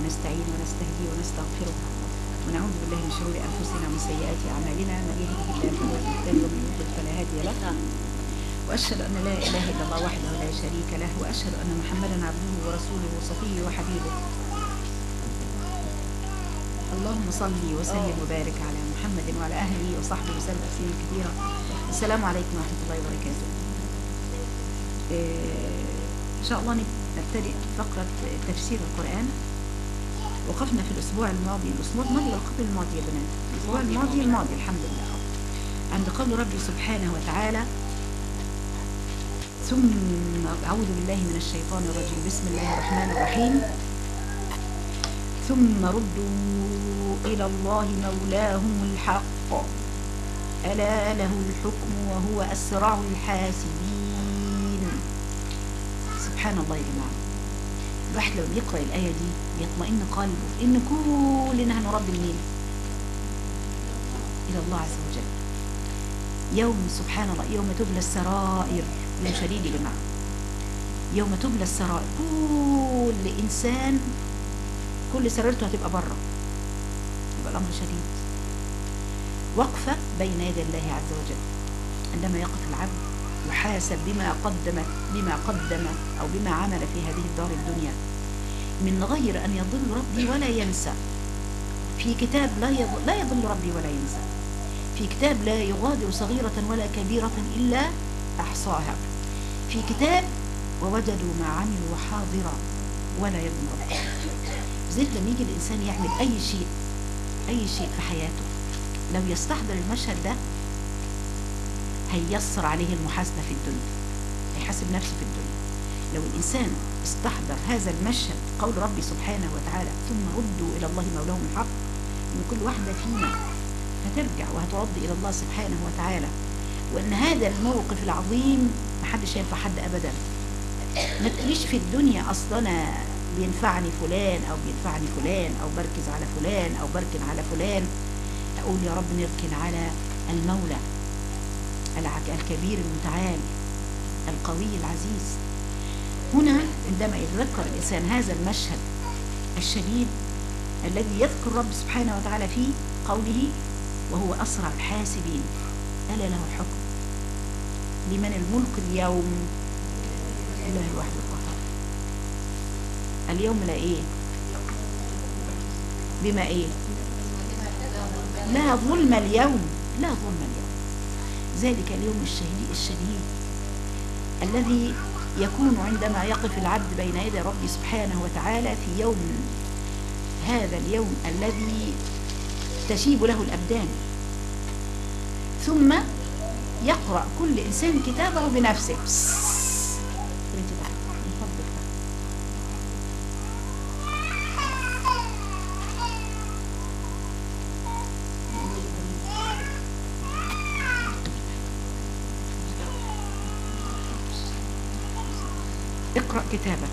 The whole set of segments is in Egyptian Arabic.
ونستعين ونستهدي ونستغفره ونعوذ بالله من شرور انفسنا ومن سيئات اعمالنا من يهده الله فهو المهتدي ومن يضلل فلا هادي له واشهد ان لا اله الا الله وحده لا شريك له واشهد ان محمدا عبده ورسوله وصفيه وحبيبه اللهم صل وسلم وبارك على محمد وعلى اهله وصحبه وسلم تسليما كثيرا السلام عليكم ورحمه الله وبركاته آه، ان شاء الله نبتدئ فقره تفسير القران وقفنا في الاسبوع الماضي الاسبوع الماضي ولا قبل الماضي يا بنات الاسبوع الماضي الماضي الحمد لله عند قول ربي سبحانه وتعالى ثم أعوذ بالله من الشيطان الرجيم بسم الله الرحمن الرحيم ثم ردوا إلى الله مولاهم الحق ألا له الحكم وهو أسرع الحاسبين سبحان الله يا جماعة الواحد لما بيقرأ الآية دي بيطمئن قلبه إن كلنا هنرد منين إلى الله عز وجل يوم سبحان الله يوم تبلى السرائر يوم شديد يا جماعة يوم تبلى السرائر كل إنسان كل سريرته هتبقى بره يبقى الأمر شديد وقفة بين يدي الله عز وجل عندما يقف العبد يحاسب بما قدم بما قدم أو بما عمل في هذه الدار الدنيا من غير أن يضل ربي ولا ينسى في كتاب لا يضل, لا يضل ربي ولا ينسى في كتاب لا يغادر صغيرة ولا كبيرة إلا أحصاها في كتاب ووجدوا ما عملوا حاضرا ولا يظلم ربي زي لما يجي الإنسان يعمل أي شيء أي شيء في حياته لو يستحضر المشهد ده هيسر عليه المحاسبة في الدنيا هيحاسب نفسه في الدنيا لو الإنسان استحضر هذا المشهد قول ربي سبحانه وتعالى ثم ردوا إلى الله مولاهم الحق إن كل واحدة فينا هترجع وهترد إلى الله سبحانه وتعالى وإن هذا الموقف العظيم محدش ينفع حد أبدا ما تقوليش في الدنيا أصلا أنا بينفعني فلان أو بينفعني فلان أو بركز على فلان أو بركن على فلان أقول يا رب نركن على المولى الكبير المتعال القوي العزيز هنا عندما يتذكر الإنسان هذا المشهد الشديد الذي يذكر رب سبحانه وتعالى فيه قوله وهو أسرع الحاسبين ألا له الحكم لمن الملك اليوم لله الواحد القهار اليوم لا ايه بما ايه لا ظلم اليوم لا ظلم اليوم ذلك اليوم الشهيد الشديد الذي يكون عندما يقف العبد بين يدي ربي سبحانه وتعالى في يوم هذا اليوم الذي تشيب له الأبدان ثم يقرأ كل إنسان كتابه بنفسه اقرأ كتابك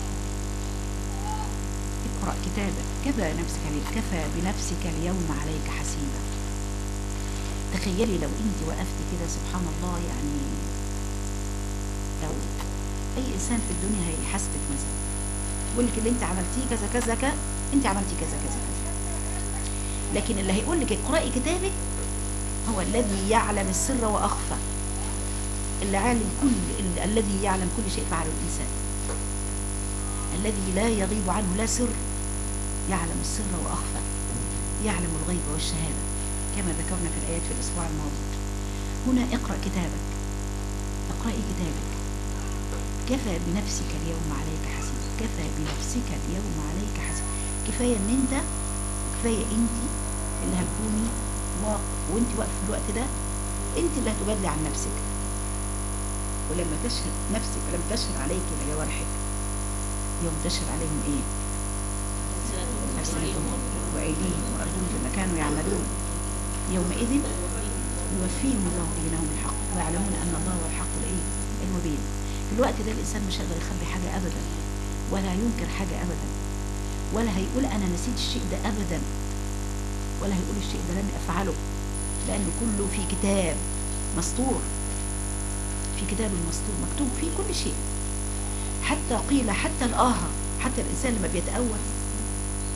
اقرأ كتابك كفى نفسك اليوم كفى بنفسك اليوم عليك حسيبا تخيلي لو انت وقفت كده سبحان الله يعني لو اي انسان في الدنيا هيحاسبك مثلا يقول لك اللي انت عملتيه كذا كذا كذا انت عملتي كذا كذا كذا لكن اللي هيقول لك اقرأي كتابك هو الذي يعلم السر واخفى اللي عالم كل ال- الذي يعلم كل شيء فعله الانسان الذي لا يغيب عنه لا سر يعلم السر واخفى يعلم الغيب والشهاده كما ذكرنا في الآيات في الأسبوع الماضي هنا اقرأ كتابك اقرأي كتابك كفى بنفسك اليوم عليك حسيب كفى بنفسك اليوم عليك حسيب كفاية ان انت كفاية انت اللي هتكوني واقف وانت واقف في الوقت ده انت اللي هتبادلي عن نفسك ولما تشهد نفسك لما تشهد عليك جوارحك يوم تشهد عليهم ايه ألسنتهم وأيديهم وأرجلهم بما كانوا يعملون يومئذ يوفيهم الله دينهم الحق ويعلمون أن الله هو الحق الإيه المبين في الوقت ده الإنسان مش هيقدر يخبي حاجة أبدا ولا ينكر حاجة أبدا ولا هيقول أنا نسيت الشيء ده أبدا ولا هيقول الشيء ده لم أفعله لأنه كله في كتاب مسطور في كتاب مسطور مكتوب فيه كل شيء حتى قيل حتى الآهة حتى الإنسان لما بيتأوه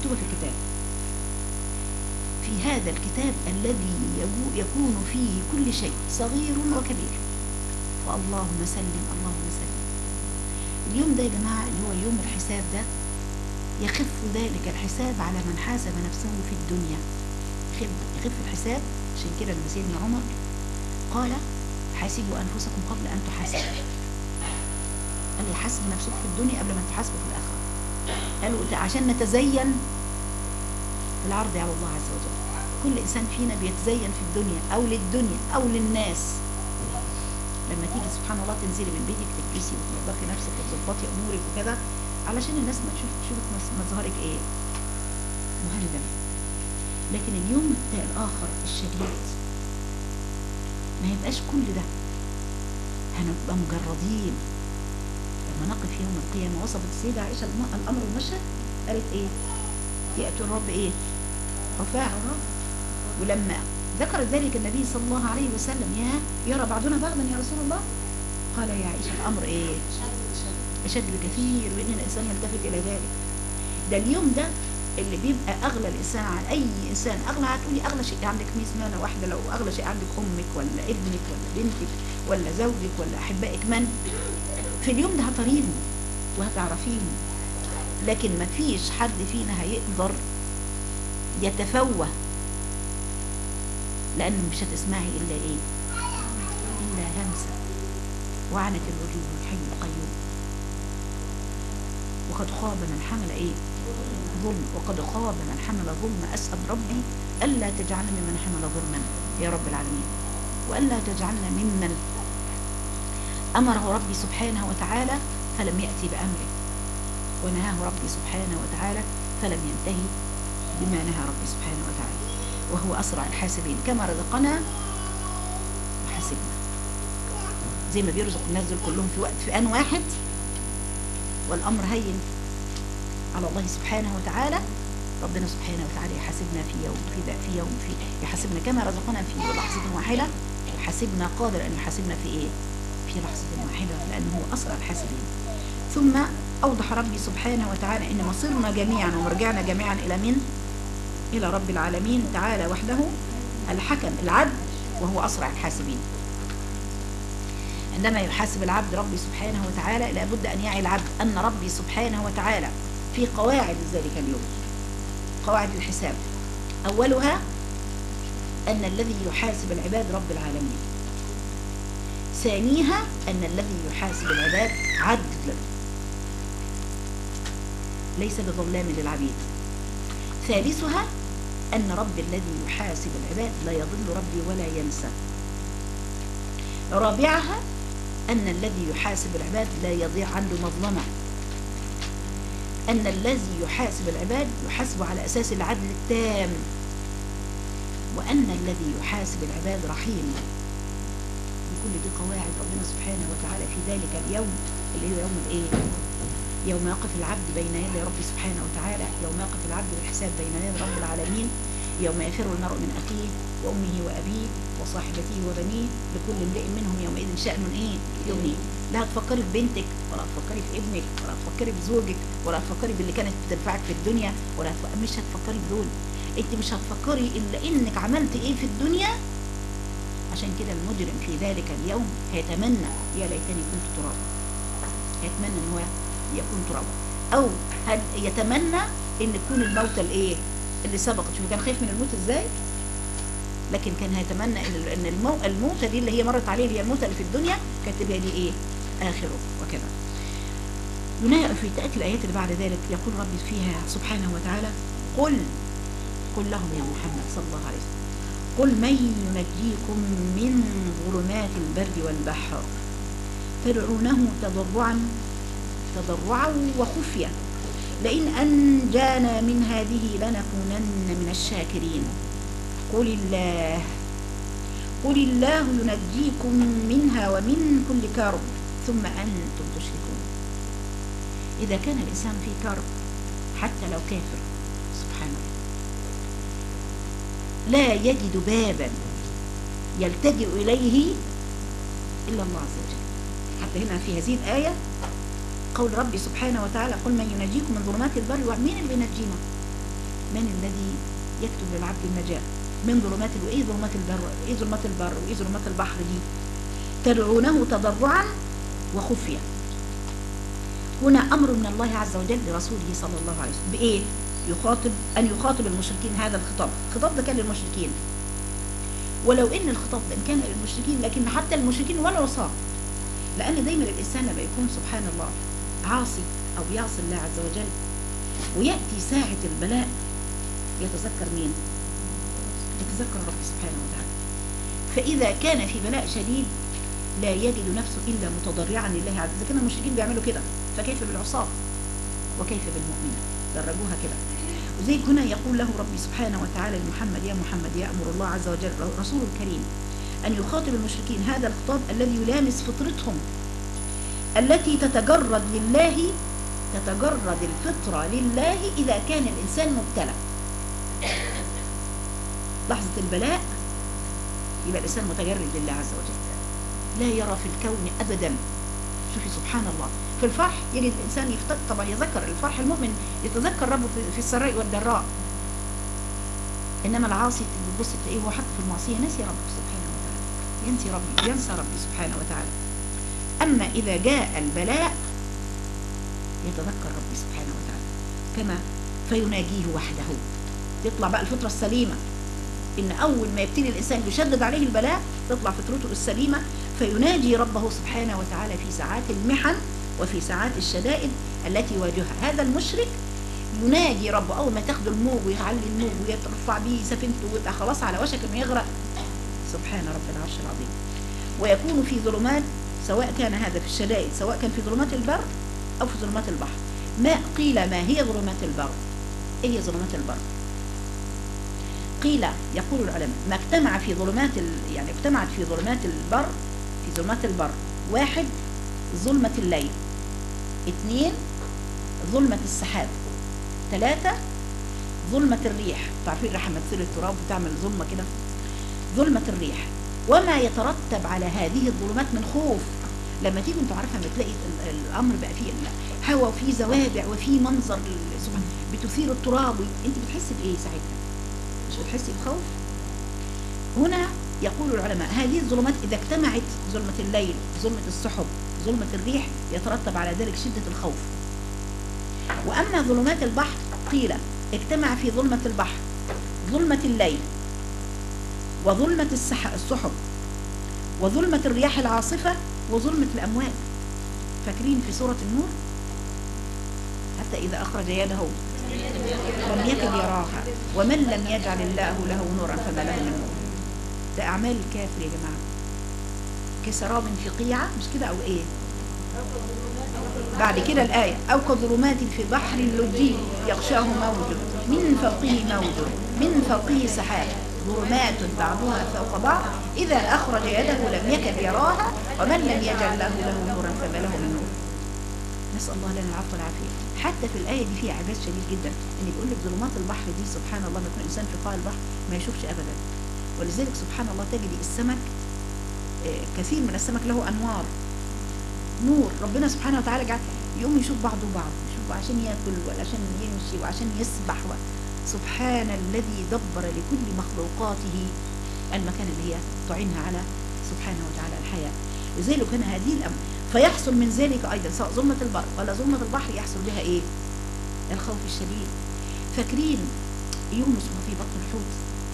مكتوبة في الكتاب في هذا الكتاب الذي يجو- يكون فيه كل شيء صغير وكبير واللهم سلم اللهم سلم اليوم ده يا جماعة اللي هو يوم الحساب ده يخف ذلك الحساب على من حاسب نفسه في الدنيا يخف, يخف الحساب عشان كده لما سيدنا عمر قال حاسبوا أنفسكم قبل أن تحاسبوا قال يحاسب نفسك في الدنيا قبل ما تحاسبوا في الآخرة قالوا ده عشان نتزين في العرض على الله عز وجل كل إنسان فينا بيتزين في الدنيا أو للدنيا أو للناس لما تيجي سبحان الله تنزلي من بيتك تلبسي وتنظفي نفسك وتظبطي امورك وكده علشان الناس ما تشوف تشوفك مس- مظهرك ايه مهندم لكن اليوم بتاع الاخر الشديد ما يبقاش كل ده هنبقى مجردين لما نقف يوم القيامة وصفت السيدة عائشة الم- الأمر المشهد قالت إيه؟ يأتي الرب إيه؟ رفاع ولما ذكر ذلك النبي صلى الله عليه وسلم يا يرى بعضنا بعضا يا رسول الله قال يا عائشة الأمر إيه؟ أشد بكثير وإن الإنسان يلتفت إلى ذلك ده اليوم ده اللي بيبقى أغلى الإنسان عن أي إنسان أغلى هتقولي أغلى شيء عندك ميس مانة واحدة لو أغلى شيء عندك أمك ولا ابنك ولا بنتك ولا زوجك ولا أحبائك من في اليوم ده هتريهم وهتعرفيهم لكن ما فيش حد فينا هيقدر يتفوه لأن مش هتسمعي إلا إيه إلا همسة وعنت الوجوه الحي القيوم وقد خاب من حمل إيه ظلم وقد خاب من حمل ظلم أسأل ربي ألا تجعلنا ممن حمل ظلما يا رب العالمين وألا تجعلنا ممن أمره ربي سبحانه وتعالى فلم يأتي بأمره ونهاه ربي سبحانه وتعالى فلم ينتهي بما نهى ربي سبحانه وتعالى وهو أسرع الحاسبين كما رزقنا وحاسبنا زي ما بيرزق الناس دول كلهم في وقت في آن واحد والأمر هين على الله سبحانه وتعالى ربنا سبحانه وتعالى يحاسبنا في يوم في ذا في يوم في يحاسبنا كما رزقنا في لحظة واحدة يحاسبنا قادر أن يحاسبنا في إيه؟ في لحظة واحدة لأنه هو أسرع الحاسبين ثم أوضح ربي سبحانه وتعالى أن مصيرنا جميعا ومرجعنا جميعا إلى من؟ إلى رب العالمين تعالى وحده الحكم العدل وهو أسرع الحاسبين عندما يحاسب العبد ربي سبحانه وتعالى لابد أن يعي العبد أن ربي سبحانه وتعالى في قواعد ذلك اليوم قواعد الحساب أولها أن الذي يحاسب العباد رب العالمين ثانيها أن الذي يحاسب العباد عدل ليس بظلام للعبيد ثالثها أن رب الذي يحاسب العباد لا يضل ربي ولا ينسى رابعها أن الذي يحاسب العباد لا يضيع عنده مظلمة أن الذي يحاسب العباد يحاسب على أساس العدل التام وأن الذي يحاسب العباد رحيم بكل دي قواعد ربنا سبحانه وتعالى في ذلك اليوم اللي هو يوم الايه يوم يقف العبد بين يدي ربي سبحانه وتعالى يوم يقف العبد بالحساب بين يدي رب العالمين يوم يفر المرء من أخيه وأمه وأبيه وصاحبته وبنيه لكل امرئ منهم يومئذ شأن إيه يغنيه لا هتفكري في بنتك ولا هتفكري في ابنك ولا هتفكري بزوجك ولا هتفكري باللي كانت بتنفعك في الدنيا ولا هتفكري مش هتفكري بدول انت مش هتفكري الا انك عملت ايه في الدنيا عشان كده المجرم في ذلك اليوم هيتمنى يا ليتني كنت ترابا هيتمنى ان هو يكون ترابا او هل يتمنى ان تكون الموتى الايه اللي سبقت شوف كان خايف من الموت ازاي لكن كان هيتمنى ان ان المو... الموتى دي اللي هي مرت عليه اللي هي الموتى اللي في الدنيا كانت تبقى دي ايه اخره وكذا ينهى في تاتي الايات اللي بعد ذلك يقول ربي فيها سبحانه وتعالى قل قل لهم يا محمد صلى الله عليه وسلم قل من ينجيكم من ظلمات البر والبحر تدعونه تضرعا تضرعا وخفية لئن أنجانا من هذه لنكونن من الشاكرين قل الله قل الله ينجيكم منها ومن كل كرب ثم أنتم تشركون إذا كان الإنسان في كرب حتى لو كافر سبحان الله لا يجد بابا يلتجئ إليه إلا الله عز وجل حتى هنا في هذه الآية قول ربي سبحانه وتعالى قل من ينجيكم من ظلمات البر ومين اللي بينجينا من الذي يكتب للعبد النجاة من ظلمات ال- ايه ظلمات البر ايه ظلمات البر وايه ظلمات البحر دي تدعونه تضرعا وخفية هنا أمر من الله عز وجل لرسوله صلى الله عليه وسلم بإيه؟ يخاطب أن يخاطب المشركين هذا الخطاب الخطاب ده كان للمشركين ولو إن الخطاب ده كان للمشركين لكن حتى المشركين ولا عصاة لأن دايما الإنسان لما يكون سبحان الله عاصي أو يعصي الله عز وجل ويأتي ساعة البلاء يتذكر مين؟ يتذكر رب سبحانه وتعالى فإذا كان في بلاء شديد لا يجد نفسه إلا متضرعا لله عز وجل إذا كان المشركين بيعملوا كده فكيف بالعصاة وكيف بالمؤمنين درجوها كده وزي هنا يقول له ربي سبحانه وتعالى لمحمد يا محمد يأمر الله عز وجل رسول الكريم أن يخاطب المشركين هذا الخطاب الذي يلامس فطرتهم التي تتجرد لله تتجرد الفطرة لله إذا كان الإنسان مبتلى لحظة البلاء يبقى الإنسان متجرد لله عز وجل لا يرى في الكون أبدا شوفي سبحان الله في الفرح يجد الإنسان يفتق طبعا يذكر الفرح المؤمن يتذكر ربه في- في السراء والضراء إنما العاصي بتبص تلاقيه هو حتى في المعصية نسي ربه سبحانه وتعالى ينسي ربي ينسى ربي سبحانه وتعالى أما إذا جاء البلاء يتذكر ربي سبحانه وتعالى كما فيناجيه وحده تطلع بقى الفطرة السليمة إن أول ما يبتلي الإنسان يشدد عليه البلاء تطلع فطرته السليمة فيناجي ربه سبحانه وتعالى في ساعات المحن وفي ساعات الشدائد التي يواجهها هذا المشرك يناجي ربه أول ما تاخد الموج ويعلي الموج ويترفع به سفينته ويبقى خلاص على وشك إنه يغرق سبحان رب العرش العظيم ويكون في ظلمات سواء كان هذا في الشدائد سواء كان في ظلمات البر أو في ظلمات البحر ما قيل ما هي ظلمات البر إيه هي ظلمات البر قيل يقول العلماء ما اجتمع في ظلمات ال... يعني اجتمعت في ظلمات البر في ظلمات البر واحد ظلمة الليل اثنين ظلمة السحاب ثلاثة ظلمة الريح تعرفين الريح لما تصير التراب وتعمل ظلمة كده ظلمة الريح وما يترتب على هذه الظلمات من خوف لما تيجي انتوا عارفه لما تلاقي ال- الامر بقى فيه هواء وفيه زوابع وفيه منظر ال- سبحان بتثير التراب انت بتحسي بايه ساعتها؟ مش بتحسي بخوف؟ هنا يقول العلماء هذه الظلمات إذا اجتمعت ظلمة الليل ظلمة السحب ظلمة الريح يترتب على ذلك شدة الخوف وأما ظلمات البحر قيل اجتمع في ظلمة البحر ظلمة الليل وظلمة السح- السحب وظلمة الرياح العاصفة وظلمة الأمواج فاكرين في سورة النور حتى إذا أخرج يده لم يكن يراها ومن لم يجعل الله له نورا فما له من نور ده أعمال الكافر يا جماعة كسراب في قيعة مش كده أو إيه بعد كده الآية أو كظلمات في بحر لجي يغشاه موج من فوقه موج من فوقه سحاب ظلمات بعضها فوق بعض إذا أخرج يده لم يكد يراها ومن لم يجعل له له نورا فما له من نور نسأل الله لنا العفو والعافية حتى في الآية دي فيها إعجاز شديد جدا إن بيقول لك ظلمات البحر دي سبحان الله ما يكون الإنسان في قاع البحر ما يشوفش أبدا ولذلك سبحان الله تجد السمك آه، كثير من السمك له أنوار نور ربنا سبحانه وتعالى جعل يقوم يشوف بعضه بعض يشوف عشان ياكل وعشان يمشي وعشان يسبح و... سبحان الذي دبر لكل مخلوقاته المكان اللي هي تعينها على سبحانه وتعالى الحياة لذلك هنا هذه الأمر فيحصل من ذلك أيضا سواء ظلمة البر ولا ظلمة البحر يحصل بها إيه الخوف الشديد فاكرين يونس وهو في بطن الحوت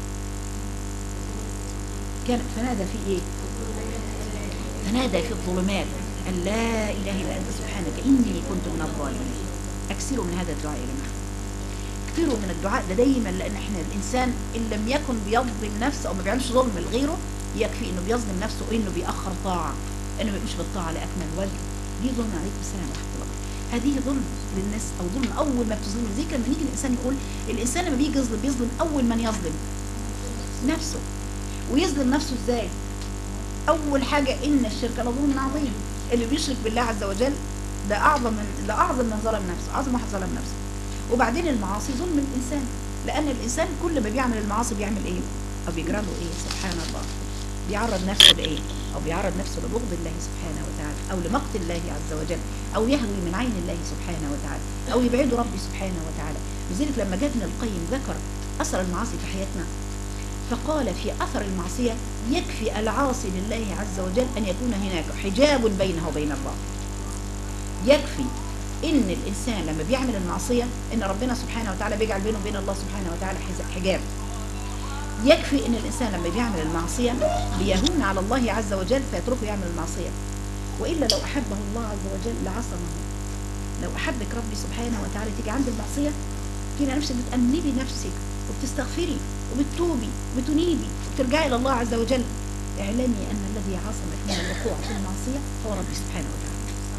كان فنادى في إيه فنادى في الظلمات أن لا إله إلا أنت سبحانك إني كنت من الظالمين أكثروا من هذا الدعاء يا جماعة كثيروا من الدعاء ده دايما لأن احنا الإنسان إن لم يكن بيظلم نفسه أو ما بيعملش ظلم لغيره يكفي إنه بيظلم نفسه وإنه بيأخر طاعة إنه ما يقومش بالطاعة لأكمل وجه دي ظلم عليك السلام ورحمة الله هذه ظلم للناس أو ظلم أول ما بتظلم زي لما يجي الإنسان يقول الإنسان لما بيجي يظلم بيظلم أول من يظلم نفسه ويظلم نفسه إزاي اول حاجه ان الشرك لظلم عظيم اللي بيشرك بالله عز وجل ده اعظم من ده اعظم من ظلم نفسه اعظم واحد ظلم نفسه وبعدين المعاصي ظلم الانسان لان الانسان كل ما بيعمل المعاصي بيعمل ايه او بيجرى له ايه سبحان الله بيعرض نفسه لايه او بيعرض نفسه لبغض الله سبحانه وتعالى او لمقت الله عز وجل او يهوي من عين الله سبحانه وتعالى او يبعده ربي سبحانه وتعالى لذلك لما جاء ابن القيم ذكر اثر المعاصي في حياتنا فقال في اثر المعصيه يكفي العاصي لله عز وجل ان يكون هناك حجاب بينه وبين الله يكفي ان الانسان لما بيعمل المعصيه ان ربنا سبحانه وتعالى بيجعل بينه وبين الله سبحانه وتعالى حز- حجاب يكفي ان الانسان لما بيعمل المعصيه بيهون على الله عز وجل فيتركه يعمل المعصيه والا لو احبه الله عز وجل لعصمه لو احبك ربي سبحانه وتعالى تيجي عند المعصيه تلاقي نفسك بتأنبي نفسك وبتستغفري وبتتوبي وبتنيبي وبترجعي الى الله عز وجل اعلمي ان الذي عصمك من الوقوع في المعصيه هو ربي سبحانه وتعالى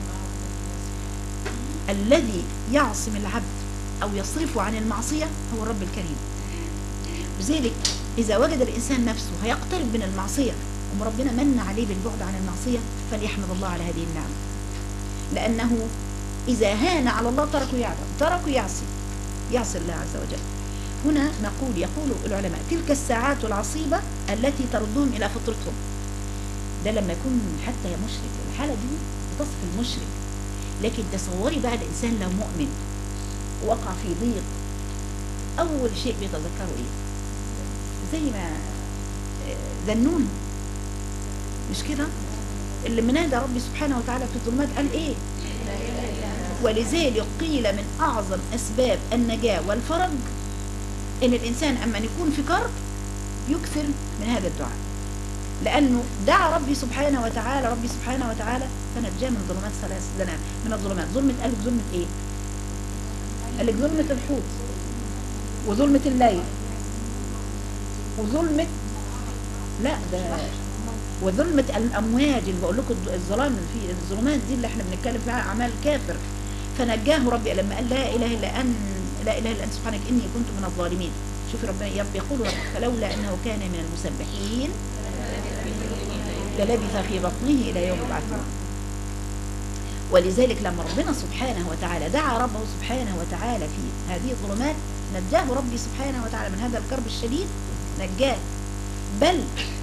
الذي يعصم العبد او يصرفه عن المعصيه هو الرب الكريم لذلك اذا وجد الانسان نفسه هيقترب من المعصيه وربنا من عليه بالبعد عن المعصيه فليحمد الله على هذه النعمه لانه اذا هان على الله تركه يعلم تركه يعصي يعصي الله عز وجل هنا نقول يقول العلماء تلك الساعات العصيبة التي تردهم إلى فطرتهم ده لما يكون حتى مشرك الحالة دي بتصف المشرك لكن تصوري بقى الإنسان لو مؤمن وقع في ضيق أول شيء بيتذكره إيه زي ما آه، ذنون مش كده اللي منادى ربي سبحانه وتعالى في الظلمات قال ايه ولذلك قيل من اعظم اسباب النجاة والفرج ان الانسان اما أن يكون في كرب يكثر من هذا الدعاء لانه دعا ربي سبحانه وتعالى ربي سبحانه وتعالى فنجاه من ظلمات ثلاث لنا من الظلمات ظلمة قال لك ظلمة ايه قال لك ظلمة الحوت وظلمة الليل وظلمة لا ده وظلمة الأمواج اللي بقول لكم الظلام اللي في الظلمات دي اللي احنا بنتكلم فيها أعمال كافر فنجاه ربي لما قال لا إله إلا أن لا إله إلا أنت سبحانك إني كنت من الظالمين شوفي ربنا يب- يقول رب فلولا أنه كان من المسبحين للبث في بطنه إلى يوم يبعثون ولذلك لما ربنا سبحانه وتعالى دعا ربه سبحانه وتعالى في هذه الظلمات نجاه ربي سبحانه وتعالى من هذا الكرب الشديد نجاه بل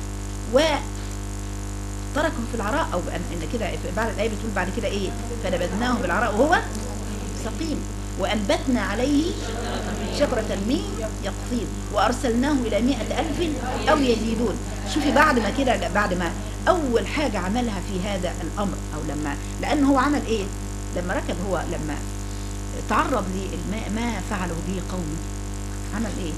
وتركهم في العراء او ان إن كده بعد الايه بتقول بعد كده ايه فنبذناه بالعراء وهو سقيم وانبتنا عليه شجرة من يقطين وارسلناه الى مئة الف او يزيدون شوفي بعد ما كده بعد ما اول حاجة عملها في هذا الامر او لما لان هو عمل ايه لما ركب هو لما تعرض للماء ما فعله به قومه عمل ايه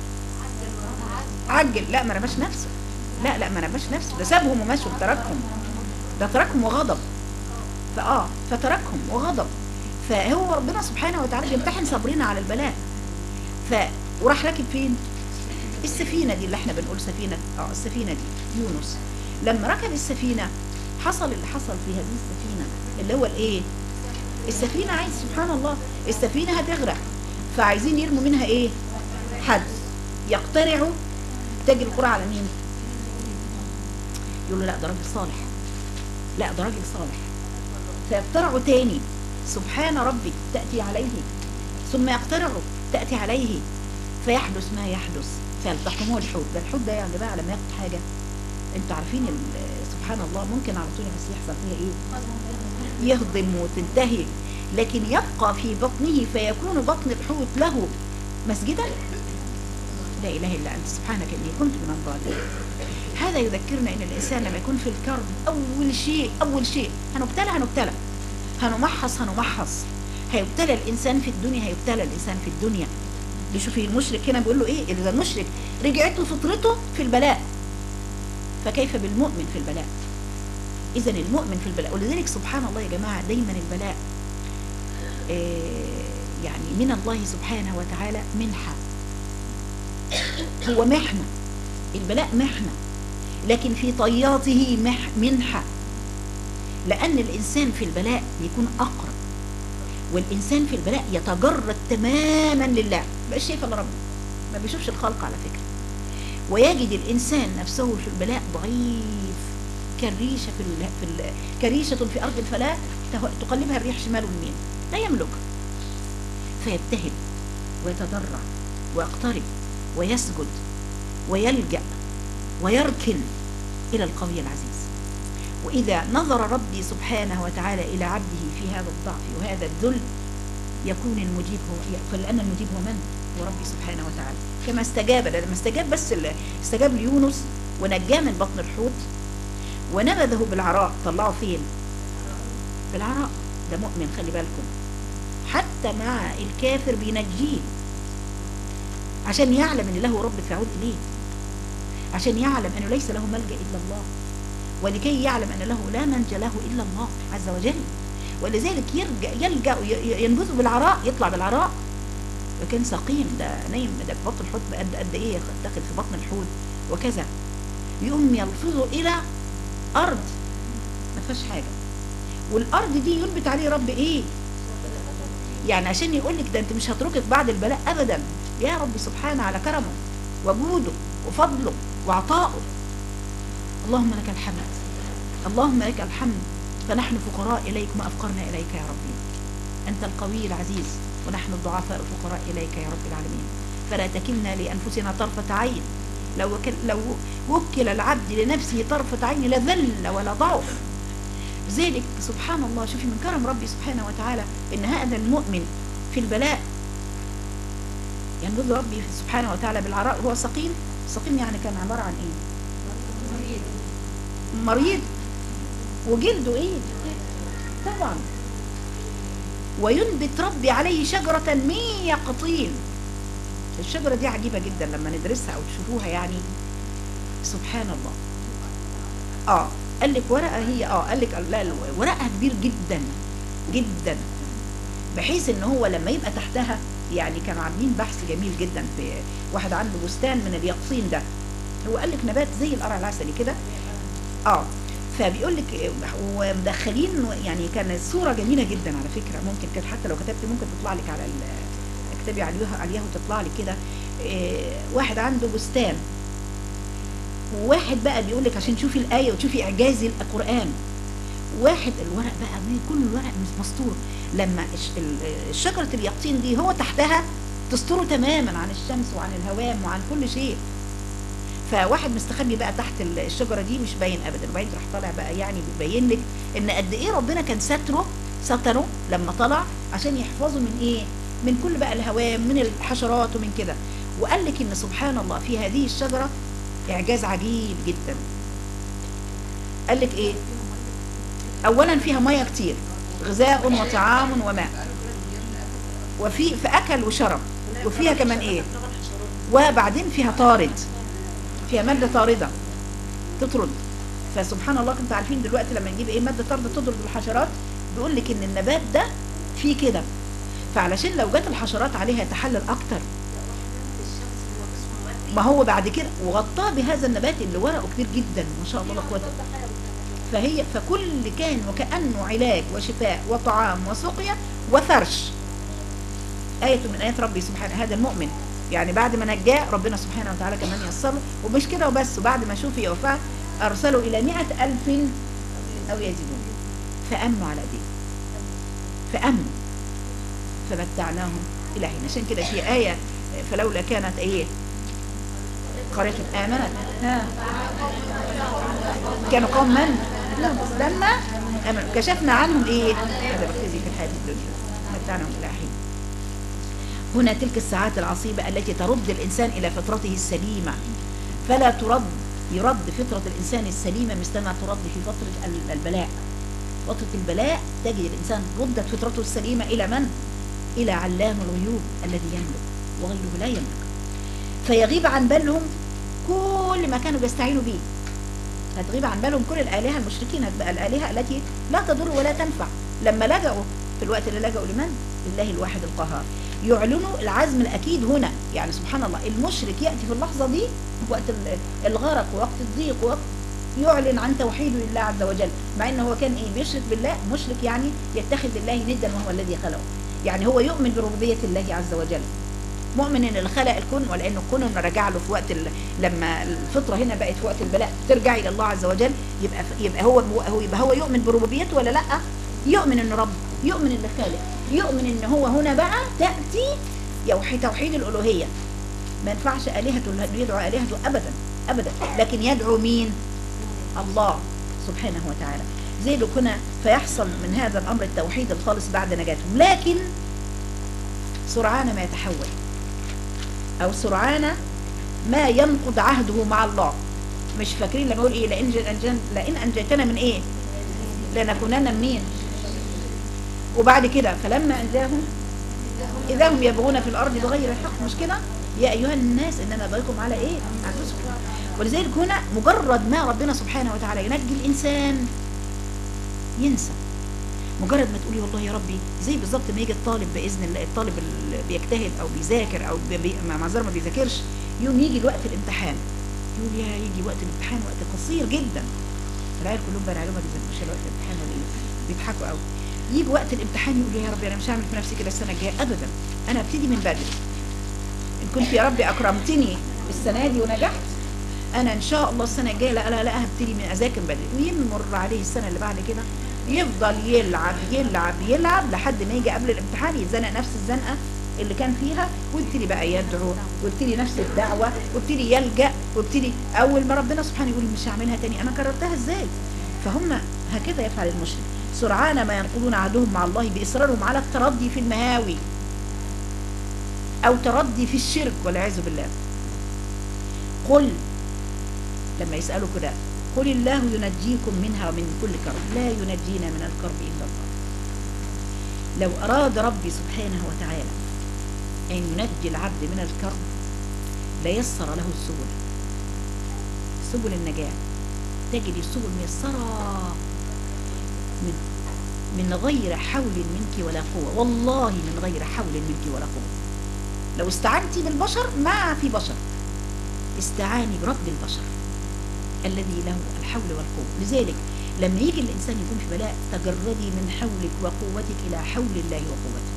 عجل لا ما رماش نفسه لا لا ما رماش نفسه ده سابهم ومشوا وتركهم ده تركهم وغضب فاه فتركهم وغضب فهو ربنا سبحانه وتعالى بيمتحن صبرنا على البلاء ف وراح راكب فين السفينه دي اللي احنا بنقول سفينه اه السفينه دي يونس لما ركب السفينه حصل اللي حصل في هذه السفينه اللي هو الايه السفينه عايز سبحان الله السفينه هتغرق فعايزين يرموا منها ايه حد يقترعوا تاج القرى على مين يقول له لا ده راجل صالح لا ده راجل صالح فيقترعوا تاني سبحان ربي تأتي عليه ثم يقترعوا تأتي عليه فيحدث ما يحدث فيلتقموه الحوت ده الحوت ده يعني بقى لما ياخد حاجة انتوا عارفين ال- سبحان الله ممكن على طول بس يحصل فيها ايه يهضم وتنتهي لكن يبقى في بطنه فيكون بطن الحوت له مسجدا لا اله الا انت سبحانك اني كنت من الظالمين هذا يذكرنا ان الانسان لما يكون في الكرب اول شيء اول شيء هنبتلى هنبتلى هنمحص هنمحص هيبتلى الانسان في الدنيا هيبتلى الانسان في الدنيا شوفي المشرك هنا بيقول له ايه اذا المشرك رجعت له فطرته في البلاء فكيف بالمؤمن في البلاء اذا المؤمن في البلاء ولذلك سبحان الله يا جماعه دايما البلاء آه، يعني من الله سبحانه وتعالى منحه هو محنه البلاء محنه لكن في طياته مح منحه لأن الإنسان في البلاء بيكون أقرب والإنسان في البلاء يتجرد تماما لله مبقاش شايف إلا ربنا ما بيشوفش الخلق على فكرة ويجد الإنسان نفسه في البلاء ضعيف كالريشة في, ال... في ال... كريشة في أرض الفلاة ته- تقلبها الريح شمال ويمين لا يملكها فيبتهل ويتضرع ويقترب ويسجد ويلجأ ويركن إلى القوي العزيز وإذا نظر ربي سبحانه وتعالى إلى عبده في هذا الضعف وهذا الذل يكون المجيب هو فلأن المجيب هو من؟ هو ربي سبحانه وتعالى كما استجاب لما استجاب بس ال- استجاب ليونس ونجاه من بطن الحوت ونبذه بالعراء طلعه فين؟ في العراء ده مؤمن خلي بالكم حتى مع الكافر بينجيه عشان يعلم ان له رب فيعود اليه عشان يعلم انه ليس له ملجا الا الله ولكي يعلم ان له لا منجا له الا الله عز وجل ولذلك يرجع يلجا ي- ينبذه بالعراء يطلع بالعراء وكان سقيم ده نايم ده في بطن الحوت قد قد ايه داخل في بطن الحوت وكذا يقوم يلفظه الى ارض ما فيهاش حاجه والارض دي ينبت عليه رب ايه يعني عشان يقول لك ده انت مش هتركك بعد البلاء ابدا يا رب سبحانه على كرمه وجوده وفضله وعطائه اللهم لك الحمد اللهم لك الحمد فنحن فقراء اليك ما افقرنا اليك يا ربي انت القوي العزيز ونحن الضعفاء الفقراء اليك يا رب العالمين فلا تكلنا لانفسنا طرفه عين لو وكل لو وكل العبد لنفسه طرفه عين لذل ولا ضعف ذلك سبحان الله شوفي من كرم ربي سبحانه وتعالى ان هذا المؤمن في البلاء ينبذ ربي سبحانه وتعالى بالعراء هو سقيم سقيم يعني كان عبارة عن ايه مريض وجلده ايه طبعا وينبت ربي عليه شجرة من يقطين الشجرة دي عجيبة جدا لما ندرسها او تشوفوها يعني سبحان الله اه قال لك ورقة هي اه قال لك لا ورقها كبير جدا جدا بحيث ان هو لما يبقى تحتها يعني كانوا عاملين بحث جميل جدا في واحد عنده بستان من اليقطين ده هو قال لك نبات زي القرع العسلي كده اه فبيقول لك ومدخلين يعني كان صوره جميله جدا على فكره ممكن كانت حتى لو كتبت ممكن تطلع لك على ال- اكتبي عليها عليها وتطلع لك كده إيه، واحد عنده بستان وواحد بقى بيقول لك عشان تشوفي الايه وتشوفي اعجاز القران واحد الورق بقى من كل الورق مش مسطور لما الش- ال- شجره اليقطين دي هو تحتها تستره تماما عن الشمس وعن الهوام وعن كل شيء فواحد مستخبي بقى تحت ال- الشجره دي مش باين ابدا وبعدين راح طالع بقى يعني بيبين لك ان قد ايه ربنا كان ستره ستره لما طلع عشان يحفظه من ايه من كل بقى الهوام من الحشرات ومن كده وقال لك ان سبحان الله في هذه الشجره اعجاز عجيب جدا قال لك ايه اولا فيها ميه كتير غذاء وطعام وماء وفي فاكل وشرب وفيها كمان ايه وبعدين فيها طارد فيها ماده طارده تطرد فسبحان الله كنتوا عارفين دلوقتي لما نجيب ايه ماده طارده تطرد الحشرات بيقول لك ان النبات ده فيه كده فعلشان لو جت الحشرات عليها يتحلل اكتر ما هو بعد كده وغطاه بهذا النبات اللي ورقه كبير جدا ما شاء الله لا قوه فهي فكل كان وكانه علاج وشفاء وطعام وسقيا وفرش آية من آيات ربي سبحانه هذا المؤمن يعني بعد ما نجاه ربنا سبحانه وتعالى كمان يسره ومش كده وبس وبعد ما شوفي وفاه أرسلوا إلى مئة ألف أو يزيدون فأمنوا على دين فأمنوا فمتعناهم إلى حين عشان كده في آية فلولا كانت إيه قرية آمنت ها كانوا قوم من؟ لما آمنوا كشفنا عنهم إيه؟ هذا بخزي في الحياة الدنيا متعناهم إلى حين هنا تلك الساعات العصيبة التي ترد الإنسان إلى فطرته السليمة فلا ترد يرد فطرة الإنسان السليمة مثلما ترد في فترة ال- البلاء فترة البلاء تجد الإنسان ردت فطرته السليمة إلى من؟ إلى علام الغيوب الذي يملك وغيره لا يملك فيغيب عن بالهم كل ما كانوا بيستعينوا به هتغيب عن بالهم كل الآلهة المشركين هتبقى الآلهة التي لا تضر ولا تنفع لما لجأوا في الوقت اللي لجأوا لمن؟ لله الواحد القهار يعلنوا العزم الأكيد هنا يعني سبحان الله المشرك يأتي في اللحظة دي وقت ال- الغرق ووقت الضيق ووقت يعلن عن توحيده لله عز وجل مع انه هو كان ايه بيشرك بالله مشرك يعني يتخذ الله ندا وهو الذي خلقه يعني هو يؤمن بربوبية الله عز وجل مؤمن ان اللي خلق الكون ولان الكون انه رجع له في وقت ال... لما الفطره هنا بقت في وقت البلاء ترجع الى الله عز وجل يبقى يبقى هو هو يبقى هو يؤمن بربوبيته ولا لا؟ يؤمن انه رب يؤمن انه خالق يؤمن ان هو هنا بقى تاتي يوحي توحيد الالوهيه ما ينفعش الهته يدعو الهته ابدا ابدا لكن يدعو مين؟ الله سبحانه وتعالى زي لو كنا فيحصل من هذا الامر التوحيد الخالص بعد نجاتهم لكن سرعان ما يتحول او سرعان ما ينقض عهده مع الله مش فاكرين لما يقول ايه لان أنجن لان انجيتنا من ايه لنكونن من مين وبعد كده فلما انجاهم اذا هم يبغون في الارض بغير الحق مش كده يا ايها الناس انما بغيكم على ايه انفسكم ولذلك هنا مجرد ما ربنا سبحانه وتعالى ينجي الانسان ينسى مجرد ما تقولي والله يا ربي زي بالظبط ما يجي الطالب باذن الله الطالب اللي بيجتهد او بيذاكر او بي مع معذره ما بيذاكرش يوم يجي الوقت الامتحان يقول يا يجي وقت الامتحان وقت قصير جدا العيال كلهم بقى عليهم ما بيذاكروش الوقت الامتحان ولا ايه بيضحكوا قوي يجي وقت الامتحان يقول يا ربي انا مش هعمل في نفسي كده السنه الجايه ابدا انا ابتدي من بدري ان كنت يا ربي اكرمتني السنه دي ونجحت انا ان شاء الله السنه الجايه لا لا لا هبتدي من اذاكر بدري ويمر عليه السنه اللي بعد كده يفضل يلعب يلعب يلعب لحد ما يجي قبل الامتحان يتزنق نفس الزنقه اللي كان فيها ويبتدي بقى يدعو ويبتدي نفس الدعوه ويبتدي يلجا ويبتدي اول ما ربنا سبحانه يقول مش هعملها تاني انا كررتها ازاي فهم هكذا يفعل المشرك سرعان ما ينقضون عهدهم مع الله باصرارهم على التردي في المهاوي او تردي في الشرك والعياذ بالله قل لما يسالوا كده قل الله ينجيكم منها ومن كل كرب لا ينجينا من الكرب الا الله لو اراد ربي سبحانه وتعالى ان ينجي العبد من الكرب ليسر له السبل سبل النجاه تجد السبل ميسره من من غير حول منك ولا قوه والله من غير حول منك ولا قوه لو استعنتي بالبشر ما في بشر استعاني برب البشر الذي له الحول والقوة لذلك لما يجي الإنسان يكون في بلاء تجردي من حولك وقوتك إلى حول الله وقوته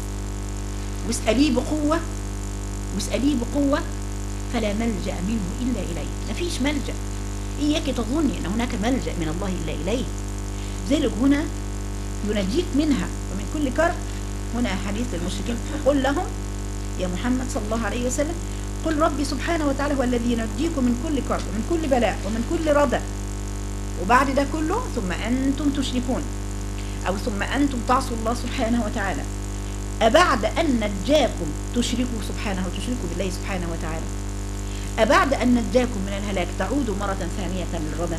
واسأليه بقوة واسأليه بقوة فلا ملجأ منه إلا إليه مفيش ملجأ إياك تظني أن هناك ملجأ من الله إلا إليه ذلك هنا ينجيك منها ومن كل كرب هنا حديث للمشركين قل لهم يا محمد صلى الله عليه وسلم قل ربي سبحانه وتعالى هو الذي ينجيكم من كل كرب ومن كل بلاء ومن كل ردى وبعد ده كله ثم أنتم تشركون أو ثم أنتم تعصوا الله سبحانه وتعالى أبعد أن نجاكم تشركوا سبحانه وتشركوا بالله سبحانه وتعالى أبعد أن نجاكم من الهلاك تعودوا مرة ثانية للردى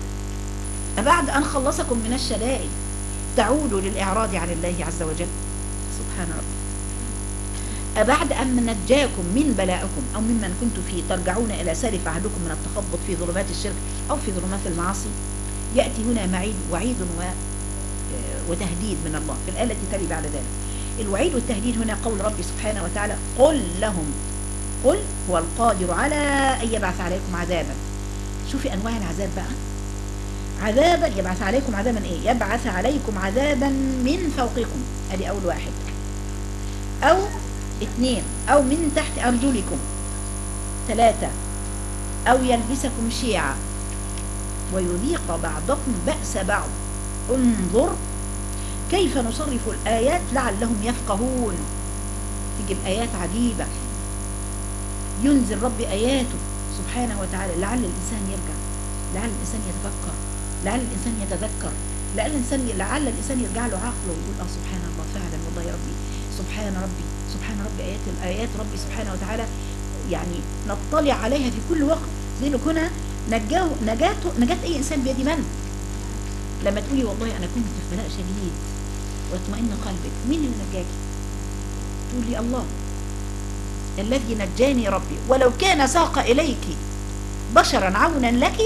أبعد أن خلصكم من الشدائد تعودوا للإعراض عن الله عز وجل سبحان ربي أبعد أن نجاكم من بلائكم أو ممن كنتم فيه ترجعون إلى سالف عهدكم من التخبط في ظلمات الشرك أو في ظلمات المعاصي يأتي هنا معيد وعيد و وتهديد من الله في الآية التي تلي بعد ذلك الوعيد والتهديد هنا قول ربي سبحانه وتعالى قل لهم قل هو القادر على أن يبعث عليكم عذابا شوفي أنواع العذاب بقى عذابا يبعث عليكم عذابا إيه يبعث عليكم عذابا من فوقكم ادي أول واحد أو اثنين أو من تحت أرجلكم ثلاثة أو يلبسكم شيعا ويذيق بعضكم بأس بعض انظر كيف نصرف الآيات لعلهم يفقهون تجي الآيات عجيبة ينزل ربي آياته سبحانه وتعالى لعل الإنسان يرجع لعل الإنسان يتفكر لعل الإنسان يتذكر لعل الإنسان لعل الإنسان يرجع له عقله ويقول اه سبحان الله فعلا والله يا ربي سبحان ربي سبحان ربي آيات الآيات ربي سبحانه وتعالى يعني نطلع عليها في كل وقت زي اللي كنا نجاه نجاته نجاة أي إنسان بيد من لما تقولي والله أنا كنت في بلاء شديد واطمئن قلبك مين اللي نجاكي تقولي الله الذي نجاني ربي ولو كان ساق إليك بشرا عونا لك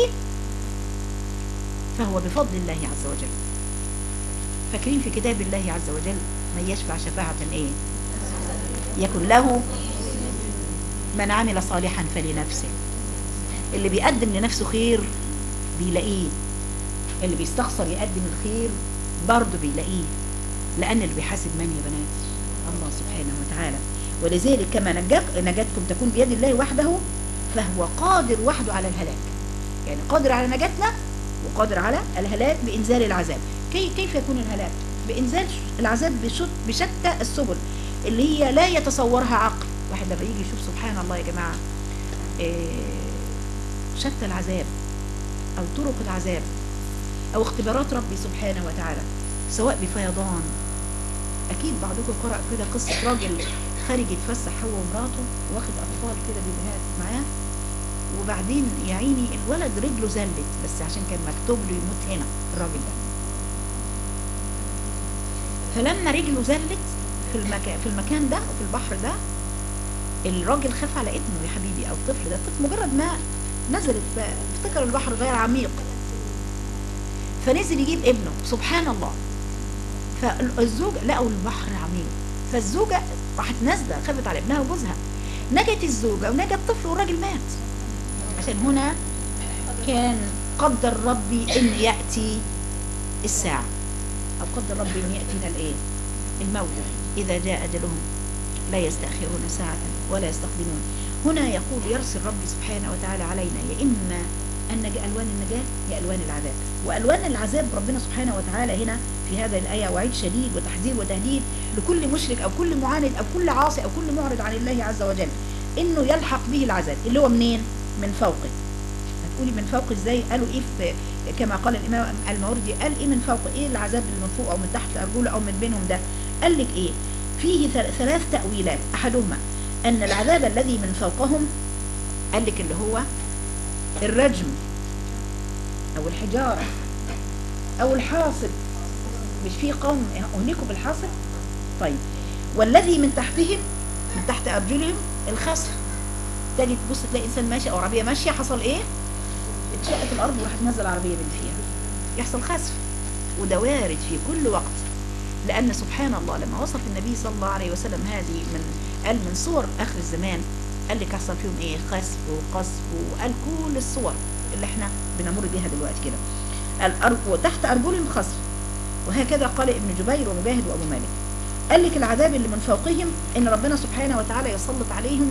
فهو بفضل الله عز وجل فاكرين في كتاب الله عز وجل من يشفع شفاعة ايه يكن له من عمل صالحا فلنفسه اللي بيقدم لنفسه خير بيلاقيه اللي بيستخسر يقدم الخير برضه بيلاقيه لأن اللي بيحاسب من يا بنات الله سبحانه وتعالى ولذلك كما نجاك نجاتكم تكون بيد الله وحده فهو قادر وحده على الهلاك يعني قادر على نجاتنا وقادر على الهلاك بإنزال العذاب كي كيف يكون الهلاك بإنزال العذاب بشت بشتى السبل اللي هي لا يتصورها عقل واحد لما يجي يشوف سبحان الله يا جماعة إيه شتى العذاب أو طرق العذاب أو اختبارات ربي سبحانه وتعالى سواء بفيضان أكيد بعضكم قرأ كده قصة راجل خارج يتفسح هو ومراته واخد اطفال كده بيبيهات معاه وبعدين يا عيني الولد رجله زلت بس عشان كان مكتوب له يموت هنا الراجل ده فلما رجله زلت في المكان في المكان ده في البحر ده الراجل خاف على ابنه يا حبيبي او الطفل ده الطفل مجرد ما نزلت افتكر البحر غير عميق فنزل يجيب ابنه سبحان الله فالزوج لقوا البحر عميق فالزوجة راحت نازلة خافت على ابنها وجوزها نجت الزوجة ونجت الطفل والراجل مات عشان هنا كان قدر ربي ان يأتي الساعة او قدر ربي ان يأتينا الايه الموت اذا جاء اجلهم لا يستأخرون ساعة ولا يستقدمون هنا يقول يرسل ربي سبحانه وتعالى علينا يا إما النج... ألوان النجاة يا ألوان العذاب وألوان العذاب ربنا سبحانه وتعالى هنا في هذا الآية وعيد شديد وتحذير وتهديد لكل مشرك أو كل معاند أو كل عاصي أو كل معرض عن الله عز وجل إنه يلحق به العذاب اللي هو منين؟ من فوقه هتقولي من فوق ازاي قالوا ايه في كما قال الامام الماوردي قال ايه من فوق ايه العذاب اللي من فوق او من تحت ارجله او من بينهم ده قال لك ايه فيه ثلاث تأويلات احدهما ان العذاب الذي من فوقهم قال لك اللي هو الرجم او الحجارة او الحاصب مش في قوم اهلكوا بالحاصب طيب والذي من تحتهم من تحت ارجلهم الخسف تاني تبص تلاقي انسان ماشي او عربيه ماشيه حصل ايه اتشقت الارض وراحت نزل العربيه من فيها يحصل خسف وده وارد في كل وقت لان سبحان الله لما وصف النبي صلى الله عليه وسلم هذه من قال من صور اخر الزمان قال لك حصل فيهم ايه خسف وقصف وقال كل الصور اللي احنا بنمر بيها دلوقتي كده الارض وتحت ارجلهم خسف وهكذا قال ابن جبير ومجاهد وابو مالك قال لك العذاب اللي من فوقهم ان ربنا سبحانه وتعالى يسلط عليهم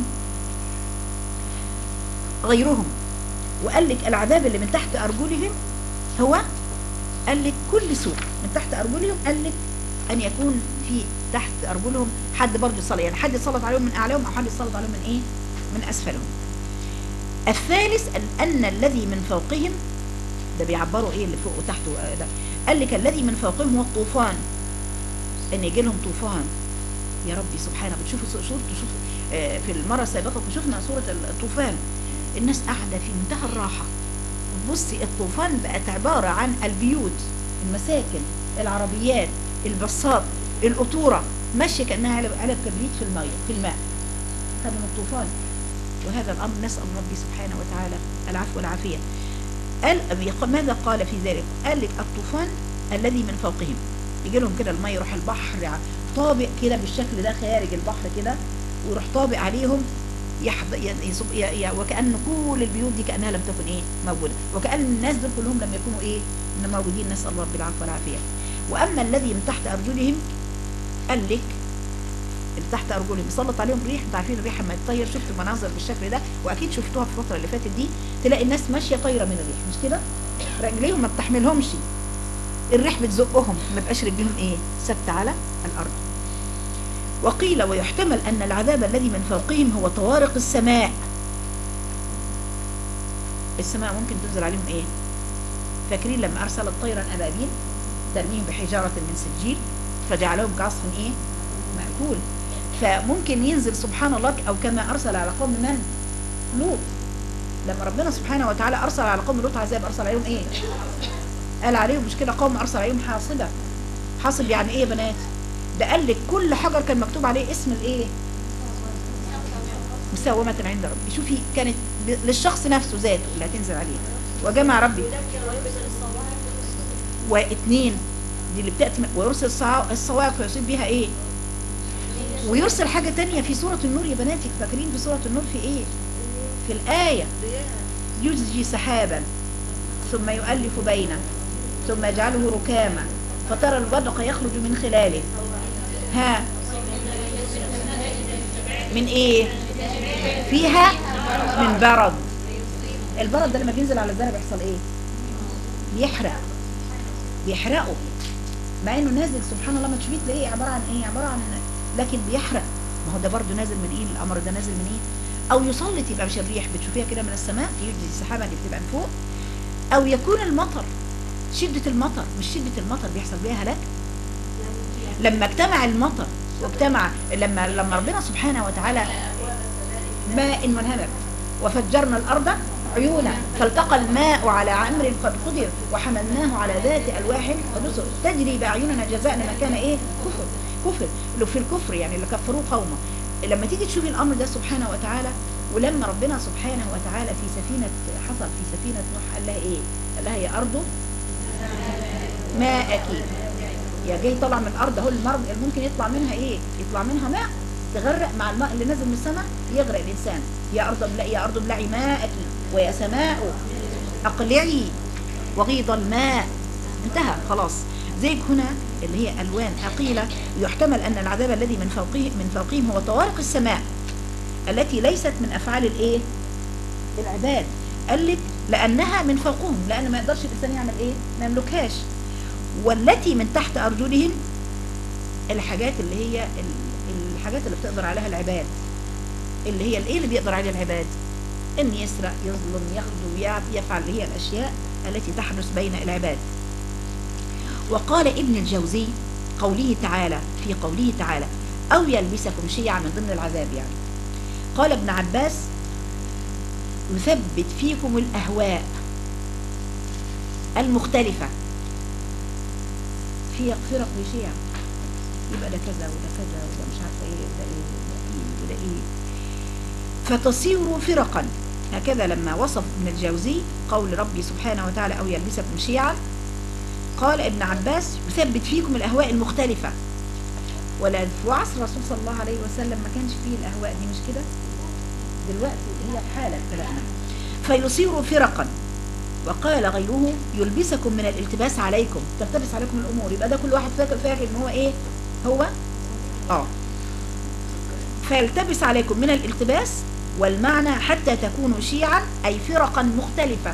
غيرهم وقال لك العذاب اللي من تحت أرجلهم هو قال لك كل سوء من تحت أرجلهم قال لك أن يكون في تحت أرجلهم حد برضه يصلي يعني حد يسلط عليهم من أعلاهم أو حد يسلط عليهم من إيه من أسفلهم الثالث أن الذي من فوقهم ده بيعبروا إيه اللي فوق وتحت ده قال لك الذي من فوقهم هو الطوفان أن يجي لهم طوفان يا ربي سبحانه بتشوفوا صورة تشوفوا في المرة السابقة شفنا صورة الطوفان الناس قاعدة في منتهى الراحة بصي الطوفان بقت عبارة عن البيوت المساكن العربيات البصات القطورة ماشية كأنها علب, علب كبريت في الماء في الماء هذا من الطوفان وهذا الأمر نسأل ربي سبحانه وتعالى العفو والعافية قال ماذا قال في ذلك قال لك الطوفان الذي من فوقهم يجي لهم كده الماء يروح البحر طابق كده بالشكل ده خارج البحر كده ويروح طابق عليهم يحض... يصب... ي... ي... وكأن كل البيوت دي كأنها لم تكن ايه موجودة وكأن الناس دول كلهم لم يكونوا ايه إن موجودين نسأل الله رب العفو والعافية وأما الذي من تحت أرجلهم قال لك اللي تحت أرجلهم يسلط عليهم ريح انتوا عارفين الريح لما تطير شفتوا مناظر بالشكل ده وأكيد شفتوها في الفترة اللي فاتت دي تلاقي الناس ماشية طايرة من الريح مش كده رجليهم ما بتحملهمش الريح بتزقهم ما بقاش رجلهم ايه ثابته على الأرض وقيل ويحتمل أن العذاب الذي من فوقهم هو طوارق السماء السماء ممكن تنزل عليهم ايه فاكرين لما أرسلت طيرا أبابيل ترميهم بحجارة من سجيل فجعلهم كعصف ايه مأكول فممكن ينزل سبحان الله أو كما أرسل على قوم من لوط لما ربنا سبحانه وتعالى أرسل على قوم لوط عذاب أرسل عليهم ايه قال عليهم مش كده قوم أرسل عليهم حاصبة حاصب يعني ايه يا بنات ده قال لك كل حجر كان مكتوب عليه اسم الايه مساومة عند ربي شوفي كانت للشخص نفسه ذاته اللي هتنزل عليه وجمع ربي واثنين دي اللي بتأتي ويرسل الصواعق فيصيب بيها ايه ويرسل حاجة تانية في سورة النور يا بناتك فاكرين في سورة النور في ايه في الآية يزجي سحابا ثم يؤلف بينه ثم يجعله ركاما فترى الودق يخرج من خلاله ها من ايه فيها من برد البرد ده لما بينزل على الزرع بيحصل ايه بيحرق بيحرقه مع انه نازل سبحان الله ما تشوفيه تلاقيه عباره عن ايه عباره عن لكن بيحرق ما هو ده برضه نازل من ايه الامر ده نازل من ايه او يسلط يبقى مش الريح بتشوفيها كده من السماء يجي السحابه اللي بتبقى من فوق او يكون المطر شدة المطر مش شدة المطر بيحصل بيها هلاك لما اجتمع المطر واجتمع لما لما ربنا سبحانه وتعالى ماء منهمر وفجرنا الأرض عيونا فالتقى الماء على عمر قد قدر وحملناه على ذات ألواح ودسر تجري بأعيننا جزاء لما كان إيه كفر كفر لو في الكفر يعني اللي كفروه قومه لما تيجي تشوفي الأمر ده سبحانه وتعالى ولما ربنا سبحانه وتعالى في سفينة حصل في سفينة نوح قال لها إيه قال لها يا أرض ماء أكيد يا جاي طلع من الأرض اهو المرض اللي ممكن يطلع منها إيه يطلع منها ماء تغرق مع الماء اللي نزل من السماء يغرق الإنسان يا أرض ابلعي يا أرض ابلعي ماءك ويا سماء أقلعي وغيض الماء انتهى خلاص زيك هنا اللي هي ألوان أقيلة يحتمل أن العذاب الذي من فوقه من فوقهم هو طوارق السماء التي ليست من أفعال الإيه العباد قال لك لأنها من فوقهم لأن ما يقدرش الإنسان يعمل إيه ما يملكهاش والتي من تحت أرجلهم الحاجات اللي هي ال- الحاجات اللي بتقدر عليها العباد اللي هي الايه اللي بيقدر عليها العباد ان يسرق يظلم يخدو يعب يفعل اللي هي الاشياء التي تحدث بين العباد وقال ابن الجوزي قوله تعالى في قوله تعالى او يلبسكم شيعا من ضمن العذاب يعني قال ابن عباس يثبت فيكم الاهواء المختلفه في فرق وشيع يبقى ده كذا وده كذا وده مش عارفه ايه وده ايه وده ايه وده ايه فتصيروا فرقا هكذا لما وصف ابن الجوزي قول ربي سبحانه وتعالى او يلبسكم شيعا قال ابن عباس يثبت فيكم الاهواء المختلفه ولا في عصر الرسول صلى الله عليه وسلم ما كانش فيه الاهواء دي مش كده دلوقتي هي حاله ابتلاءنا فيصيروا فرقا وقال غيره يلبسكم من الالتباس عليكم تلتبس عليكم الامور يبقى ده كل واحد فاكر فاكر ان هو ايه هو اه فيلتبس عليكم من الالتباس والمعنى حتى تكونوا شيعا اي فرقا مختلفه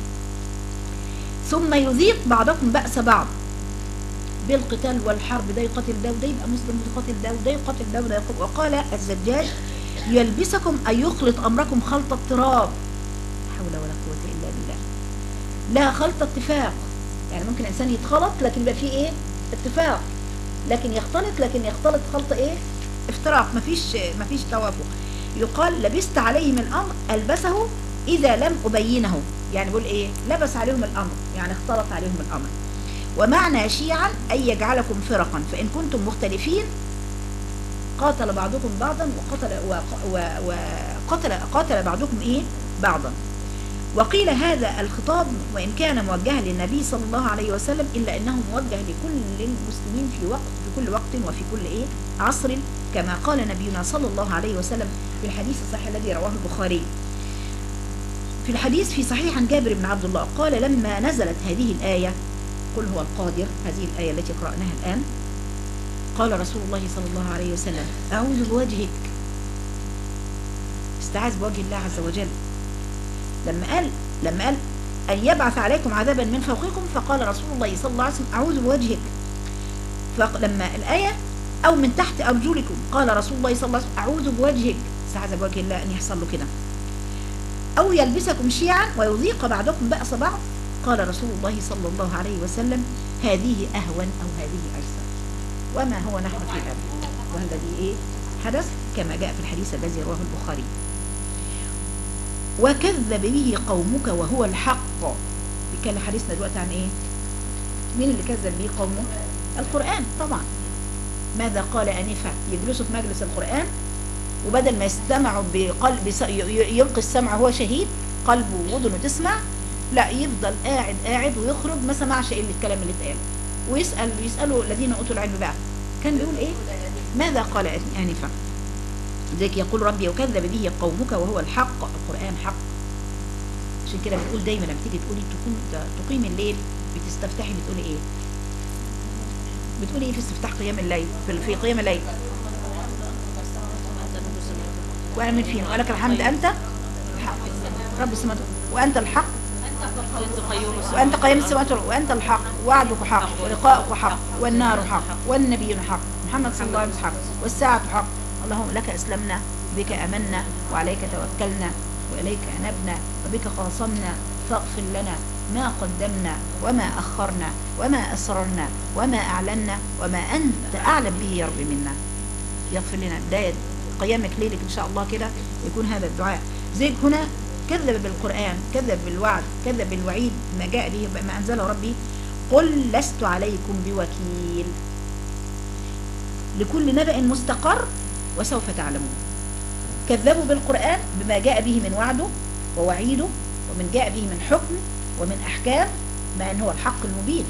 ثم يذيق بعضكم بأس بعض بالقتال والحرب ده يقاتل ده وده يبقى مسلم يقاتل ده وده يقاتل ده وده يقاتل وقال الزجاج يلبسكم أن يخلط أمركم خلط اضطراب حول ولا قوة إلا بالله لا خلط اتفاق يعني ممكن إنسان يتخلط لكن يبقى فيه إيه اتفاق لكن يختلط لكن يختلط خلط إيه افتراق مفيش مفيش توافق يقال لبست عليهم الأمر ألبسه إذا لم أبينه يعني بقول إيه لبس عليهم الأمر يعني اختلط عليهم الأمر ومعنى شيعا أي يجعلكم فرقا فإن كنتم مختلفين قاتل بعضكم بعضا وقتل وق- و- وقتل قاتل بعضكم ايه بعضا وقيل هذا الخطاب وان كان موجها للنبي صلى الله عليه وسلم الا انه موجه لكل المسلمين في وقت في كل وقت وفي كل ايه عصر كما قال نبينا صلى الله عليه وسلم في الحديث الصحيح الذي رواه البخاري في الحديث في صحيح عن جابر بن عبد الله قال لما نزلت هذه الآية قل هو القادر هذه الآية التي قرأناها الآن قال رسول الله صلى الله عليه وسلم أعوذ بوجهك استعاذ بوجه الله عز وجل لما قال لما قال أن يبعث عليكم عذابا من فوقكم فقال رسول الله صلى الله عليه وسلم أعوذ بوجهك فلما الآية أو من تحت أرجلكم قال رسول الله صلى الله عليه وسلم أعوذ بوجهك استعاذ بوجه الله أن يحصل له كده أو يلبسكم شيعا ويذيق بعضكم بأس بعض قال رسول الله صلى الله عليه وسلم هذه أهون أو هذه أيسر وما هو نحن في ذلك والذي إيه حدث كما جاء في الحديث الذي رواه البخاري وكذب به قومك وهو الحق كان حديثنا دلوقتي عن ايه مين اللي كذب به قومه القرآن طبعا ماذا قال آنفا يجلسوا في مجلس القرآن وبدل ما يستمعوا بقلب يس- ي- ي- يلقي السمع هو شهيد قلبه وودنه تسمع لا يفضل قاعد قاعد ويخرج ما سمعش الا الكلام اللي اتقال ويسأل يسألوا الذين أوتوا العلم بقى كان بيقول ايه ماذا قال آنفا ذلك يقول ربي وكذب به قومك وهو الحق القرآن حق عشان كده بنقول دايما لما تيجي تقولي تقوم تقيم الليل بتستفتحي بتقولي ايه بتقولي ايه في استفتاح قيام الليل في, في قيام الليل وانا من فين ولك الحمد انت الحق رب السماوات وانت الحق وانت قيم السماوات والأرض، وانت الحق وعدك حق ولقاؤك حق والنار حق والنبي حق محمد صلى الله عليه وسلم حق والساعة حق اللهم لك اسلمنا بك امنا وعليك توكلنا واليك انبنا وبك خاصمنا فاغفر لنا ما قدمنا وما اخرنا وما اسررنا وما اعلنا وما انت اعلم به يا رب منا يغفر لنا بداية قيامك ليلك إن شاء الله كده يكون هذا الدعاء زيك هنا كذب بالقرآن كذب بالوعد كذب بالوعيد ما جاء به ما أنزله ربي قل لست عليكم بوكيل لكل نبأ مستقر وسوف تعلمون كذبوا بالقرآن بما جاء به من وعده ووعيده ومن جاء به من حكم ومن أحكام ما أن هو الحق المبين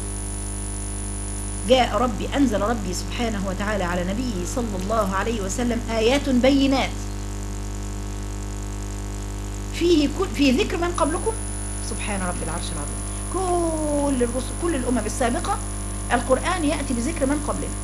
جاء ربي أنزل ربي سبحانه وتعالى على نبيه صلى الله عليه وسلم آيات بينات فيه كل في ذكر من قبلكم سبحان رب العرش العظيم كل الرسل كل الأمم السابقة القرآن يأتي بذكر من قبلنا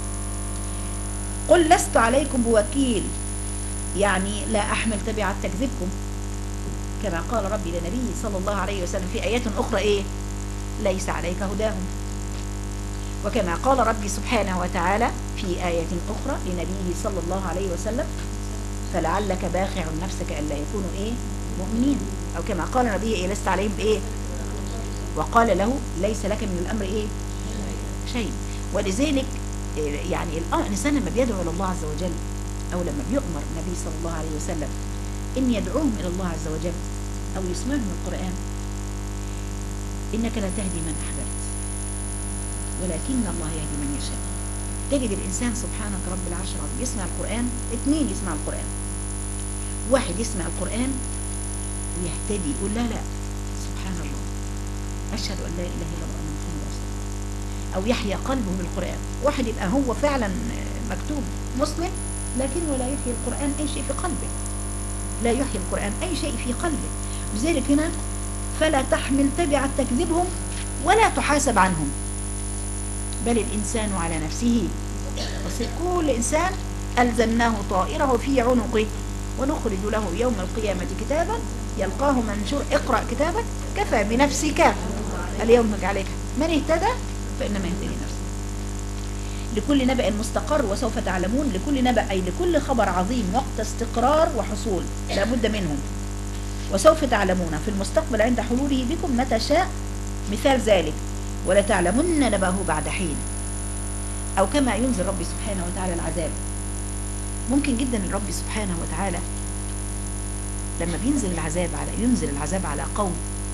قل لست عليكم بوكيل يعني لا أحمل تبعة تكذبكم كما قال ربي لنبيه صلى الله عليه وسلم في آيات أخرى إيه ليس عليك هداهم وكما قال ربي سبحانه وتعالى في آية أخرى لنبيه صلى الله عليه وسلم فلعلك باخع نفسك ألا يكونوا إيه مؤمنين أو كما قال نبيه إيه لست عليهم بإيه وقال له ليس لك من الأمر إيه شيء ولذلك يعني الإنسان لما بيدعو إلى الله عز وجل أو لما بيؤمر النبي صلى الله عليه وسلم إن يدعوهم إلى الله عز وجل أو يسمعهم القرآن إنك لا تهدي من أحببت ولكن الله يهدي من يشاء تجد الإنسان سبحانك رب العرش العظيم يسمع القرآن اثنين يسمع القرآن واحد يسمع القرآن ويهتدي يقول لا لا سبحان الله أشهد أن لا إله إلا الله أن محمد رسول الله أو يحيا قلبه بالقرآن واحد يبقى هو فعلا مكتوب مسلم لكنه لا يحيي القرآن أي شيء في قلبه لا يحيي القرآن أي شيء في قلبه لذلك هنا فلا تحمل تبعة تكذبهم ولا تحاسب عنهم بل الإنسان على نفسه كل إنسان ألزمناه طائره في عنقه ونخرج له يوم القيامة كتابا يلقاه منشور اقرأ كتابك كفى بنفسك اليوم عليك من اهتدى فإنما يهتدي نفسه لكل نبأ مستقر وسوف تعلمون لكل نبأ أي لكل خبر عظيم وقت استقرار وحصول لا بد منهم وسوف تعلمون في المستقبل عند حلوله بكم متى شاء مثال ذلك ولتعلمن نبأه بعد حين أو كما ينزل ربي سبحانه وتعالى العذاب ممكن جدا ربي سبحانه وتعالى لما بينزل العذاب على ينزل العذاب على قوم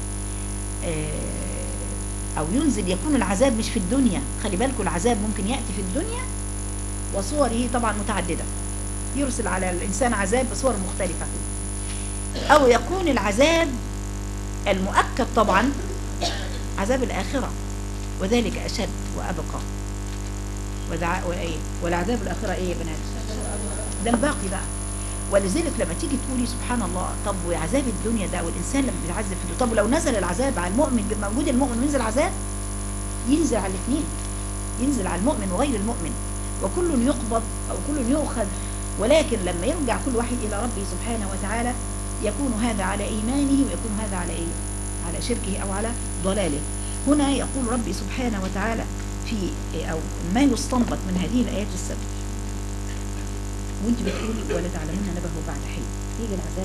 أو ينزل يكون العذاب مش في الدنيا خلي بالكم العذاب ممكن يأتي في الدنيا وصوره طبعا متعددة يرسل على الإنسان عذاب بصور مختلفة أو يكون العذاب المؤكد طبعا عذاب الآخرة وذلك أشد وأبقى ودعاء وإيه والعذاب الآخرة إيه يا بنات ده الباقي بقى ولذلك لما تيجي تقولي سبحان الله طب وعذاب الدنيا ده والإنسان لما بيتعذب في الدنيا طب لو نزل العذاب على المؤمن موجود المؤمن وينزل عذاب ينزل على الاثنين ينزل على المؤمن وغير المؤمن وكل يقبض أو كل يؤخذ ولكن لما يرجع كل واحد إلى ربه سبحانه وتعالى يكون هذا على إيمانه ويكون هذا على إيه على شركه أو على ضلاله هنا يقول ربي سبحانه وتعالى في أو ما يستنبط من هذه الآيات السبع وانت بتقولي ولا تعلمون نبه بعد حين يجي العذاب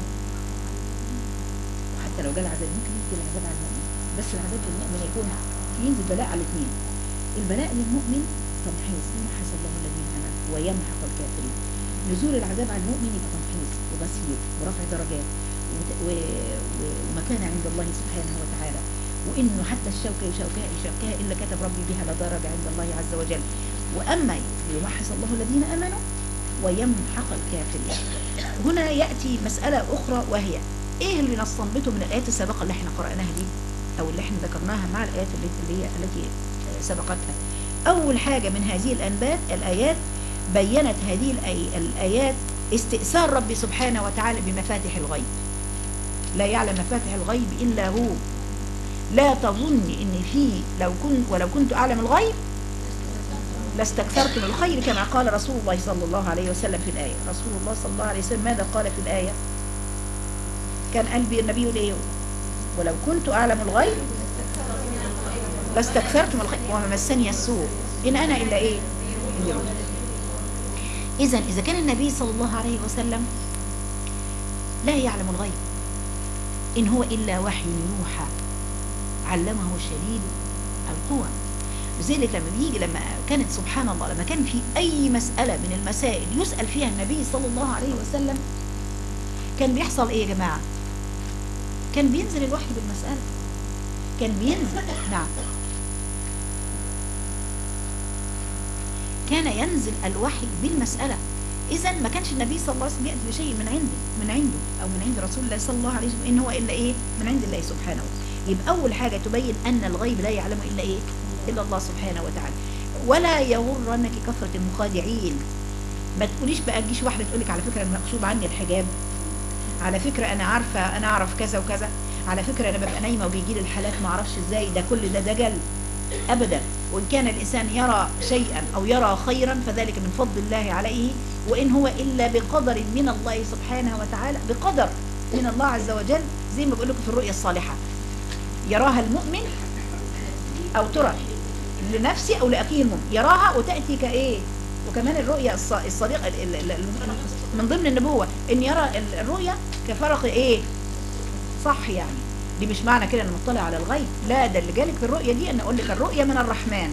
وحتى لو جاء العذاب ممكن يجي العذاب على المؤمن بس العذاب للمؤمن يكون ينزل بلاء على الاثنين البلاء للمؤمن تمحيص يمحص الله الذين امنوا ويمحق الكافرين نزول العذاب على المؤمن يبقى تمحيص وغسيل ورفع درجات ومكانة عند الله سبحانه وتعالى وانه حتى الشوكة يشوكها يشوكها الا كتب ربي بها لدرجة عند الله عز وجل واما يمحص الله الذين امنوا ويمحق الكافرين هنا يأتي مسألة أخرى وهي إيه اللي نستنبطه من الآيات السابقة اللي احنا قرأناها دي أو اللي احنا ذكرناها مع الآيات اللي هي التي سبقتها أول حاجة من هذه الأنبات الآيات بينت هذه الآيات استئثار ربي سبحانه وتعالى بمفاتح الغيب لا يعلم مفاتح الغيب إلا هو لا تظني ان في لو كنت ولو كنت اعلم الغيب لاستكثرت من الخير كما قال رسول الله صلى الله عليه وسلم في الآية رسول الله صلى الله عليه وسلم ماذا قال في الآية كان قلبي النبي ليه ولو كنت أعلم الغيب لاستكثرت من الخير وما مسني السوء إن أنا إلا إيه إذا إذا كان النبي صلى الله عليه وسلم لا يعلم الغيب إن هو إلا وحي يوحى علمه شديد القوى لذلك لما بيجي لما كانت سبحان الله لما كان في اي مساله من المسائل يسال فيها النبي صلى الله عليه وسلم كان بيحصل ايه يا جماعه كان بينزل الوحي بالمساله كان بينزل نعم كان ينزل الوحي بالمساله اذا ما كانش النبي صلى الله عليه وسلم ياتي بشيء من عنده من عنده او من عند رسول الله صلى الله عليه وسلم ان هو الا ايه من عند الله سبحانه وتعالى يبقى اول حاجه تبين ان الغيب لا يعلمه الا ايه الا الله سبحانه وتعالى ولا يغرنك كثره المخادعين ما تقوليش بقى تجيش واحده تقول لك على فكره انا مكتوب عني الحجاب على فكره انا عارفه انا اعرف كذا وكذا على فكره انا ببقى نايمه وبيجي لي الحالات ما اعرفش ازاي ده كل ده دجل ابدا وان كان الانسان يرى شيئا او يرى خيرا فذلك من فضل الله عليه وان هو الا بقدر من الله سبحانه وتعالى بقدر من الله عز وجل زي ما بقول لكم في الرؤيا الصالحه يراها المؤمن او ترى لنفسي او لاخيه المؤمن يراها وتاتي كايه وكمان الرؤيا الص- الصديقه ال- ال- ال- من ضمن النبوه ان يرى ال- الرؤيا كفرق ايه صح يعني دي مش معنى كده ان مطلع على الغيب لا ده اللي جالك في الرؤيه دي ان اقول لك الرؤيه من الرحمن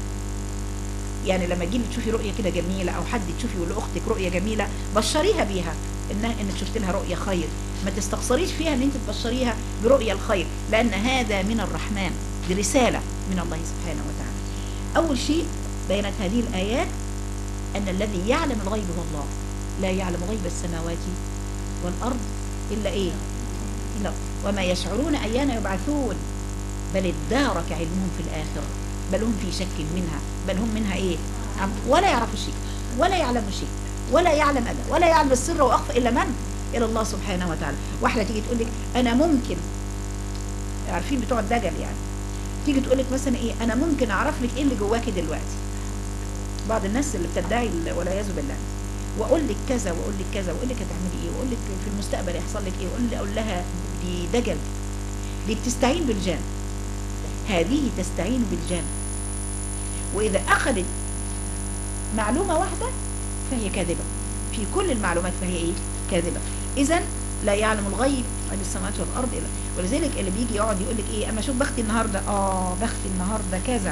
يعني لما تجيبي تشوفي رؤيه كده جميله او حد تشوفي لاختك رؤيه جميله بشريها بيها انها انك شفت لها رؤيه خير ما تستقصريش فيها ان انت تبشريها برؤيا الخير لان هذا من الرحمن دي رساله من الله سبحانه وتعالى اول شيء بينت هذه الايات ان الذي يعلم الغيب هو الله لا يعلم غيب السماوات والارض الا ايه الا وما يشعرون ايان يبعثون بل ادارك علمهم في الاخره بل هم في شك منها بل هم منها ايه عم- ولا يعرفوا شيء ولا يعلموا شيء ولا يعلم أبدا ولا يعلم السر واخفى الا من الى الله سبحانه وتعالى واحده تيجي تقول لك انا ممكن عارفين بتوع الدجل يعني تيجي تقول لك مثلا ايه انا ممكن اعرف لك ايه اللي جواكي دلوقتي بعض الناس اللي بتدعي ال- والعياذ بالله واقول لك كذا واقول لك كذا واقول لك هتعملي ايه واقول لك في المستقبل يحصل لك ايه واقول اقول لها دي دجل دي بتستعين بالجان هذه تستعين بالجان واذا اخذت معلومه واحده فهي كاذبه في كل المعلومات فهي ايه كاذبه اذا لا يعلم الغيب غيب السماوات والارض الا ولذلك اللي بيجي يقعد يقول لك ايه اما اشوف بختي النهارده اه بختي النهارده كذا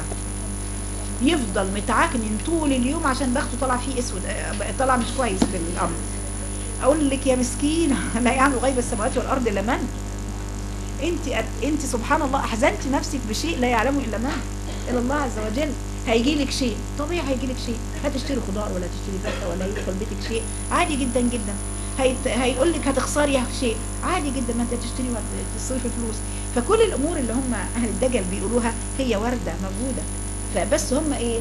يفضل متعكنن طول اليوم عشان بخته طلع فيه اسود آه، طلع مش كويس في الامر اقول لك يا مسكين لا يعلم غيب السماوات والارض الا من انت انت سبحان الله احزنت نفسك بشيء لا يعلمه الا من الا الله عز وجل هيجي لك شيء طبيعي هيجي لك شيء هتشتري خضار ولا تشتري فاكهه ولا يدخل بيتك شيء عادي جدا جدا هيت... هيقول لك هتخسري شيء عادي جدا ما انت تشتري وتصرفي فلوس فكل الامور اللي هم اهل الدجل بيقولوها هي وارده موجوده فبس هم ايه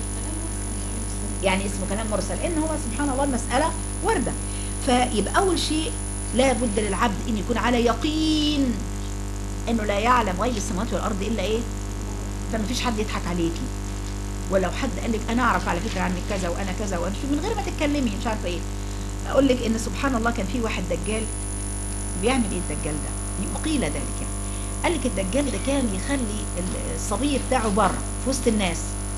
يعني اسمه كلام مرسل ان هو سبحان الله المساله وارده فيبقى اول شيء لا بد للعبد ان يكون على يقين انه لا يعلم غيب السماوات والارض الا ايه فما فيش حد يضحك عليكي ولو حد قال لك انا اعرف على فكره عنك كذا وانا كذا وانا شو من غير ما تتكلمي مش عارفه ايه اقول لك ان سبحان الله كان في واحد دجال بيعمل ايه الدجال ده قيل ذلك يعني قال لك الدجال ده كان يخلي الصبي بتاعه بره في وسط الناس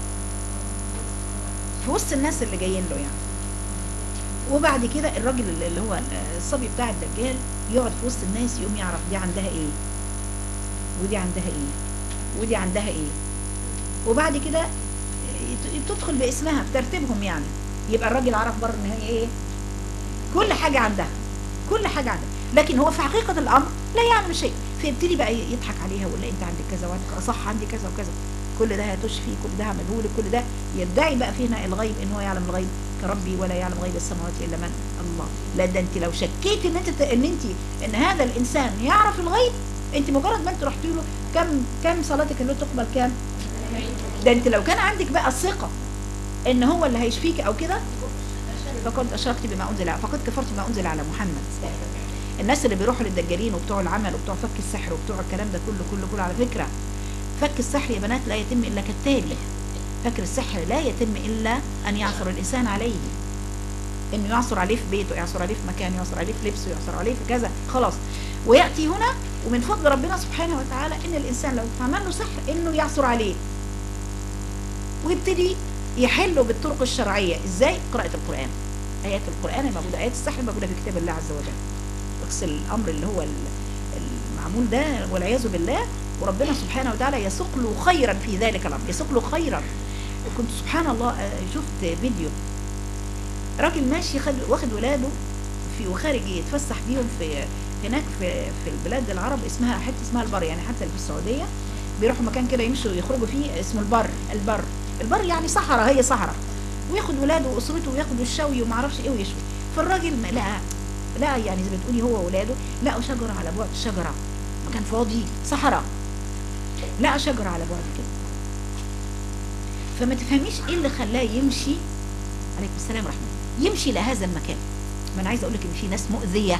في وسط الناس اللي جايين له يعني وبعد كده الراجل اللي اللي هو الصبي بتاع الدجال يقعد في وسط الناس يقوم يعرف دي عندها ايه ودي عندها ايه ودي عندها ايه وبعد كده يت- تدخل باسمها بترتيبهم يعني يبقى الراجل عرف بره ان هي ايه كل حاجه عندها كل حاجه عندها لكن هو في حقيقه الامر لا يعلم شيء فيبتدي بقى يضحك عليها ويقول لها انت عندك كذا وعندك صح عندي كذا وكذا كل ده هتشفي كل ده هعمله لك كل ده يدعي بقى فينا الغيب ان هو يعلم الغيب كربي ولا يعلم غيب السماوات الا من الله لا ده انت لو شكيت ان انت ان انت ان هذا الانسان يعرف الغيب انت مجرد ما انت رحت له كم كم صلاتك اللي تقبل كام ده انت لو كان عندك بقى الثقه ان هو اللي هيشفيك او كده فقد اشركت بما انزل فقد كفرت بما انزل على محمد الناس اللي بيروحوا للدجالين وبتوع العمل وبتوع فك السحر وبتوع الكلام ده كله كله كله على فكره فك السحر يا بنات لا يتم الا كالتالي فكر السحر لا يتم الا ان يعثر الانسان عليه انه يعثر عليه في بيته يعثر عليه في مكان يعثر عليه في لبسه يعثر عليه في كذا خلاص وياتي هنا ومن فضل ربنا سبحانه وتعالى ان الانسان لو اتعمل له سحر انه يعثر عليه ويبتدي يحله بالطرق الشرعيه ازاي قراءه القران ايات القران الموجوده ايات السحر الموجوده في كتاب الله عز وجل بس الامر اللي هو ال- المعمول ده والعياذ بالله وربنا سبحانه وتعالى يسوق له خيرا في ذلك الامر يسوق له خيرا كنت سبحان الله آه، شفت فيديو راجل ماشي خد واخد ولاده في وخارج يتفسح بيهم في هناك في في البلاد العرب اسمها حته اسمها البر يعني حتى اللي في السعوديه بيروحوا مكان كده يمشوا يخرجوا فيه اسمه البر البر البر يعني صحراء هي صحراء وياخد ولاده واسرته وياخد الشوي وما اعرفش ايه ويشوي فالراجل ما لقى لقى يعني زي ما تقولي هو واولاده لقوا شجره على بعد شجره مكان فاضي صحراء لقى شجره على بعد كده فما تفهميش ايه اللي خلاه يمشي عليكم السلام ورحمه الله يمشي لهذا المكان ما انا عايزه اقول لك ان في ناس مؤذيه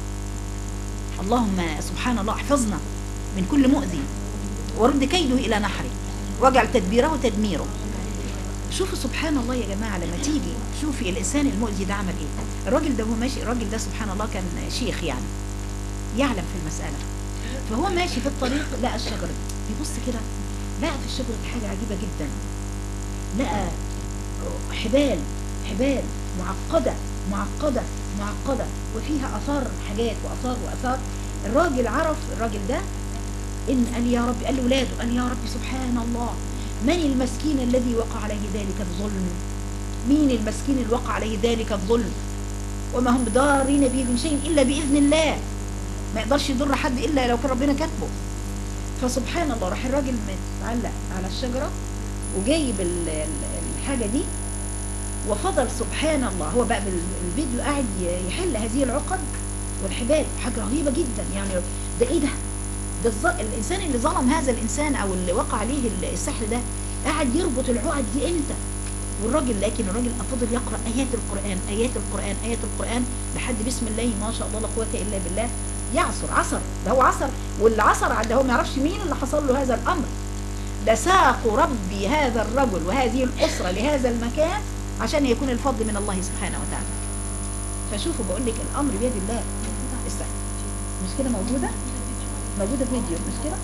اللهم سبحان الله احفظنا من كل مؤذي ورد كيده الى نحره واجعل تدبيره تدميره شوفوا سبحان الله يا جماعه لما تيجي شوفي الانسان المؤذي ده عمل ايه الراجل ده هو ماشي الراجل ده سبحان الله كان شيخ يعني يعلم في المساله فهو ماشي في الطريق لقى الشجره بيبص كده لقى في الشجره دي حاجه عجيبه جدا لقى حبال حبال معقده معقده معقده وفيها اثار حاجات واثار واثار الراجل عرف الراجل ده ان قال يا رب قال لاولاده قال يا رب سبحان الله من المسكين الذي وقع عليه ذلك الظلم مين المسكين اللي وقع عليه ذلك الظلم وما هم بضارين به من شيء الا باذن الله ما يقدرش يضر حد الا لو كان ربنا كاتبه فسبحان الله راح الراجل متعلق على الشجره وجايب ال- ال- الحاجه دي وفضل سبحان الله هو بقى بالفيديو قاعد ي- يحل هذه العقد والحبال حاجه رهيبه جدا يعني ده ايه ده ده الظ- الانسان اللي ظلم هذا الانسان او اللي وقع عليه ال- السحر ده قاعد يربط العقد دي امتى والراجل لكن الراجل فضل يقرا ايات القران ايات القران ايات القران لحد بسم الله ما شاء الله لا قوه الا بالله يعصر عصر ده هو عصر واللي عصر على هو ما يعرفش مين اللي حصل له هذا الامر ده ساق ربي هذا الرجل وهذه الاسره لهذا المكان عشان يكون الفضل من الله سبحانه وتعالى فشوفوا بقول لك الامر بيد الله استنى مش كده موجوده موجوده فيديو مش كده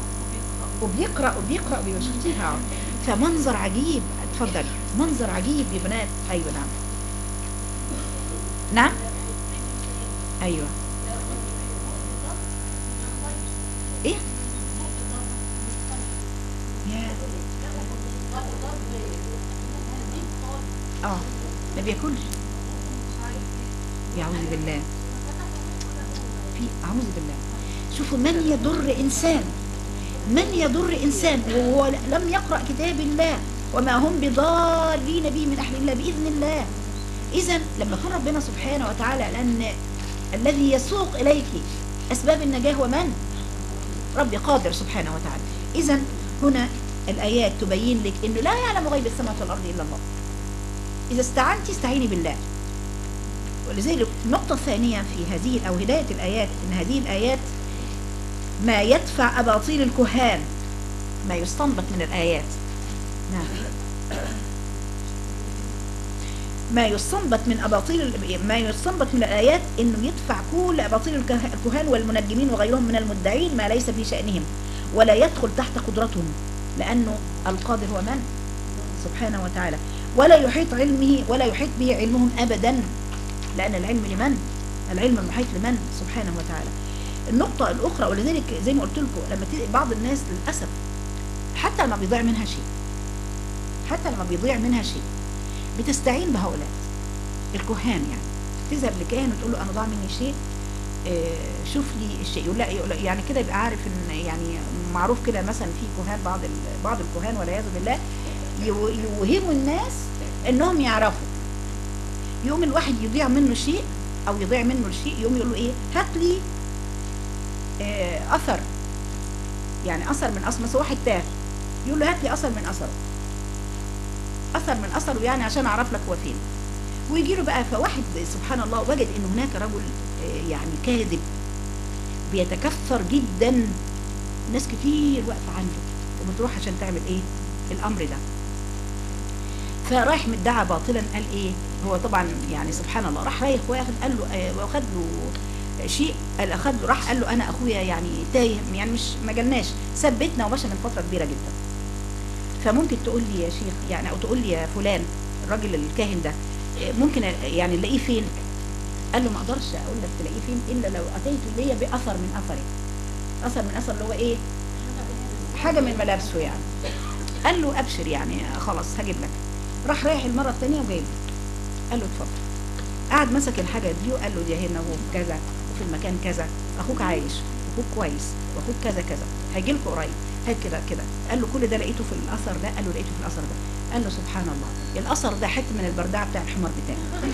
وبيقرا وبيقرا وبيبقى شفتيها فمنظر عجيب اتفضلي منظر عجيب يا بنات ايوه نعم نعم ايوه ايه يا اه ما بياكلش يعوذ بالله في اعوذ بالله شوفوا من يضر انسان من يضر انسان وهو لم يقرا كتاب الله وما هم بضارين به من احد الله باذن الله اذا لما يكون ربنا سبحانه وتعالى لان الذي يسوق اليك اسباب النجاه هو من ربي قادر سبحانه وتعالى اذا هنا الايات تبين لك انه لا يعلم غيب السماوات والارض الا الله اذا استعنت استعيني بالله ولذلك النقطة الثانية في هذه أو هداية الآيات إن هذه الآيات ما يدفع أباطيل الكهان ما يستنبط من الآيات نعم ما يستنبط من أباطيل ما يستنبط من الآيات إنه يدفع كل أباطيل الكه- الكهان والمنجمين وغيرهم من المدعين ما ليس في شأنهم ولا يدخل تحت قدرتهم لأنه القادر هو من؟ سبحانه وتعالى ولا يحيط علمه ولا يحيط به علمهم أبدا لأن العلم لمن؟ العلم المحيط لمن؟ سبحانه وتعالى النقطة الأخرى ولذلك زي ما قلت لكم لما تيجي بعض الناس للأسف حتى لما بيضيع منها شيء حتى لما بيضيع منها شيء بتستعين بهؤلاء الكهان يعني تذهب لكاهن وتقول له أنا ضاع مني شيء آه، شوف لي الشيء يقول لا يقول لا، يعني كده يبقى عارف ان يعني معروف كده مثلا في كهان بعض ال- بعض الكهان والعياذ بالله يو- يوهموا الناس انهم يعرفوا يقوم الواحد يضيع منه شيء او يضيع منه الشيء يقوم يقول له ايه هات لي آه، اثر يعني اثر من اثر مثلا واحد تاه يقول له هات لي اثر من اثره اثر من اثره يعني عشان اعرف لك هو فين ويجي له بقى فواحد سبحان الله وجد ان هناك رجل آه، يعني كاذب بيتكثر جدا ناس كتير واقفه عنده وبتروح عشان تعمل ايه الامر ده فرايح مدعى باطلا قال ايه هو طبعا يعني سبحان الله راح رايح واخد قال له آه، واخد له شيء قال اخد له راح قال له انا اخويا يعني تايه يعني مش ما جالناش ثبتنا ومشى من فتره كبيره جدا فممكن تقول لي يا شيخ يعني او تقول لي يا فلان الراجل الكاهن ده آه، ممكن يعني نلاقيه فين قال له ما اقدرش اقول لك تلاقيه فين الا لو اتيت ليا باثر من اثره اثر من اثر اللي هو ايه حاجه من ملابسه يعني قال له ابشر يعني خلاص هجيب لك راح رايح المره الثانيه وجايب له قال له اتفضل قعد مسك الحاجه دي وقال له دي هنا وكذا وفي المكان كذا اخوك عايش واخوك كويس واخوك كذا كذا هيجي لكم قريب هات كده كده قال له كل ده لقيته في الاثر ده قال له لقيته في الاثر ده قال له سبحان الله الاثر ده حته من البردعه بتاع الحمار بتاعي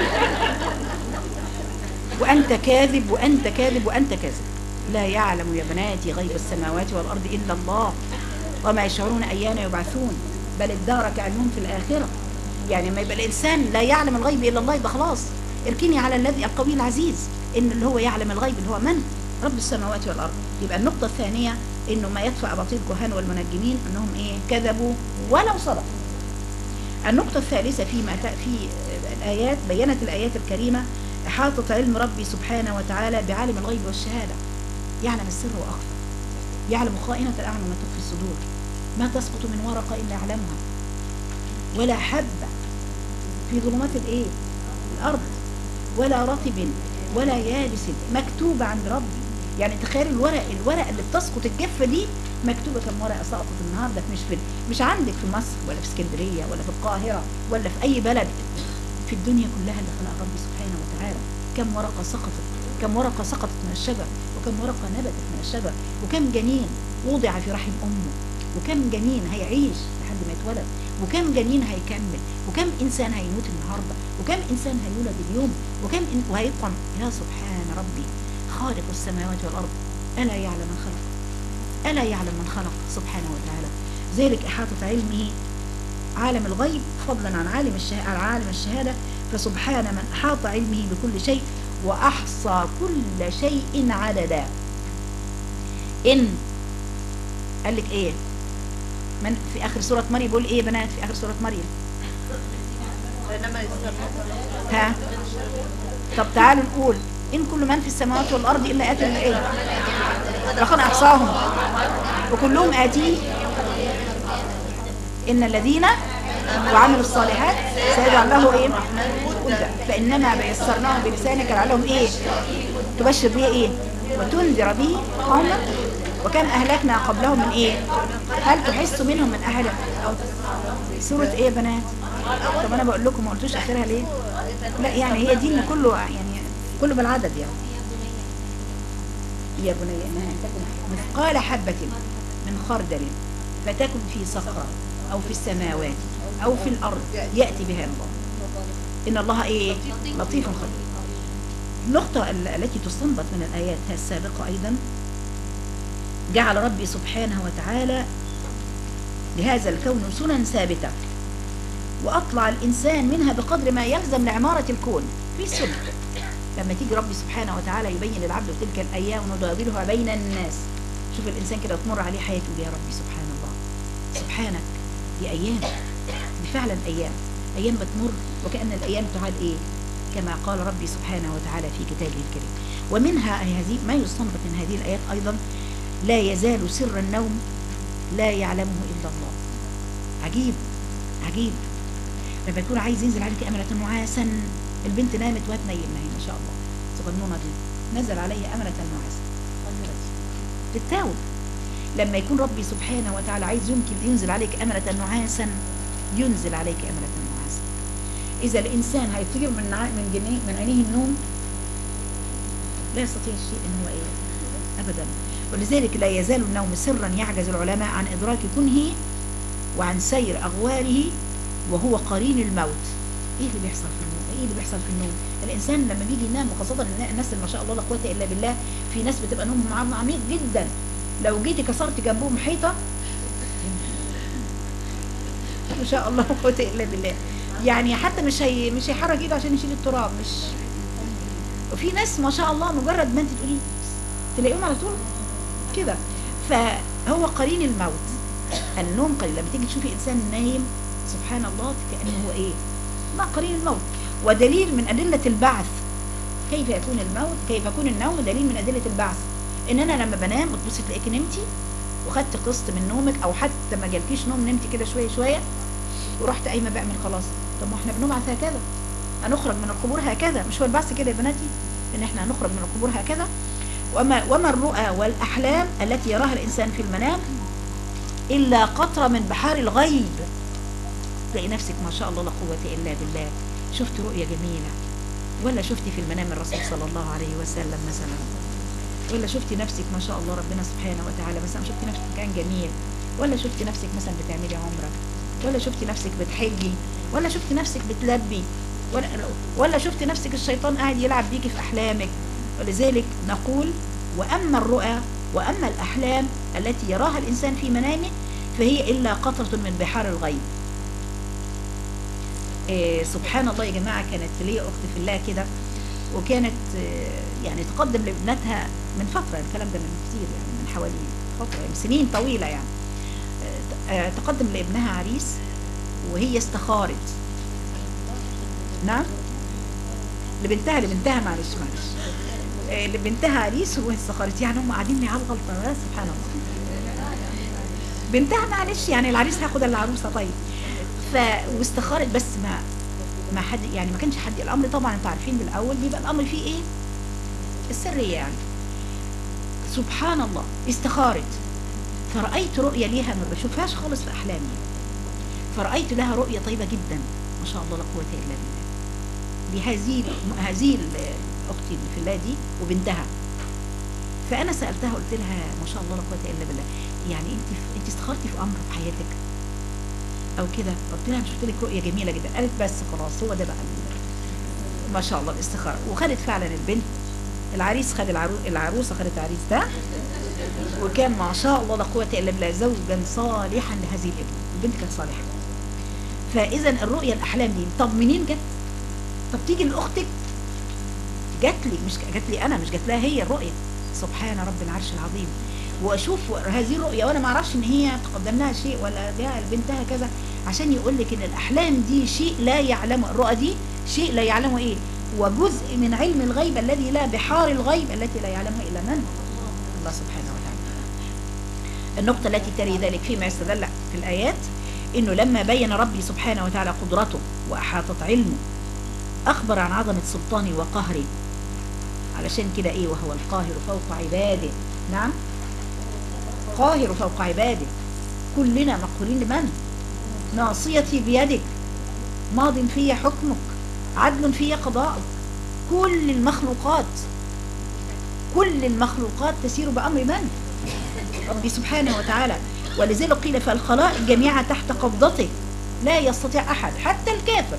وانت كاذب وانت كاذب وانت كاذب لا يعلم يا بناتي غيب السماوات والارض الا الله وما يشعرون ايان يبعثون بل ادارك علمهم في الاخره يعني ما يبقى الانسان لا يعلم الغيب الا الله يبقى خلاص اركني على الذي القوي العزيز ان اللي هو يعلم الغيب اللي هو من رب السماوات والارض يبقى النقطه الثانيه انه ما يدفع اباطيل الكهان والمنجمين انهم ايه كذبوا ولو صدقوا النقطة الثالثة فيما في الآيات بينت الآيات الكريمة إحاطة علم ربي سبحانه وتعالى بعالم الغيب والشهادة يعلم السر وأخفى يعلم خائنة الأعين وما تخفي الصدور ما تسقط من ورقة إلا يعلمها ولا حبة في ظلمات الإيه؟ الأرض ولا رطب ولا يابس مكتوبة عند ربي يعني تخيل الورق الورق اللي بتسقط الجفة دي مكتوبة كم ورقة سقطت النهاردة مش في مش عندك في مصر ولا في اسكندرية ولا في القاهرة ولا في أي بلد في الدنيا كلها اللي خلق ربي سبحانه وتعالى كم ورقة سقطت كم ورقة سقطت من الشجر وكم ورقة نبتت من الشجر وكم جنين وضع في رحم أمه وكم جنين هيعيش لحد ما يتولد وكم جنين هيكمل وكم إنسان هيموت النهاردة وكم إنسان هيولد اليوم وكم إن وهيطعم يا سبحان ربي خالق السماوات والأرض ألا يعلم من خلق ألا يعلم من خلق سبحانه وتعالى ذلك إحاطة علمه عالم الغيب فضلا عن عالم الشهادة, عن عالم الشهادة فسبحان من أحاط علمه بكل شيء وأحصى كل شيء عددا إن قال لك إيه من في آخر سورة مريم بيقول إيه يا بنات في آخر سورة مريم ها طب تعالوا نقول إن كل من في السماوات والأرض إلا آتي الإيه لقد أحصاهم وكلهم آتيه إن الذين وعملوا الصالحات سيجعل له إيه قلت فإنما بيسرناهم بلسانك لعلهم إيه تبشر به إيه وتنذر به قوما وكم أهلكنا قبلهم من إيه هل تحس منهم من أحد سورة إيه يا بنات طب أنا بقول لكم ما قلتوش آخرها ليه لا يعني هي دي اللي كله يعني كله بالعدد يعني يا بني انها تكن مثقال حبة من خردل فتكن في صخرة او في السماوات او في الارض يأتي بها الله ان الله ايه لطيف خبير النقطة التي تستنبط من الآيات السابقة أيضا جعل ربي سبحانه وتعالى لهذا الكون سنن ثابتة وأطلع الإنسان منها بقدر ما يلزم لعمارة الكون في سنة لما تيجي ربي سبحانه وتعالى يبين للعبد تلك الأيام ونداولها بين الناس شوف الإنسان كده تمر عليه حياته يا ربي سبحان الله سبحانك دي أيام دي فعلا أيام أيام بتمر وكأن الأيام تعاد إيه كما قال ربي سبحانه وتعالى في كتابه الكريم ومنها هذه ما يستنبط من هذه الآيات أيضا لا يزال سر النوم لا يعلمه إلا الله عجيب عجيب لما يكون عايز ينزل عليك أملة نعاسا البنت نامت وهتنيم ما هي ما شاء الله صغنونة دي نزل عليها أملة نعاسا تتاوب لما يكون ربي سبحانه وتعالى عايز يمكن ينزل عليك أملة نعاسا ينزل عليك أملة نعاسا إذا الإنسان هيطير من من جنيه من عينيه النوم لا يستطيع الشيء إن هو إيه أبدا ولذلك لا يزال النوم سرا يعجز العلماء عن إدراك كنه وعن سير أغواره وهو قرين الموت ايه اللي بيحصل في النوم ايه اللي بيحصل في النوم الانسان لما بيجي ينام وخاصه الناس اللي ما شاء الله لا قوه الا بالله في ناس بتبقى نومهم عميق جدا لو جيتي كسرت جنبهم حيطه ما شاء الله لا قوه الا بالله يعني حتى مش هي مش هيحرك ايده عشان يشيل التراب مش وفي ناس ما شاء الله مجرد ما انت تقولي تلاقيهم على طول كده فهو قرين الموت النوم قليل لما تيجي تشوفي انسان نايم سبحان الله كانه هو ايه ما قرين الموت ودليل من أدلة البعث كيف يكون الموت كيف يكون النوم دليل من أدلة البعث إن أنا لما بنام بتبصي تلاقيكي نمتي وخدت قسط من نومك أو حتى ما جالكيش نوم نمتي كده شوية شوية ورحت قايمة بقى من خلاص طب ما احنا بنبعث هكذا هنخرج من القبور هكذا مش هو البعث كده يا بناتي إن احنا هنخرج من القبور هكذا وما وما الرؤى والأحلام التي يراها الإنسان في المنام إلا قطرة من بحار الغيب تلاقي نفسك ما شاء الله لا قوة إلا بالله شفت رؤية جميلة ولا شفتي في المنام الرسول صلى الله عليه وسلم مثلا ولا شفتي نفسك ما شاء الله ربنا سبحانه وتعالى مثلا شفتي نفسك كان جميل ولا شفتي نفسك مثلا بتعملي عمرة ولا شفتي نفسك بتحجي ولا شفتي نفسك بتلبي ولا, ولا شفتي نفسك الشيطان قاعد يلعب بيكي في أحلامك ولذلك نقول وأما الرؤى وأما الأحلام التي يراها الإنسان في منامه فهي إلا قطرة من بحار الغيب إيه سبحان الله يا جماعة كانت لي أخت في الله كده وكانت آه، يعني تقدم لابنتها من فترة الكلام ده من كتير يعني من حوالي فترة يعني سنين طويلة يعني آه، آه، تقدم لابنها عريس وهي استخارت نعم لبنتها لبنتها معلش معلش آه، لبنتها عريس وهي استخارت يعني هم قاعدين على الغلطة بس سبحان الله بنتها معلش يعني العريس هياخد العروسة طيب ف واستخارت بس ما ما حد يعني ما كانش حد الامر طبعا انتوا عارفين بالاول بيبقى الامر فيه ايه السريه يعني سبحان الله استخارت فرأيت رؤية ليها ما بشوفهاش خالص في أحلامي فرأيت لها رؤية طيبة جدا ما شاء الله لا قوة إلا بالله لهذه هذه أختي اللي في الله دي وبنتها فأنا سألتها قلت لها ما شاء الله لا قوة إلا بالله يعني أنت أنت استخرتي في أمر في حياتك أو كده قلت لها أنا شفت لك رؤية جميلة جدا قالت بس خلاص هو ده بقى ال- ما شاء الله الاستخارة وخدت فعلا البنت العريس خد العرو... العروسة خدت العريس ده وكان ما شاء الله لا قوة إلا بالله زوجا صالحا لهذه الابن البنت كانت صالحة فإذا الرؤية الأحلام دي طب منين جت؟ طب تيجي لأختك جات لي مش جات لي أنا مش جات لها هي الرؤية سبحان رب العرش العظيم واشوف هذه الرؤية وانا ما اعرفش ان هي تقدم لها شيء ولا جاء لبنتها كذا عشان يقول لك ان الاحلام دي شيء لا يعلمه الرؤى دي شيء لا يعلمه ايه وجزء من علم الغيب الذي لا بحار الغيب التي لا يعلمها الا من الله سبحانه وتعالى النقطة التي تلي ذلك فيما يستدل في الآيات إنه لما بين ربي سبحانه وتعالى قدرته وأحاطت علمه أخبر عن عظمة سلطانه وقهره علشان كده إيه وهو القاهر فوق عباده نعم قاهر فوق عباده كلنا مقهورين لمن ناصيتي بيدك ماض في حكمك عدل في قضاءك كل المخلوقات كل المخلوقات تسير بأمر من ربي سبحانه وتعالى ولذلك قيل فالخلائق جميعا تحت قبضته لا يستطيع أحد حتى الكافر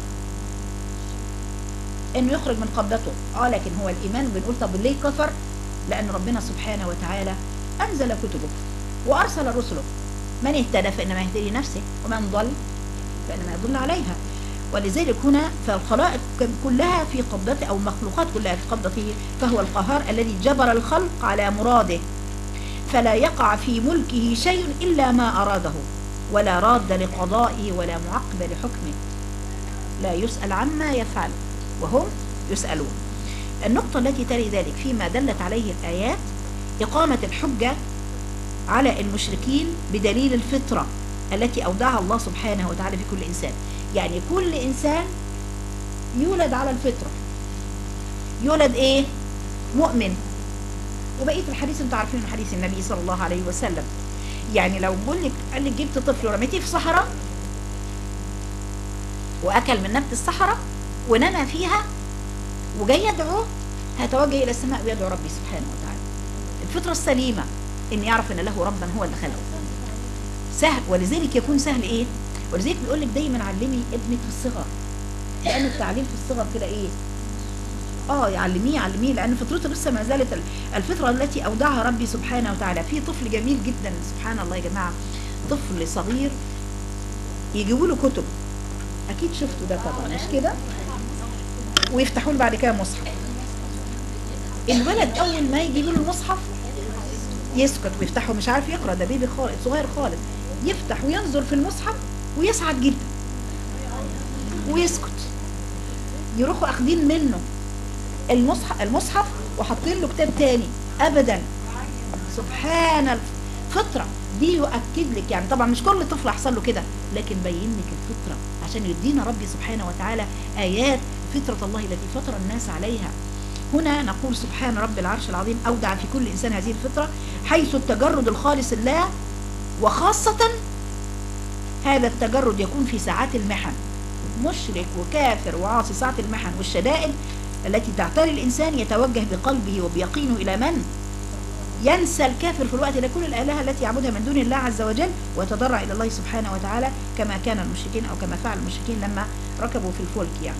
انه يخرج من قبضته اه لكن هو الايمان بنقول طب ليه كفر لان ربنا سبحانه وتعالى انزل كتبه وارسل رسله من اهتدى فانما يهتدي نفسه ومن ضل فانما يضل عليها ولذلك هنا فالخلائق كلها في قبضته او المخلوقات كلها في قبضته فهو القهار الذي جبر الخلق على مراده فلا يقع في ملكه شيء الا ما اراده ولا راد لقضائه ولا معقب لحكمه لا يسأل عما يفعل وهم يسألون النقطة التي تلي ذلك فيما دلت عليه الآيات إقامة الحجة على المشركين بدليل الفطرة التي أودعها الله سبحانه وتعالى في كل إنسان يعني كل إنسان يولد على الفطرة يولد إيه؟ مؤمن وبقية الحديث انتوا عارفين من حديث النبي صلى الله عليه وسلم يعني لو بقول لك قال لك جبت طفل ورميتيه في صحراء واكل من نبت الصحراء ونمى فيها وجاي يدعو هيتوجه الى السماء ويدعو ربي سبحانه وتعالى الفطره السليمه ان يعرف ان له ربا هو اللي خلقه سهل ولذلك يكون سهل ايه ولذلك بيقول لك دايما علمي ابنك في الصغر لان التعليم في الصغر كده ايه اه يعلميه علميه لان فطرته لسه ما زالت ال- الفطره التي اودعها ربي سبحانه وتعالى في طفل جميل جدا سبحان الله يا جماعه طفل صغير يجيبوا له كتب اكيد شفتوا ده طبعا مش كده ويفتحوا له بعد كده مصحف الولد اول ما يجيبوا له المصحف يسكت ويفتحه مش عارف يقرا ده بيبي خالص صغير خالص يفتح وينظر في المصحف ويسعد جدا ويسكت يروحوا اخدين منه المصحف المصحف وحاطين له كتاب تاني ابدا سبحان الفطره دي يؤكد لك يعني طبعا مش كل طفل حصل له كده لكن بين لك الفطره عشان يدينا ربي سبحانه وتعالى ايات فطره الله التي فطر الناس عليها هنا نقول سبحان رب العرش العظيم اودع في كل انسان هذه الفطره حيث التجرد الخالص لله وخاصة هذا التجرد يكون في ساعات المحن مشرك وكافر وعاصي ساعة المحن والشدائد التي تعتري الإنسان يتوجه بقلبه وبيقينه إلى من؟ ينسى الكافر في الوقت ده كل الآلهة التي يعبدها من دون الله عز وجل ويتضرع إلى الله سبحانه وتعالى كما كان المشركين أو كما فعل المشركين لما ركبوا في الفلك يعني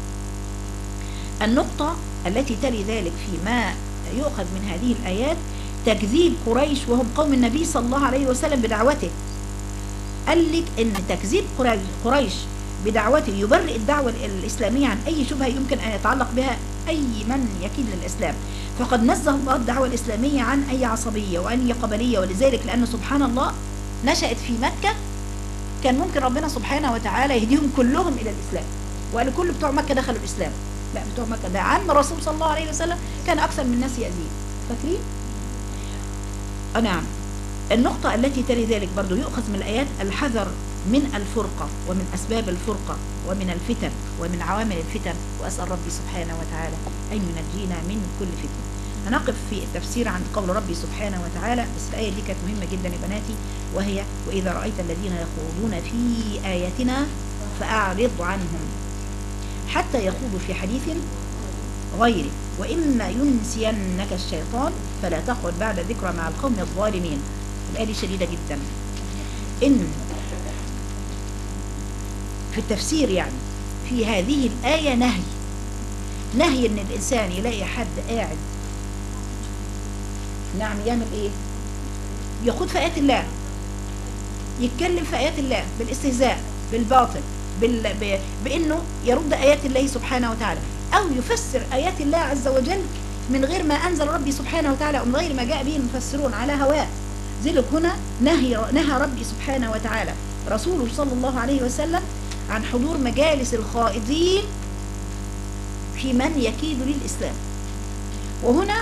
النقطة التي تلي ذلك فيما يؤخذ من هذه الآيات تكذيب قريش وهم قوم النبي صلى الله عليه وسلم بدعوته قال لك ان تكذيب قريش, قريش بدعوته يبرئ الدعوة الإسلامية عن أي شبهة يمكن أن يتعلق بها أي من يكيد للإسلام فقد نزه الله الدعوة الإسلامية عن أي عصبية وأي قبلية ولذلك لأن سبحان الله نشأت في مكة كان ممكن ربنا سبحانه وتعالى يهديهم كلهم إلى الإسلام وقال كل بتوع مكة دخلوا الإسلام لا بتوع مكة ده عم الرسول صلى الله عليه وسلم كان أكثر من الناس يأذيه فاكرين؟ آه نعم النقطة التي تلي ذلك برضو يؤخذ من الآيات الحذر من الفرقة ومن أسباب الفرقة ومن الفتن ومن عوامل الفتن وأسأل ربي سبحانه وتعالى أن ينجينا من كل فتن هنقف في التفسير عند قول ربي سبحانه وتعالى بس الآية دي كانت مهمة جدا يا بناتي وهي وإذا رأيت الذين يخوضون في آياتنا فأعرض عنهم حتى يخوضوا في حديث غيره وإما ينسينك الشيطان فلا تقعد بعد ذكرى مع القوم الظالمين الآية دي شديدة جدا إن في التفسير يعني في هذه الآية نهي نهي ان الانسان يلاقي حد قاعد نعم يعمل ايه يخوض في ايات الله يتكلم في ايات الله بالاستهزاء بالباطل بال... ب... بانه يرد ايات الله سبحانه وتعالى او يفسر ايات الله عز وجل من غير ما انزل ربي سبحانه وتعالى ومن غير ما جاء به المفسرون على هواه ذلك هنا نهي نهى ربي سبحانه وتعالى رسوله صلى الله عليه وسلم عن حضور مجالس الخائضين في من يكيد للإسلام وهنا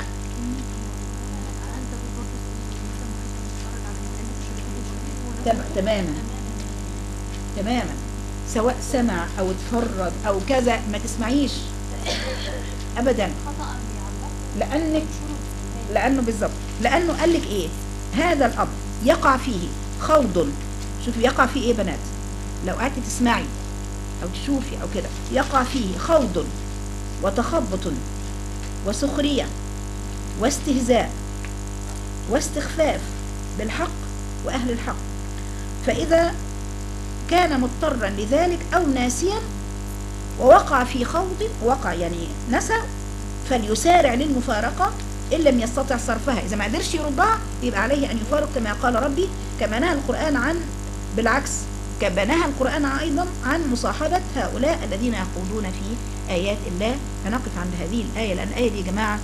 تماما تماما سواء سمع او اتفرج او كذا ما تسمعيش ابدا لانك لانه بالظبط لانه قال لك ايه هذا الامر يقع فيه خوض شوفوا يقع فيه ايه بنات لو قعدت تسمعي او تشوفي او كده يقع فيه خوض وتخبط وسخرية واستهزاء واستخفاف بالحق وأهل الحق فإذا كان مضطرا لذلك أو ناسيا ووقع في خوض وقع يعني نسى فليسارع للمفارقة إن لم يستطع صرفها إذا ما قدرش يردها يبقى عليه أن يفارق كما قال ربي كما نهى القرآن عن بالعكس كما نهى القرآن أيضا عن مصاحبة هؤلاء الذين يخوضون في آيات الله هنقف عند هذه الآية لأن الآية دي يا جماعة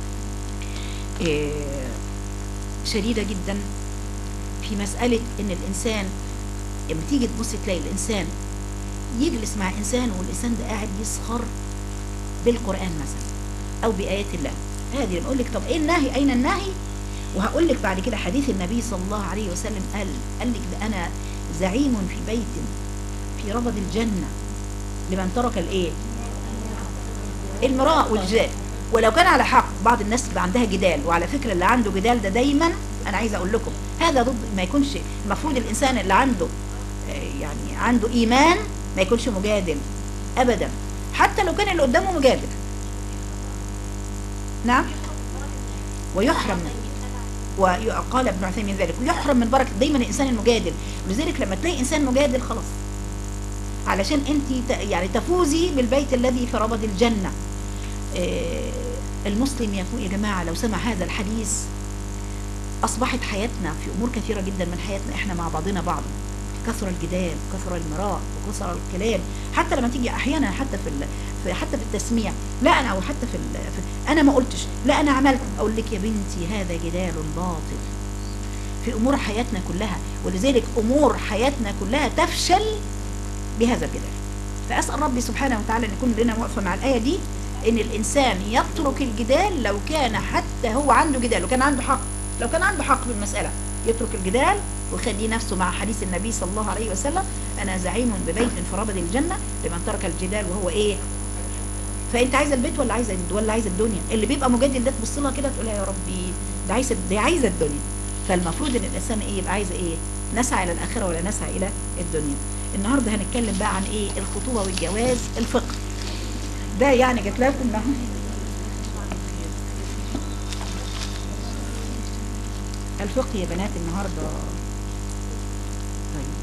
شديدة جدا في مسألة إن الإنسان لما تيجي تبص تلاقي الإنسان يجلس مع إنسان والإنسان ده قاعد يسخر بالقرآن مثلا أو بآيات الله هذه بقول لك طب إيه النهي أين النهي وهقول لك بعد كده حديث النبي صلى الله عليه وسلم قال قال لك ده أنا زعيم في بيت في ربض الجنة لمن ترك الايه المراء والجدال ولو كان على حق بعض الناس بيبقى عندها جدال وعلى فكرة اللي عنده جدال ده دايما انا عايزه اقول لكم هذا ضد ما يكونش المفروض الانسان اللي عنده يعني عنده ايمان ما يكونش مجادل ابدا حتى لو كان اللي قدامه مجادل نعم ويحرم وقال ابن عثيمين ذلك ويحرم من بركه دايما الانسان المجادل ولذلك لما تلاقي انسان مجادل خلاص علشان انت يعني تفوزي بالبيت الذي في ربض الجنه المسلم يكون يا جماعه لو سمع هذا الحديث اصبحت حياتنا في امور كثيره جدا من حياتنا احنا مع بعضنا بعض كثر الجدال كثر المراء وكثر الكلام حتى لما تيجي احيانا حتى في, في حتى في التسميع لا انا او حتى في, في انا ما قلتش لا انا عملت اقول لك يا بنتي هذا جدال باطل في امور حياتنا كلها ولذلك امور حياتنا كلها تفشل بهذا الجدال فاسال ربي سبحانه وتعالى ان يكون لنا واقفه مع الايه دي ان الانسان يترك الجدال لو كان حتى هو عنده جدال لو كان عنده حق لو كان عنده حق بالمساله يترك الجدال ويخلي نفسه مع حديث النبي صلى الله عليه وسلم انا زعيم ببيت في ربد الجنه لمن ترك الجدال وهو ايه فانت عايزه البيت ولا عايزه ولا عايزه الدنيا اللي بيبقى مجادل ده تبص لها كده تقول يا ربي ده عايزه ده عايزه الدنيا فالمفروض ان الانسان ايه يبقى عايزه ايه نسعى الى الاخره ولا نسعى الى الدنيا النهارده هنتكلم بقى عن ايه الخطوبه والجواز الفقه ده يعني جت لكم النهارده الفقه يا بنات النهارده طيب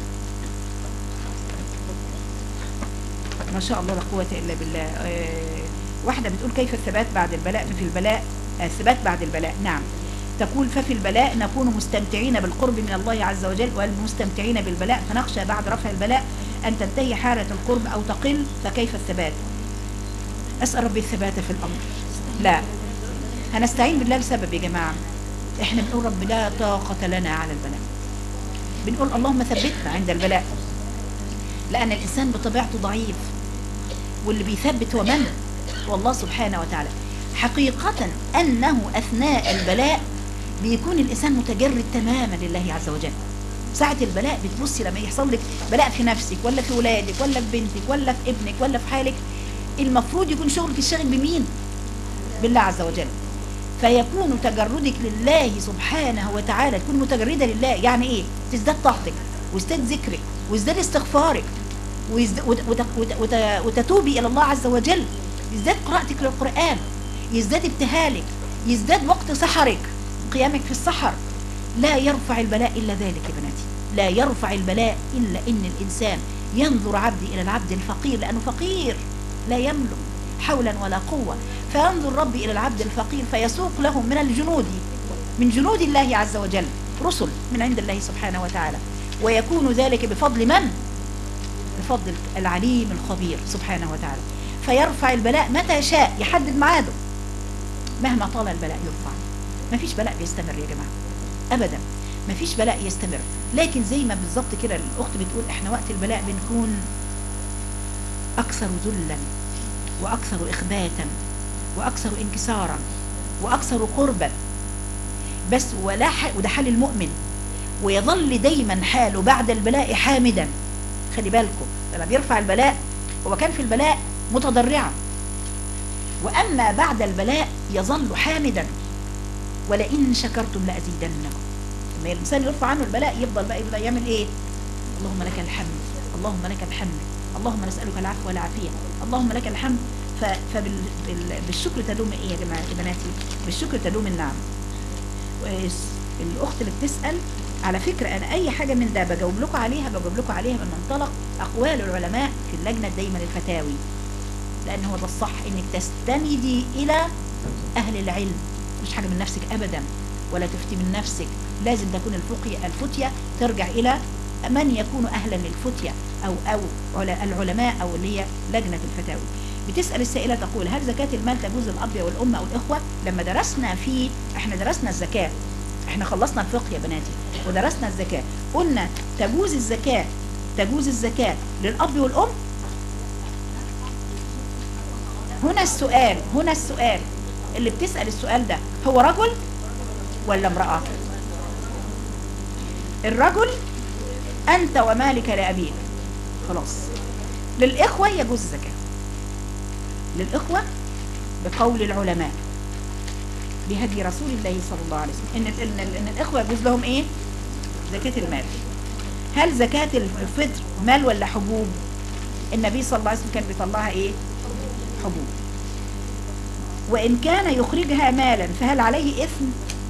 ما شاء الله لا قوة إلا بالله آه، واحدة بتقول كيف الثبات بعد البلاء ففي البلاء آه، الثبات بعد البلاء نعم تقول ففي البلاء نكون مستمتعين بالقرب من الله عز وجل والمستمتعين بالبلاء فنخشى بعد رفع البلاء أن تنتهي حالة القرب أو تقل فكيف الثبات أسأل ربي الثبات في الأمر لا هنستعين بالله لسبب يا جماعة احنا بنقول رب لا طاقة لنا على البلاء بنقول اللهم ثبتنا عند البلاء لأن الإنسان بطبيعته ضعيف واللي بيثبت هو من؟ هو الله سبحانه وتعالى حقيقة أنه أثناء البلاء بيكون الإنسان متجرد تماما لله عز وجل ساعة البلاء بتبصي لما يحصل لك بلاء في نفسك ولا في ولادك ولا في بنتك ولا في ابنك ولا في حالك المفروض يكون شغلك الشاغل بمين؟ بالله عز وجل فيكون تجردك لله سبحانه وتعالى تكون متجردة لله يعني ايه تزداد طاعتك وازداد ذكرك وازداد استغفارك ويزد- وت- وت- وت- وت- وتتوبي الى الله عز وجل يزداد قراءتك للقرآن يزداد ابتهالك يزداد وقت سحرك قيامك في السحر لا يرفع البلاء إلا ذلك يا بناتي لا يرفع البلاء إلا إن الإنسان ينظر عبدي إلى العبد الفقير لأنه فقير لا يملك حولا ولا قوة فينظر ربي إلى العبد الفقير فيسوق له من الجنود من جنود الله عز وجل رسل من عند الله سبحانه وتعالى ويكون ذلك بفضل من؟ بفضل العليم الخبير سبحانه وتعالى فيرفع البلاء متى شاء يحدد ميعاده مهما طال البلاء يرفع ما فيش بلاء بيستمر يا جماعة أبدا ما فيش بلاء يستمر لكن زي ما بالظبط كده الأخت بتقول احنا وقت البلاء بنكون أكثر ذلا وأكثر إخباتا وأكثر انكسارا وأكثر قربا بس ولا ح... وده حال المؤمن ويظل دايما حاله بعد البلاء حامدا خلي بالكم لما بيرفع البلاء هو كان في البلاء متضرعا وأما بعد البلاء يظل حامدا ولئن شكرتم لأزيدنكم لما الإنسان يرفع عنه البلاء يفضل بقى يفضل يعمل إيه اللهم لك الحمد اللهم لك الحمد اللهم نسألك العفو والعافية اللهم لك الحمد فبالشكر تدوم إيه يا جماعة يا بناتي بالشكر تدوم النعم الأخت اللي بتسأل على فكرة أنا أي حاجة من ده بجاوب لكم عليها بجاوب لكم عليها من منطلق أقوال العلماء في اللجنة دايما الفتاوي لأن هو ده الصح إنك تستندي إلى أهل العلم مش حاجة من نفسك أبدا ولا تفتي من نفسك لازم تكون الفقية الفتية ترجع إلى من يكون أهلا للفتية أو أو عل- العلماء أو اللي هي لجنة الفتاوي بتسأل السائلة تقول هل زكاة المال تجوز للأب والأم أو الإخوة لما درسنا في احنا درسنا الزكاة احنا خلصنا الفقه يا بناتي ودرسنا الزكاة قلنا تجوز الزكاة تجوز الزكاة للأب والأم هنا السؤال هنا السؤال اللي بتسأل السؤال ده هو رجل ولا امرأة الرجل أنت ومالك لأبيك خلاص للإخوة يجوز الزكاة للإخوة بقول العلماء بهدي رسول الله صلى الله عليه وسلم إن, إن, إن الإخوة يجوز لهم إيه زكاة المال هل زكاة الفطر مال ولا حبوب النبي صلى الله عليه وسلم كان بيطلعها إيه حبوب وإن كان يخرجها مالا فهل عليه إثم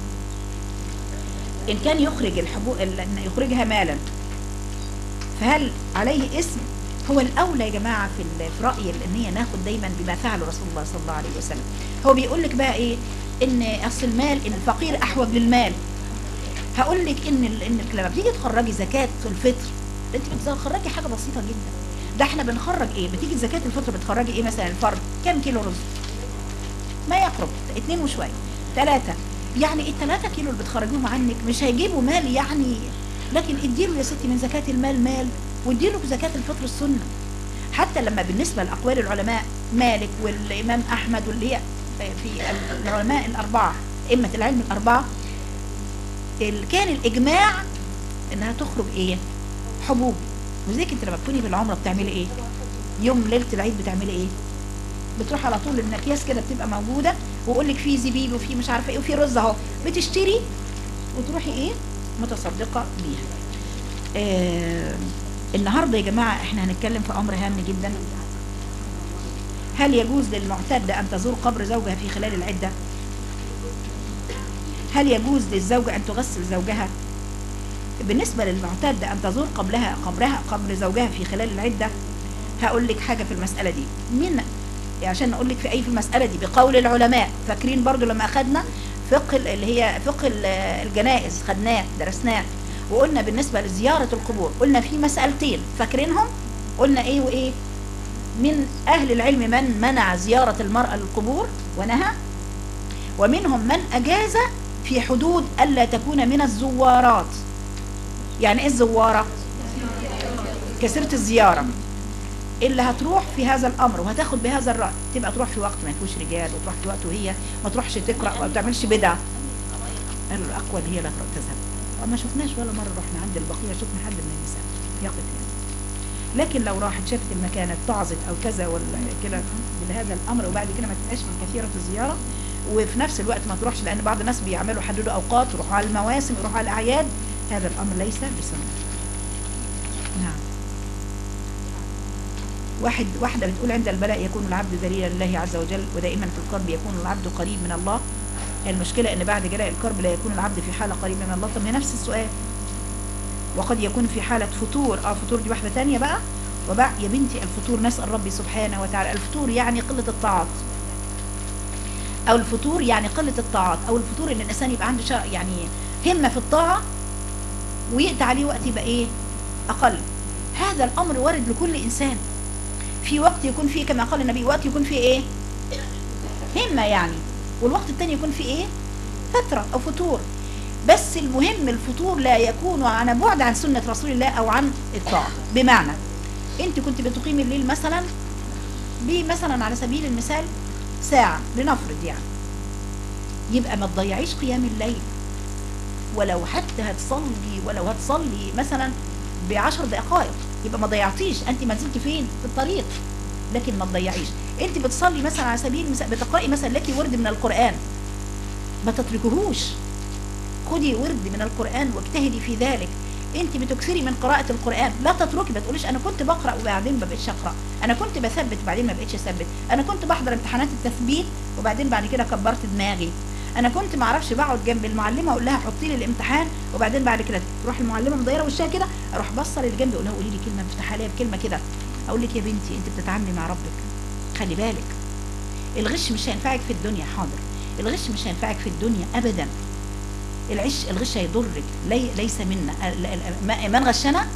إن كان يخرج الحبوب إن يخرجها مالا فهل عليه اسم هو الأولى يا جماعة في ال- في رأيي إن هي ناخد دايما بما فعله رسول الله صلى الله عليه وسلم هو بيقول لك بقى إيه إن أصل المال إن الفقير أحوج للمال هقول لك إن ال- إنك لما بتيجي تخرجي زكاة الفطر أنت بتخرجي حاجة بسيطة جدا ده احنا بنخرج ايه بتيجي زكاة الفطر بتخرجي ايه مثلا الفرد كام كيلو رز ما يقرب اتنين وشوية ثلاثة يعني الثلاثة كيلو اللي بتخرجوهم عنك مش هيجيبوا مال يعني لكن اديله يا ستي من زكاة المال مال واديله بزكاة الفطر السنة حتى لما بالنسبة لأقوال العلماء مالك والإمام أحمد واللي هي في العلماء الأربعة أئمة العلم الأربعة ال- كان الإجماع إنها تخرج إيه حبوب وزيك أنت لما تكوني في العمرة بتعملي إيه يوم ليلة العيد بتعملي إيه بتروح على طول الأكياس كده بتبقى موجودة ويقول لك في زبيب وفي مش عارفة إيه وفي رز أهو بتشتري وتروحي إيه متصدقة بيها آه النهارده يا جماعه احنا هنتكلم في امر هام جدا هل يجوز للمعتدة أن تزور قبر زوجها في خلال العدة؟ هل يجوز للزوجة أن تغسل زوجها؟ بالنسبة للمعتدة أن تزور قبلها قبرها قبر زوجها في خلال العدة هقول لك حاجة في المسألة دي من عشان أقول لك في أي في المسألة دي بقول العلماء فاكرين برضو لما أخدنا فقه اللي هي فقه الجنائز خدناه درسناه وقلنا بالنسبة لزيارة القبور قلنا في مسألتين فاكرينهم قلنا ايه وايه من اهل العلم من منع زيارة المرأة للقبور ونهى ومنهم من اجاز في حدود الا تكون من الزوارات يعني ايه الزوارة كثيرة الزيارة اللي هتروح في هذا الامر وهتاخد بهذا الرأي تبقى تروح في وقت ما فيهوش رجال وتروح في وقت وهي ما تروحش تقرأ وما تعملش بدعة قالوا الاقوى اللي هي لا تذهب ما شفناش ولا مرة رحنا عند البقية شفنا حد من النساء ياخد يعني لكن لو راحت شافت المكان اتعظت او كذا ولا كده بهذا الامر وبعد كده ما تبقاش من كثيرة الزيارة وفي نفس الوقت ما تروحش لان بعض الناس بيعملوا حددوا اوقات يروحوا على المواسم يروحوا على الاعياد هذا الامر ليس بسنة نعم واحد واحدة بتقول عند البلاء يكون العبد ذليلا لله عز وجل ودائما في القرب يكون العبد قريب من الله المشكلة ان بعد جلاء الكرب لا يكون العبد في حالة قريب من الله طب هي نفس السؤال وقد يكون في حالة فتور اه فتور دي واحدة تانية بقى وبقى يا بنتي الفطور نسأل ربي سبحانه وتعالى الفطور يعني قلة الطاعات او الفطور يعني قلة الطاعات او الفطور ان الانسان يبقى عنده يعني همة في الطاعة ويقطع عليه وقت يبقى ايه اقل هذا الامر وارد لكل انسان في وقت يكون فيه كما قال النبي وقت يكون فيه ايه همة يعني والوقت التاني يكون فيه ايه فترة او فتور بس المهم الفطور لا يكون عن بعد عن سنة رسول الله او عن الطاعة بمعنى انت كنت بتقيم الليل مثلا بمثلا على سبيل المثال ساعة لنفرض يعني يبقى ما تضيعيش قيام الليل ولو حتى هتصلي ولو هتصلي مثلا بعشر دقائق يبقى ما ضيعتيش انت ما زلت فين في الطريق لكن ما تضيعيش انت بتصلي مثلا على سبيل المثال بتقرأي مثلا لك ورد من القرآن ما تتركهوش خدي ورد من القرآن واجتهدي في ذلك انت بتكثري من قراءة القرآن لا تتركي ما تقوليش انا كنت بقرأ وبعدين ما بقتش اقرأ انا كنت بثبت وبعدين ما بقتش اثبت انا كنت بحضر امتحانات التثبيت وبعدين بعد كده كبرت دماغي انا كنت ما اعرفش بقعد جنب المعلمه اقول لها حطي لي الامتحان وبعدين بعد كده تروح المعلمه مدايره وشها كده اروح بصل اللي جنبي اقول لها قولي لي كلمه مفتاحه لي بكلمه كده اقول لك يا بنتي انت بتتعاملي مع ربك خلي بالك الغش مش هينفعك في الدنيا حاضر الغش مش هينفعك في الدنيا ابدا العش الغش هيضرك لي ليس منا من غشنا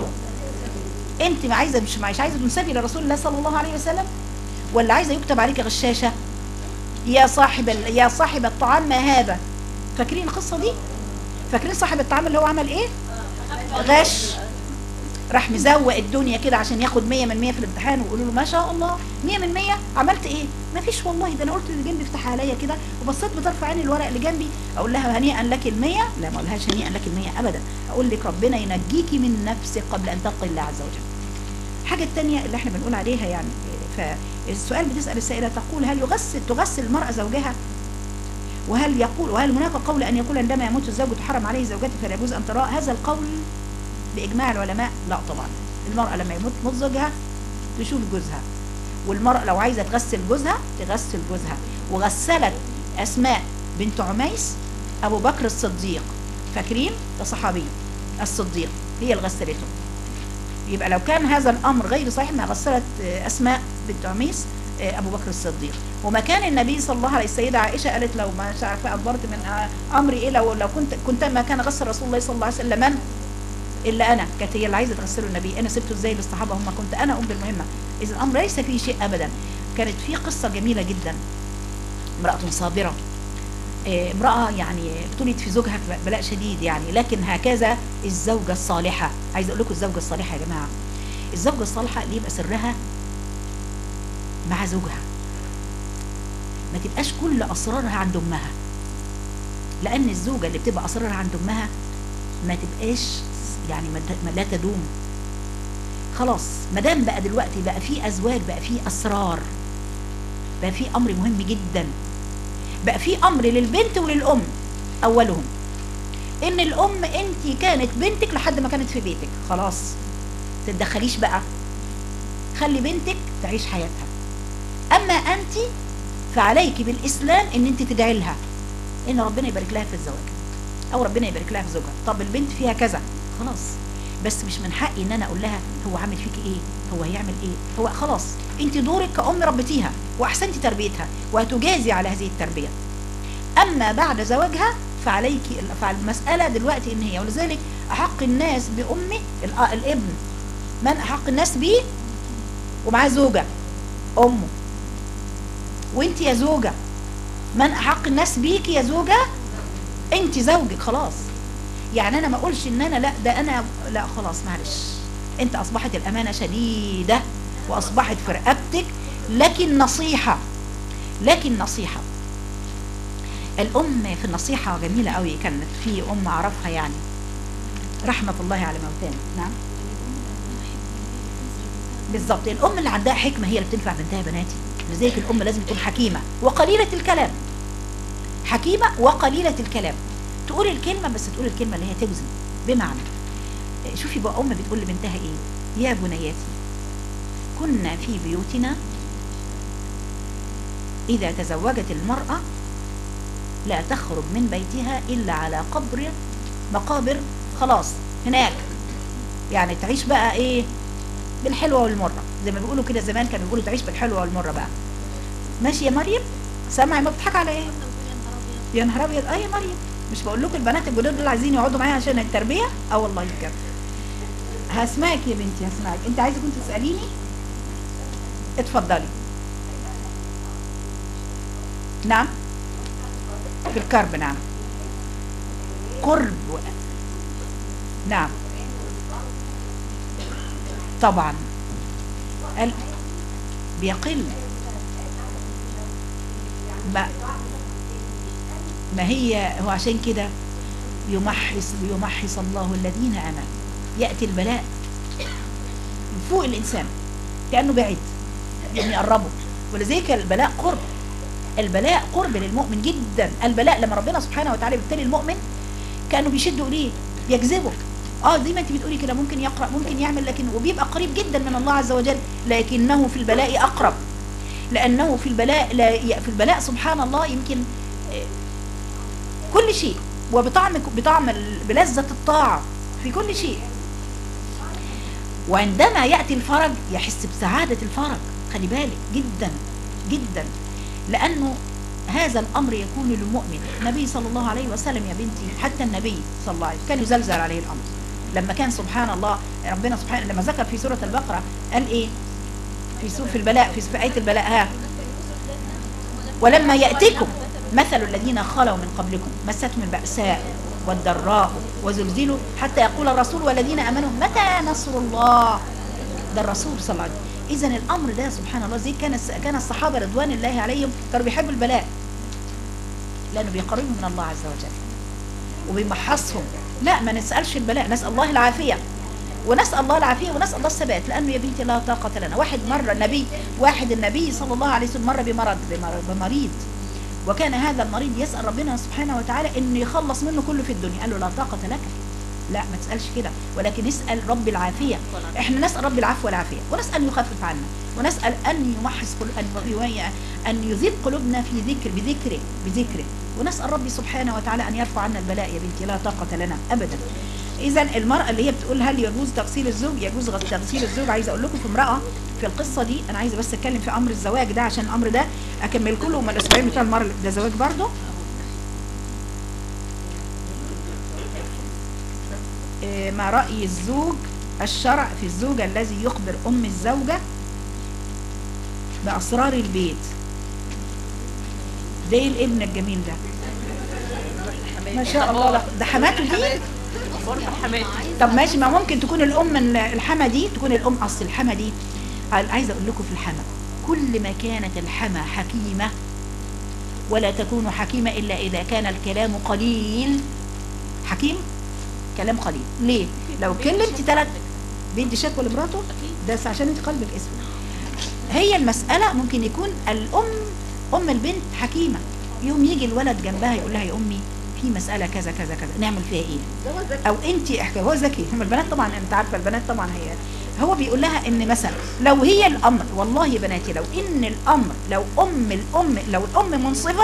انت ما عايزه مش مش عايزه تنسبي لرسول الله صلى الله عليه وسلم ولا عايزه يكتب عليك غشاشه يا صاحب يا صاحب الطعام ما هذا فاكرين القصه دي فاكرين صاحب الطعام اللي هو عمل ايه غش راح مزوق الدنيا كده عشان ياخد 100 من 100 في الامتحان ويقولوا له ما شاء الله 100 من 100 عملت ايه ما فيش والله ده انا قلت اللي جنبي افتح عليا كده وبصيت بطرف عيني الورق اللي جنبي اقول لها هنيئا لك ال100 لا ما اقولهاش هنيئا لك ال100 ابدا اقول لك ربنا ينجيكي من نفسك قبل ان تلقي الله عز وجل الحاجه الثانيه اللي احنا بنقول عليها يعني فالسؤال بتسال السائله تقول هل يغسل تغسل المراه زوجها وهل يقول وهل هناك قول ان يقول عندما يموت الزوج تحرم عليه زوجته فلا يجوز ان تراه هذا القول بإجماع العلماء لا طبعا المرأة لما يموت موت زوجها تشوف جوزها والمرأة لو عايزة تغسل جوزها تغسل جوزها وغسلت أسماء بنت عميس أبو بكر الصديق فاكرين ده صحابي الصديق هي اللي غسلته يبقى لو كان هذا الأمر غير صحيح ما غسلت أسماء بنت عميس أبو بكر الصديق وما كان النبي صلى الله عليه السيدة عائشة قالت لو ما عارفة أدبرت من أمري إيه لو, لو كنت كنت ما كان غسل رسول الله صلى الله عليه وسلم من الا انا كانت هي اللي عايزه تغسله النبي انا سبته ازاي للصحابه هم كنت انا ام بالمهمه اذا الامر ليس فيه شيء ابدا كانت في قصه جميله جدا امراه صابره امراه يعني ابتليت في زوجها بلاء شديد يعني لكن هكذا الزوجه الصالحه عايزه اقول لكم الزوجه الصالحه يا جماعه الزوجه الصالحه اللي يبقى سرها مع زوجها ما تبقاش كل اسرارها عند امها لان الزوجه اللي بتبقى اسرارها عند امها ما تبقاش يعني ما لا تدوم خلاص ما دام بقى دلوقتي بقى في ازواج بقى في اسرار بقى في امر مهم جدا بقى في امر للبنت وللام اولهم ان الام انت كانت بنتك لحد ما كانت في بيتك خلاص تتدخليش بقى خلي بنتك تعيش حياتها اما انت فعليك بالاسلام ان انت تدعي لها ان ربنا يبارك لها في الزواج او ربنا يبارك لها في زوجها طب البنت فيها كذا خلاص بس مش من حقي ان انا اقول لها هو عامل فيك ايه هو هيعمل ايه هو خلاص انت دورك كأم ربيتيها واحسنتي تربيتها وهتجازي على هذه التربية اما بعد زواجها فعليك فالمسألة دلوقتي ان هي ولذلك احق الناس بامي الأ- الابن من احق الناس بيه ومعاه زوجة امه وانت يا زوجة من احق الناس بيك يا زوجة انت زوجك خلاص يعني انا ما اقولش ان انا لا ده انا لا خلاص معلش انت اصبحت الامانة شديدة واصبحت في رقبتك لكن نصيحة لكن نصيحة الام في النصيحة جميلة قوي كانت في ام اعرفها يعني رحمة الله على موتانا نعم بالظبط الام اللي عندها حكمة هي اللي بتنفع بنتها يا بناتي لذلك الام لازم تكون حكيمة وقليلة الكلام حكيمة وقليلة الكلام تقول الكلمة بس تقول الكلمة اللي هي توزن بمعنى شوفي بقى أم بتقول لبنتها إيه يا بنياتي كنا في بيوتنا إذا تزوجت المرأة لا تخرج من بيتها إلا على قبر مقابر خلاص هناك يعني تعيش بقى إيه بالحلوة والمرة زي ما بيقولوا كده زمان كانوا بيقولوا تعيش بالحلوة والمرة بقى ماشي يا مريم سامعي ما بتضحك على ايه يا نهار ابيض اه يا مريم مش بقول لكم البنات الجداد دول عايزين يقعدوا معايا عشان التربيه اه والله بجد هسمعك يا بنتي هسمعك انت عايزه كنت تساليني اتفضلي نعم في الكرب نعم قرب و... نعم طبعا ال... بيقل ما ما هي هو عشان كده يمحص ليمحص الله الذين امنوا ياتي البلاء من فوق الانسان كانه بعيد يعني يقربه ولذلك البلاء قرب البلاء قرب للمؤمن جدا البلاء لما ربنا سبحانه وتعالى بيبتلي المؤمن كانه بيشد اليه بيجذبه اه زي ما انت بتقولي كده ممكن يقرا ممكن يعمل لكن وبيبقى قريب جدا من الله عز وجل لكنه في البلاء اقرب لانه في البلاء لا في البلاء سبحان الله يمكن كل شيء وبطعم بطعم بلذة الطاعة في كل شيء وعندما يأتي الفرج يحس بسعادة الفرج خلي بالك جدا جدا لأنه هذا الأمر يكون للمؤمن النبي صلى الله عليه وسلم يا بنتي حتى النبي صلى الله عليه وسلم كان يزلزل عليه الأمر لما كان سبحان الله ربنا سبحانه لما ذكر في سورة البقرة قال إيه في سورة في البلاء في آية البلاء ها ولما يأتيكم مثل الذين خلوا من قبلكم مستهم البأساء والضراء وزلزلوا حتى يقول الرسول والذين امنوا متى نصر الله ده الرسول صلى الله عليه وسلم اذا الامر ده سبحان الله زي كان كان الصحابه رضوان الله عليهم كانوا بيحبوا البلاء لانه بيقربهم من الله عز وجل وبيمحصهم لا ما نسالش البلاء نسال الله العافيه ونسال الله العافيه ونسال الله الثبات لانه يا بنتي لا طاقه لنا واحد مره النبي واحد النبي صلى الله عليه وسلم مر بمرض بمريض وكان هذا المريض يسأل ربنا سبحانه وتعالى انه يخلص منه كله في الدنيا قال له لا طاقة لك لا ما تسألش كده ولكن اسأل رب العافية احنا نسأل رب العفو والعافية ونسأل أن يخفف عنا ونسأل أن يمحص أن, أن يذيب قلوبنا في ذكر بذكره بذكره ونسأل ربي سبحانه وتعالى أن يرفع عنا البلاء يا بنتي لا طاقة لنا أبدا إذا المرأة اللي هي بتقول هل يجوز تغسيل الزوج يجوز تغسيل الزوج عايزة أقول لكم في امرأة في القصة دي أنا عايزة بس أتكلم في أمر الزواج ده عشان الأمر ده أكمل كله وما الأسبوعين بتاع المرة ده زواج برضه إيه ما رأي الزوج الشرع في الزوج الذي يخبر أم الزوجة بأسرار البيت ده ايه الابن الجميل ده ما شاء الله لا ده حماته دي طب ماشي ما ممكن تكون الام الحما دي تكون الام اصل الحما دي عايزه اقول لكم في الحما كل ما كانت الحما حكيمه ولا تكون حكيمه الا اذا كان الكلام قليل حكيم كلام قليل ليه لو كلمت ثلاث بيدي شكوى لمراته ده عشان انت قلبك اسود هي المساله ممكن يكون الام ام البنت حكيمه يوم يجي الولد جنبها يقول لها يا امي في مساله كذا كذا كذا نعمل فيها ايه ده هو ذكي او انت احكي هو ذكي هم البنات طبعا انت عارفه البنات طبعا هي هو بيقول لها ان مثلا لو هي الامر والله يا بناتي لو ان الامر لو ام الام لو الام منصفه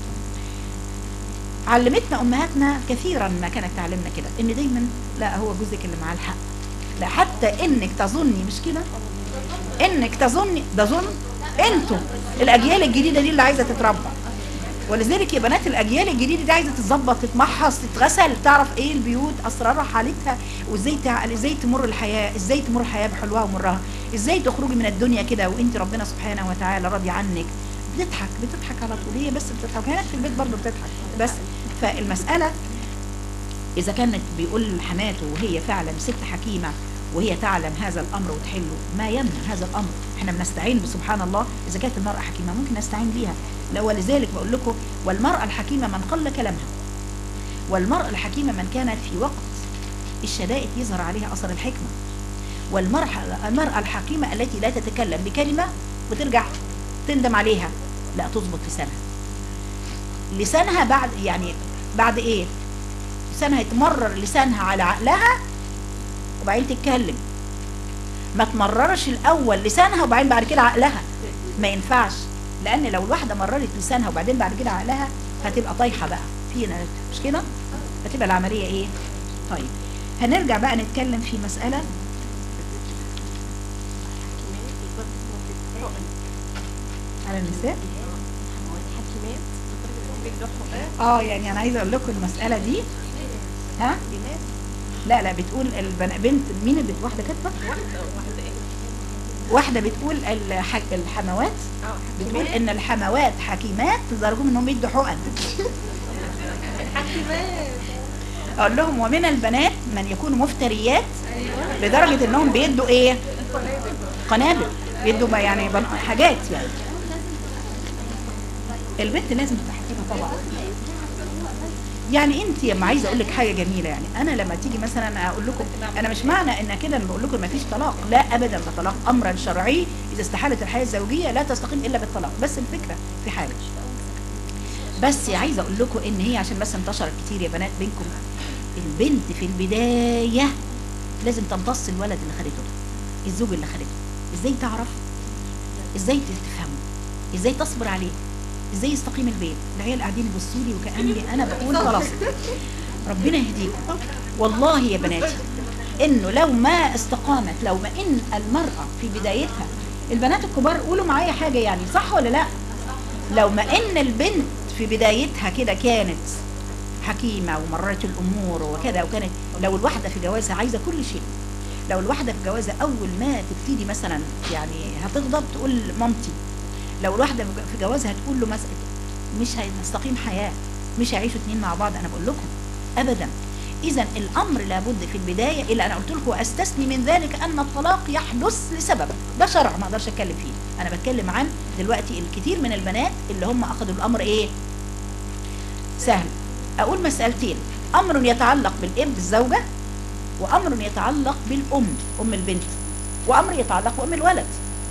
علمتنا امهاتنا كثيرا ما كانت تعلمنا كده ان دايما لا هو جوزك اللي معاه الحق لا حتى انك تظني مش كده انك تظني ده ظن انتوا الاجيال الجديده دي اللي عايزه تتربى ولذلك يا بنات الاجيال الجديده دي عايزه تتظبط تتمحص تتغسل تعرف ايه البيوت اسرارها حالتها وازاي تع... ازاي تمر الحياه ازاي تمر الحياه بحلوها ومرها ازاي تخرجي من الدنيا كده وانت ربنا سبحانه وتعالى راضي عنك بتضحك بتضحك على طول هي بس بتضحك هي في البيت برضه بتضحك بس فالمساله اذا كانت بيقول حماته وهي فعلا ست حكيمه وهي تعلم هذا الامر وتحله ما يمنع هذا الامر احنا بنستعين سبحان الله اذا كانت المراه حكيمه ممكن نستعين بيها لا ولذلك بقول لكم والمراه الحكيمه من قل كلامها والمراه الحكيمه من كانت في وقت الشدائد يظهر عليها اثر الحكمه والمراه المراه الحكيمه التي لا تتكلم بكلمه وترجع تندم عليها لا تظبط لسانها لسانها بعد يعني بعد ايه لسانها يتمرر لسانها على عقلها وبعدين تتكلم ما تمررش الاول لسانها وبعدين بعد كده عقلها ما ينفعش لان لو الواحده مررت لسانها وبعدين بعد كده عقلها هتبقى طايحه بقى فينا مش كده هتبقى العمليه ايه طيب هنرجع بقى نتكلم في مساله على النساء حكيمات لدرجة إنهم بيدوا حقوق اه يعني انا عايزه اقول لكم المساله دي ها بنات لا لا بتقول البن... بنت مين اللي واحده كاتبه واحدة واحدة إيه؟ واحده بتقول الح... الحموات اه بتقول حكيمات ان الحموات حكيمات لدرجه انهم يدوا حقن حكيمات اقول لهم ومن البنات من يكونوا مفتريات أيوه لدرجه انهم بيدوا ايه قنابل بيدوا بقى يعني بن... حاجات يعني البنت لازم تبقى حكيمه طبعا يعني انت لما عايزه اقول لك حاجه جميله يعني انا لما تيجي مثلا اقول لكم انا مش معنى ان كده بقول لكم ما فيش طلاق لا ابدا ده طلاق امرا شرعي اذا استحالت الحياه الزوجيه لا تستقيم الا بالطلاق بس الفكره في حاجه بس عايزه اقول لكم ان هي عشان بس انتشرت كتير يا بنات بينكم البنت في البدايه لازم تمتص الولد اللي خدته ده الزوج اللي خدته ازاي تعرف ازاي تفهمه ازاي تصبر عليه ازاي يستقيم البيت العيال قاعدين يبصوا لي وكاني انا بقول خلاص ربنا يهديكم والله يا بناتي انه لو ما استقامت لو ما ان المراه في بدايتها البنات الكبار قولوا معايا حاجه يعني صح ولا لا لو ما ان البنت في بدايتها كده كانت حكيمه ومررت الامور وكذا وكانت لو الواحده في جوازها عايزه كل شيء لو الواحده في جوازها اول ما تبتدي مثلا يعني هتغضب تقول مامتي لو الواحده في جوازها تقول له مثلا مش هنستقيم حياه مش هيعيشوا اتنين مع بعض انا بقول لكم ابدا اذا الامر لابد في البدايه الا انا قلت لكم استثني من ذلك ان الطلاق يحدث لسبب ده شرع ما اقدرش اتكلم فيه انا بتكلم عن دلوقتي الكثير من البنات اللي هم اخذوا الامر ايه سهل اقول مسالتين امر يتعلق بالابن الزوجه وامر يتعلق بالام ام البنت وامر يتعلق بام الولد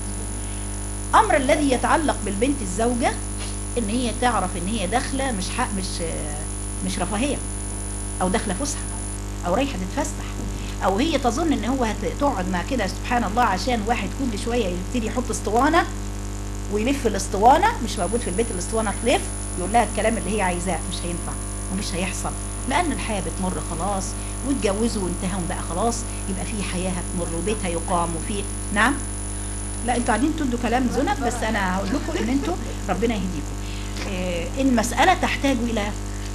امر الذي يتعلق بالبنت الزوجه ان هي تعرف ان هي داخله مش حق مش مش رفاهيه او داخله فسحه او رايحه تتفسح او هي تظن ان هو هتقعد مع كده سبحان الله عشان واحد كل شويه يبتدي يحط اسطوانه ويلف الاسطوانه مش موجود في البيت الاسطوانه تلف يقول لها الكلام اللي هي عايزاه مش هينفع ومش هيحصل لان الحياه بتمر خلاص واتجوزوا وانتهوا بقى خلاص يبقى في حياه هتمر وبيت هيقام وفي نعم لا انتوا قاعدين تدوا كلام زنب بس انا هقول لكم ان انتوا ربنا يهديكم آه، المساله تحتاج الى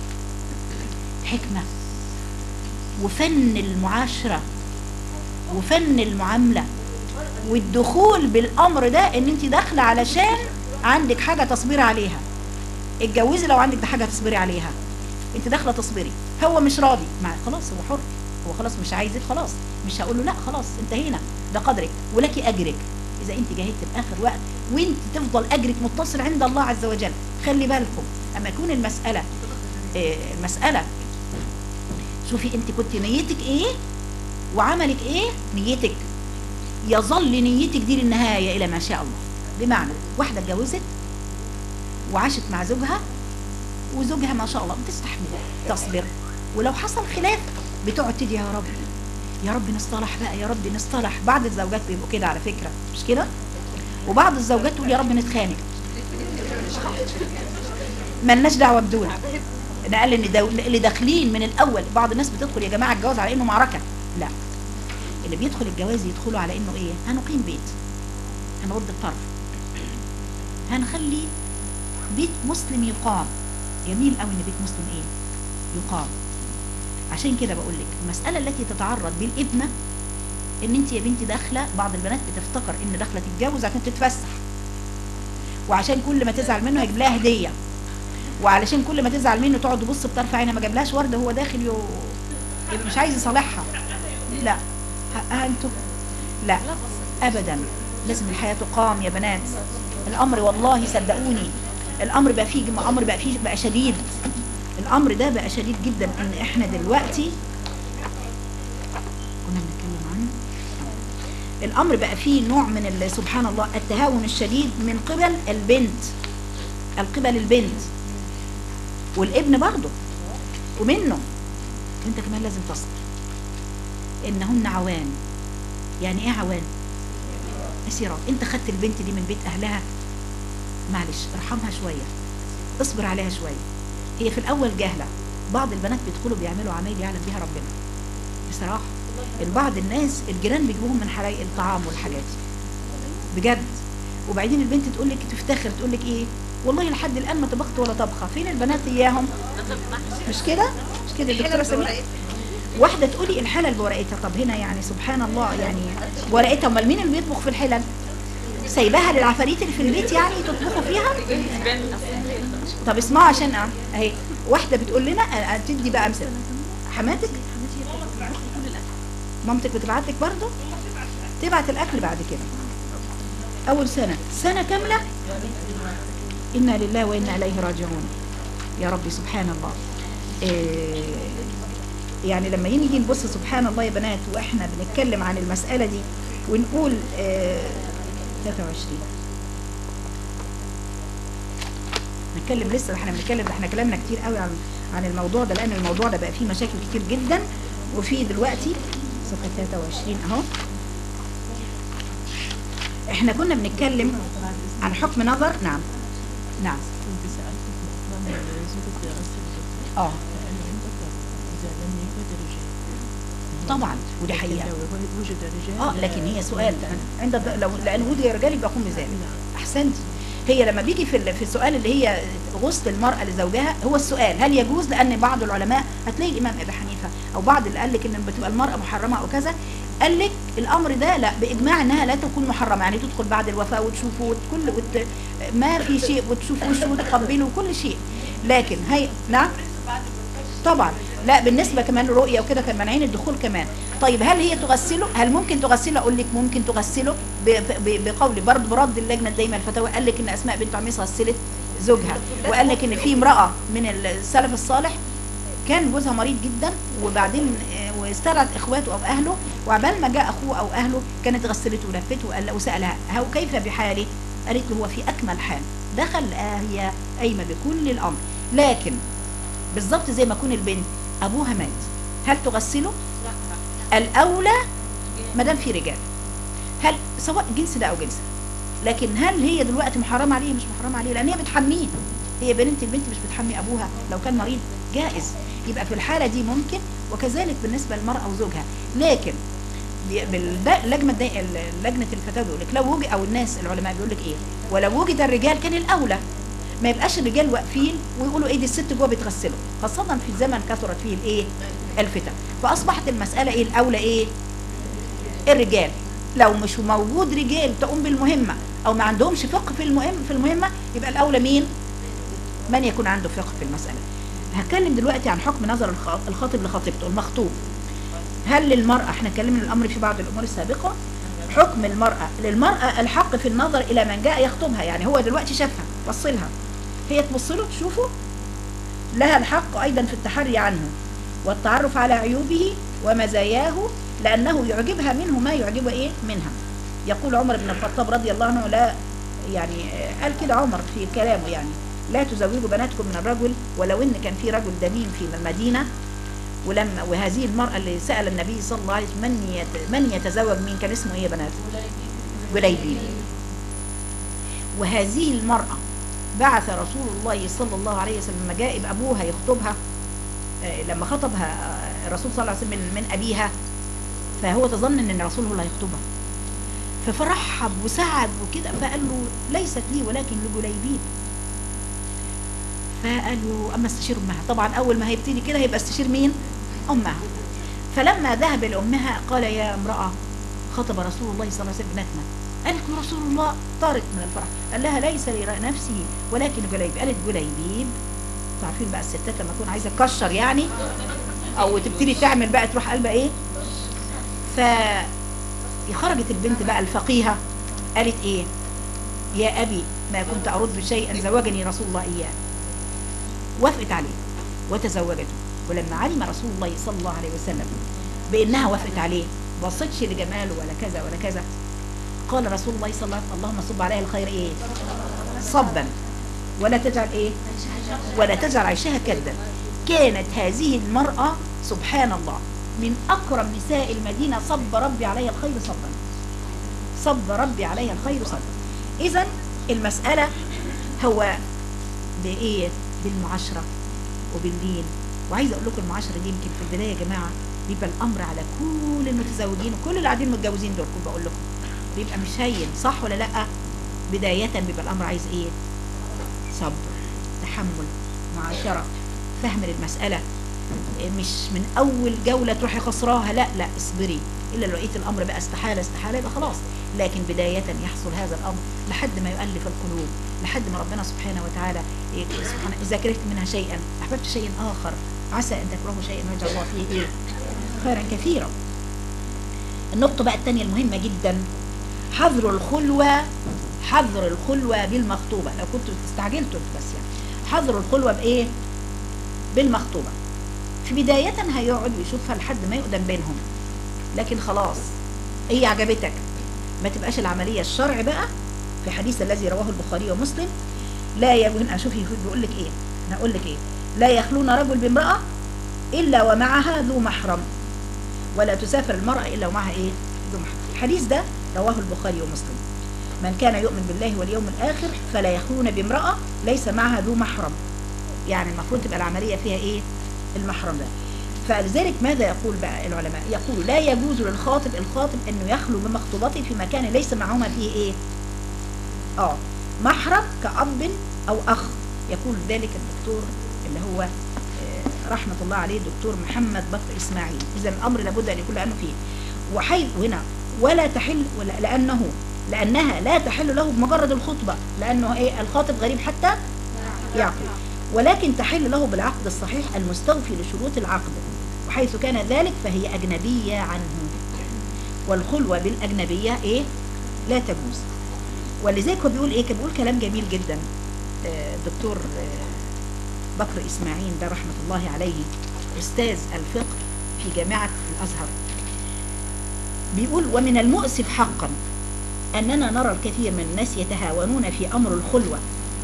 حكمه وفن المعاشره وفن المعامله والدخول بالامر ده ان انت داخله علشان عندك حاجه تصبري عليها اتجوزي لو عندك ده حاجه تصبري عليها انت داخله تصبري هو مش راضي مع خلاص هو حر هو خلاص مش عايزك خلاص مش هقول له لا خلاص انتهينا ده قدرك ولك اجرك اذا انت جاهدت باخر وقت وانت تفضل اجرك متصل عند الله عز وجل خلي بالكم اما يكون المساله آه، المساله شوفي انت كنت نيتك ايه وعملك ايه نيتك يظل نيتك دي للنهايه الى ما شاء الله بمعنى واحده اتجوزت وعاشت مع زوجها وزوجها ما شاء الله بتستحمل تصبر ولو حصل خلاف بتقعد تدعي يا رب يا رب نصطلح بقى يا رب نصطلح بعض الزوجات بيبقوا كده على فكرة مش كده وبعض الزوجات تقول يا رب نتخانق ملناش دعوه بدول ده قال ان دو... اللي داخلين من الاول بعض الناس بتدخل يا جماعه الجواز على انه معركه لا اللي بيدخل الجواز يدخلوا على انه ايه هنقيم بيت هنرد الطرف هنخلي بيت مسلم يقام جميل قوي ان بيت مسلم ايه يقام عشان كده بقول لك المساله التي تتعرض بالابنه ان انت يا بنتي داخله بعض البنات بتفتكر ان داخله تتجوز عشان تتفسح وعشان كل ما تزعل منه هيجيب لها هديه وعلشان كل ما تزعل منه تقعد تبص بطرف عينها ما جابلهاش ورده وهو داخل يو... يبقى مش عايز يصالحها لا ها انتوا لا ابدا لازم الحياه تقام يا بنات الامر والله صدقوني الامر بقى فيه امر بقى فيه بقى شديد الامر ده بقى شديد جدا ان احنا دلوقتي كنا بنتكلم عنه الامر بقى فيه نوع من ال- سبحان الله التهاون الشديد من قبل البنت القبل البنت والابن برضه ومنه انت كمان لازم تصبر انهن عوان يعني ايه عوان اسيرات انت خدت البنت دي من بيت اهلها معلش ارحمها شويه اصبر عليها شويه هي في الاول جاهله بعض البنات بيدخلوا بيعملوا عمايل يعلم بيها ربنا بصراحه البعض الناس الجيران بيجيبوهم من حلايق الطعام والحاجات دي بجد وبعدين البنت تقول لك تفتخر تقول لك ايه والله لحد الان ما طبخت ولا طبخه فين البنات اياهم مش كده مش كده الدكتوره سمير واحده تقولي الحلل بورقتها طب هنا يعني سبحان الله يعني ورقتها امال مين اللي بيطبخ في الحلل سايباها للعفاريت اللي في البيت يعني تطبخوا فيها طب اسمعوا عشان اه اهي واحده بتقول لنا آه، تدي بقى امثله حماتك مامتك بتبعت لك برضه تبعت الاكل بعد كده اول سنه سنه كامله انا لله وانا اليه راجعون يا ربي سبحان الله إيه يعني لما نيجي نبص سبحان الله يا بنات واحنا بنتكلم عن المساله دي ونقول إيه 23 نتكلم لسه احنا بنتكلم احنا كلامنا كتير قوي عن عن الموضوع ده لان الموضوع ده بقى فيه مشاكل كتير جدا وفي دلوقتي صفحه 23 اهو احنا كنا بنتكلم عن حكم نظر نعم نعم كنت سألتك مؤخرا زوجة غسل الزوجة اه هل عندك إذا لم يوجد رجال طبعا ودي لكن حقيقه لو وجد رجال اه لكن هي سؤال عند الض- لو لان وجد رجال يبقى يقوم بذلك احسنتي هي لما بيجي في ال- في السؤال اللي هي غسل المراه لزوجها هو السؤال هل يجوز لان بعض العلماء هتلاقي الامام ابي حنيفه او بعض اللي قال لك ان بتبقى المراه محرمه او كذا قال لك الامر ده لا باجماع انها لا تكون محرمه يعني تدخل بعد الوفاه وتشوفه وكل وت... ما في شيء وتشوف وشه وتقبله وكل شيء لكن هي نعم طبعا لا بالنسبه كمان رؤيه وكده كان مانعين الدخول كمان طيب هل هي تغسله هل ممكن تغسله اقول لك ممكن تغسله ب- ب- بقول برضه برد اللجنه دايما الفتاوى قال لك ان اسماء بنت عميس غسلت زوجها وقال لك ان في امراه من السلف الصالح كان جوزها مريض جدا وبعدين آه، واستدعت اخواته او اهله وعبال ما جاء اخوه او اهله كانت غسلته ولفته وقال وسالها هو كيف بحالي؟ قالت له هو في اكمل حال دخل آه هي قايمه بكل الامر لكن بالظبط زي ما يكون البنت ابوها مات هل تغسله؟ الاولى ما دام في رجال هل سواء جنس ده او جنس ده. لكن هل هي دلوقتي محرمه عليه مش محرمه عليه لان هي بتحميه هي بنت البنت مش بتحمي ابوها لو كان مريض جائز يبقى في الحاله دي ممكن وكذلك بالنسبه للمراه وزوجها لكن بي- بالد- لجنه دي- ال- لجنه الفتاوى بيقول لك لو وجد او الناس العلماء بيقول لك ايه ولو وجد الرجال كان الاولى ما يبقاش الرجال واقفين ويقولوا ايه دي الست جوه بتغسله خاصه في زمن كثرت فيه الايه الفتن فاصبحت المساله ايه الاولى ايه الرجال لو مش موجود رجال تقوم بالمهمه او ما عندهمش فقه في المهم في المهمه يبقى الاولى مين من يكون عنده فقه في المساله هتكلم دلوقتي عن حكم نظر الخ- الخاطب لخطيبته المخطوب هل للمرأة احنا اتكلمنا الأمر في بعض الأمور السابقة حكم المرأة للمرأة الحق في النظر إلى من جاء يخطبها يعني هو دلوقتي شافها بصلها هي تبص له تشوفه لها الحق أيضا في التحري عنه والتعرف على عيوبه ومزاياه لأنه يعجبها منه ما يعجب إيه منها يقول عمر بن الخطاب رضي الله عنه لا يعني آه، قال كده عمر في كلامه يعني لا تزوجوا بناتكم من الرجل ولو ان كان في رجل دميم في المدينه ولما وهذه المراه اللي سال النبي صلى الله عليه وسلم من يت من يتزوج مين كان اسمه ايه يا بنات؟ جليبيب وهذه المراه بعث رسول الله صلى الله عليه وسلم لما جاء ابوها يخطبها آه، لما خطبها آه، الرسول صلى الله عليه وسلم من, من ابيها فهو تظن ان الرسول هو اللي هيخطبها ففرحب وسعد وكده فقال له ليست لي ولكن لجليبيب فقال له اما استشير امها طبعا اول ما هيبتدي كده هيبقى استشير مين امها فلما ذهب لامها قال يا امراه خطب رسول الله صلى الله عليه وسلم ابنتنا قالت له رسول الله طارت من الفرح قال لها ليس لنفسه ولكن جليبيب قالت جليبيب عارفين بقى الستات لما تكون عايزه تكشر يعني او تبتدي تعمل بقى تروح قلبها ايه ف خرجت البنت بقى الفقيهه قالت ايه يا ابي ما كنت ارد شيئا زوجني رسول الله اياه وافقت عليه وتزوجته ولما علم رسول الله صلى الله عليه وسلم بانها وافقت عليه بصتش لجماله ولا كذا ولا كذا قال رسول الله صلى الله عليه وسلم اللهم صب عليها الخير ايه صبا ولا تجعل ايه ولا تجعل عيشها كدا كانت هذه المرأة سبحان الله من أكرم نساء المدينة صب ربي عليها الخير صبا صب ربي عليها الخير صبا إذا المسألة هو بإيه بالمعاشرة وبالدين وعايزة أقول لكم المعاشرة دي يمكن في البداية يا جماعة بيبقى الأمر على كل المتزوجين وكل اللي قاعدين متجوزين دول كنت بقول لكم بيبقى مش هين صح ولا لأ بداية بيبقى الأمر عايز إيه صبر تحمل معاشرة فهم للمسألة مش من أول جولة تروحي خسراها لا لا اصبري إلا لو لقيت الأمر بقى استحالة استحالة يبقى خلاص لكن بداية يحصل هذا الأمر لحد ما يؤلف القلوب لحد ما ربنا سبحانه وتعالى إيه سبحانه إذا كرهت منها شيئا أحببت شيئا آخر عسى أن تكرهوا شيئا ويجعل الله فيه إيه خيرا كثيرا النقطة بقى الثانية المهمة جدا حظر الخلوة حظر الخلوة بالمخطوبة لو كنت استعجلت قلت بس يعني حظر الخلوة بإيه بالمخطوبة في بداية هيقعد ويشوفها لحد ما يقدم بينهم لكن خلاص هي عجبتك ما تبقاش العملية الشرع بقى في حديث الذي رواه البخاري ومسلم لا يجوز اشوفي بيقول لك ايه انا اقول لك ايه لا يخلون رجل بامرأة الا ومعها ذو محرم ولا تسافر المرأة الا ومعها ايه ذو محرم الحديث ده رواه البخاري ومسلم من كان يؤمن بالله واليوم الآخر فلا يخلون بامرأة ليس معها ذو محرم يعني المفروض تبقى العملية فيها إيه المحرم ده فلذلك ماذا يقول بقى العلماء يقول لا يجوز للخاطب الخاطب أنه يخلو بمخطوبته في مكان ليس معهما فيه إيه آه محرم كأب أو أخ يقول ذلك الدكتور اللي هو آه، رحمة الله عليه الدكتور محمد بكر إسماعيل إذا الأمر لابد أن يكون لأنه فيه وحيث هنا ولا تحل ولا لأنه لأنها لا تحل له بمجرد الخطبة لأنه إيه الخاطب غريب حتى يعقل ولكن تحل له بالعقد الصحيح المستوفي لشروط العقد وحيث كان ذلك فهي أجنبية عنه والخلوة بالأجنبية إيه لا تجوز ولذلك هو بيقول إيه كان بيقول كلام جميل جدا آه، الدكتور آه، بكر إسماعيل ده رحمة الله عليه أستاذ الفقه في جامعة الأزهر بيقول ومن المؤسف حقا أننا نرى الكثير من الناس يتهاونون في أمر الخلوة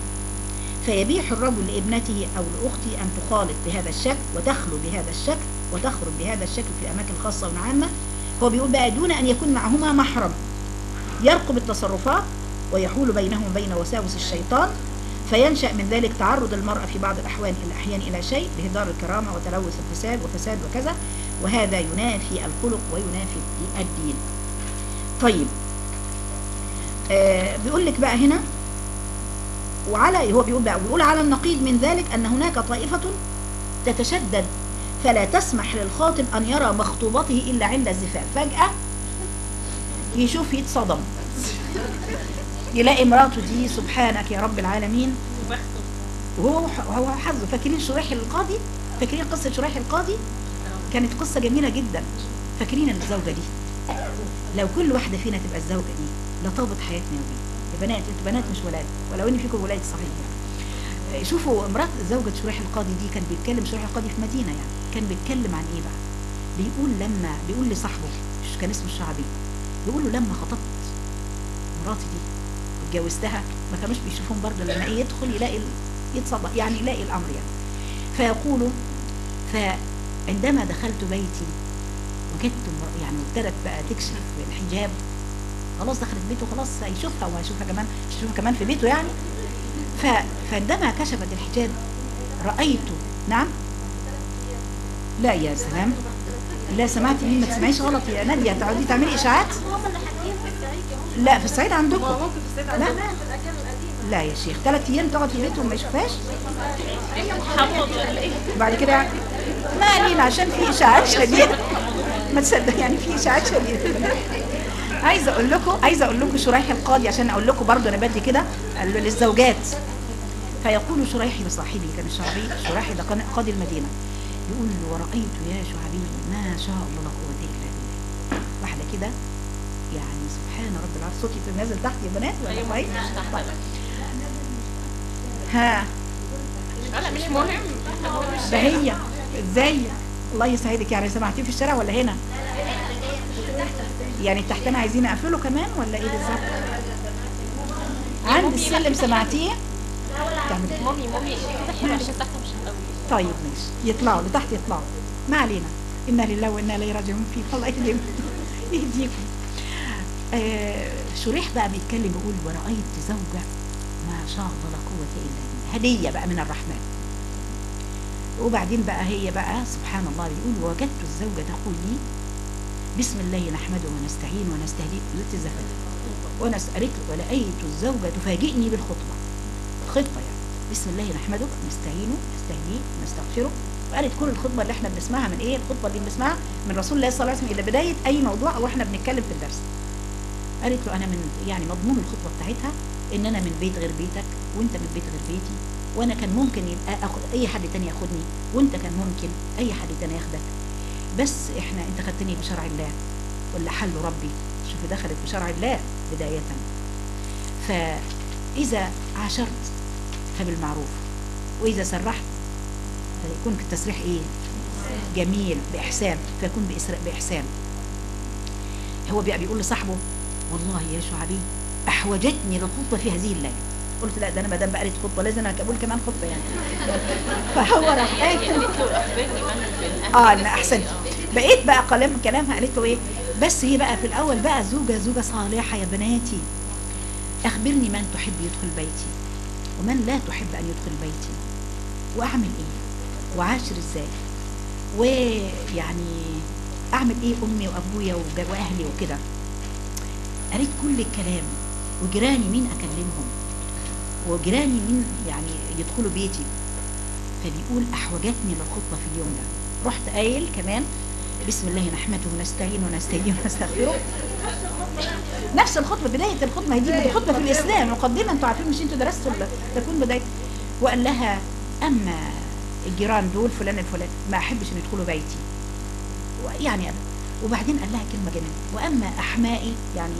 فيبيح الرجل لابنته أو لأخته أن تخالط بهذا الشكل وتخلو بهذا الشكل وتخرج بهذا الشكل في أماكن خاصة وعامة هو بيقول بقى دون أن يكون معهما محرم يرقب التصرفات ويحول بينهم وبين وساوس الشيطان فينشأ من ذلك تعرض المرأة في بعض الأحوال الأحيان إلى شيء بهدار الكرامة وتلوث الفساد وفساد وكذا وهذا ينافي الخلق وينافي الدين طيب آه بيقول لك بقى هنا وعلى هو بيقول بقى بيقول على النقيض من ذلك أن هناك طائفة تتشدد فلا تسمح للخاطب أن يرى مخطوبته إلا عند الزفاف فجأة يشوف يتصدم يلاقي مراته دي سبحانك يا رب العالمين وهو هو حظه فاكرين شريح القاضي فاكرين قصة شريح القاضي كانت قصة جميلة جدا فاكرين الزوجة دي لو كل واحدة فينا تبقى الزوجة دي لطابت حياتنا يومين يا بنات انتوا بنات مش ولاد ولو ان فيكم ولاد صحيح يعني شوفوا امرأة زوجة شريح القاضي دي كان بيتكلم شريح القاضي في مدينة يعني كان بيتكلم عن ايه بقى بيقول لما بيقول لصاحبه مش كان اسمه الشعبي بيقول له لما خطبت مراتي دي اتجوزتها ما كانوش بيشوفون برضه لما ايه يدخل يلاقي يتصدق يعني يلاقي الامر يعني فيقول فعندما دخلت بيتي وجدت امرأة- يعني ابتدت بقى تكشف الحجاب خلاص دخلت بيته خلاص هيشوفها وهيشوفها كمان هيشوفها كمان في بيته يعني ف... فعندما كشفت الحجاب رأيت نعم لا يا سلام لا سمعتي مين ما تسمعيش غلط يا نادية تقعدي تعملي اشاعات لا في الصعيد عندكم ممكن في السيد لا عندهم لا يا شيخ ثلاث ايام تقعد في البيت وما يشوفهاش حفظ ولا ايه؟ وبعد كده ما علينا عشان في اشاعات شديده ما تصدق يعني في اشاعات شديده عايزه اقول لكم عايزه اقول لكم شريح القاضي عشان اقول لكم برضه انا بدي كده قال له للزوجات فيقول شريحي لصاحبي كان الشعبي شريحي ده كان قاضي المدينه يقول له ورأيت يا شعبي ما شاء الله لا قوة إلا بالله واحدة كده يعني سبحان رب العرش صوتي نازل تحت يا بنات ولا أيوة، طيب؟ مش تحت. طيب. ها لا مش مهم هو مش ده هي ازاي الله يسعدك يعني سمعتيه في الشارع ولا هنا يعني التحتنا عايزين اقفله كمان ولا ايه بالظبط عند السلم سمعتيه تعمل مامي مامي كده حلو عشان تحت مش قوي طيب ماشي يطلعوا لتحت يطلعوا ما علينا انا لله وانا اليه راجعون فيك الله يهديكم يهديكم آه شريح بقى بيتكلم بيقول ورأيت زوجة ما شاء الله لا قوة إلا بالله هدية بقى من الرحمن وبعدين بقى هي بقى سبحان الله بيقول وجدت الزوجة تقول لي بسم الله نحمده ونستعين ونستهديه قلت الزفت وانا سألت ولقيت الزوجة تفاجئني بالخطبة خطبة يعني بسم الله نحمده نستعينه نستهديه نستغفره وقالت كل الخطبة اللي احنا بنسمعها من ايه الخطبة اللي بنسمعها من رسول الله صلى الله عليه وسلم الى بداية اي موضوع او احنا بنتكلم في الدرس قالت له انا من يعني مضمون الخطبة بتاعتها ان انا من بيت غير بيتك وانت من بيت غير بيتي وانا كان ممكن يبقى اخد اي حد تاني ياخدني وانت كان ممكن اي حد تاني ياخدك بس احنا انت خدتني بشرع الله واللي حله ربي شوفي دخلت بشرع الله بداية فاذا عاشرت فبالمعروف واذا سرحت فيكون التسريح ايه جميل باحسان فيكون بإسر- باحسان هو بقى بيقول لصاحبه والله يا شعبي احوجتني للخطبه في هذه الليله قلت لا ده انا ما دام بقالت خطبه لازم انا اقول كمان خطبه يعني فهو راح قايل اخبرني من من اه لا احسنت بقيت بقى كلام كلامها قالت له ايه بس هي بقى في الاول بقى زوجه زوجه صالحه يا بناتي اخبرني من تحب يدخل بيتي ومن لا تحب ان يدخل بيتي واعمل ايه وعاشر ازاي ويعني اعمل ايه امي وابويا وج- واهلي وكده قريت كل الكلام وجيراني مين اكلمهم وجيراني مين يعني يدخلوا بيتي فبيقول احوجتني للخطبه في اليوم ده رحت قايل كمان بسم الله نحمده ونستعين ونستهديه ونستغفره نفس الخطبه بدايه الخطبه هي دي خطبه في الاسلام مقدمه انتوا عارفين مش انتوا درستوا ال- تكون بدايه وقال لها اما الجيران دول فلان الفلان ما احبش ان يدخلوا بيتي يعني وبعدين قال لها كلمه جميله واما احمائي يعني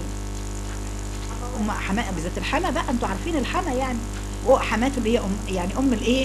ام حماء بالذات الحما بقى انتوا عارفين الحما يعني وحماته اللي هي ام يعني ام الايه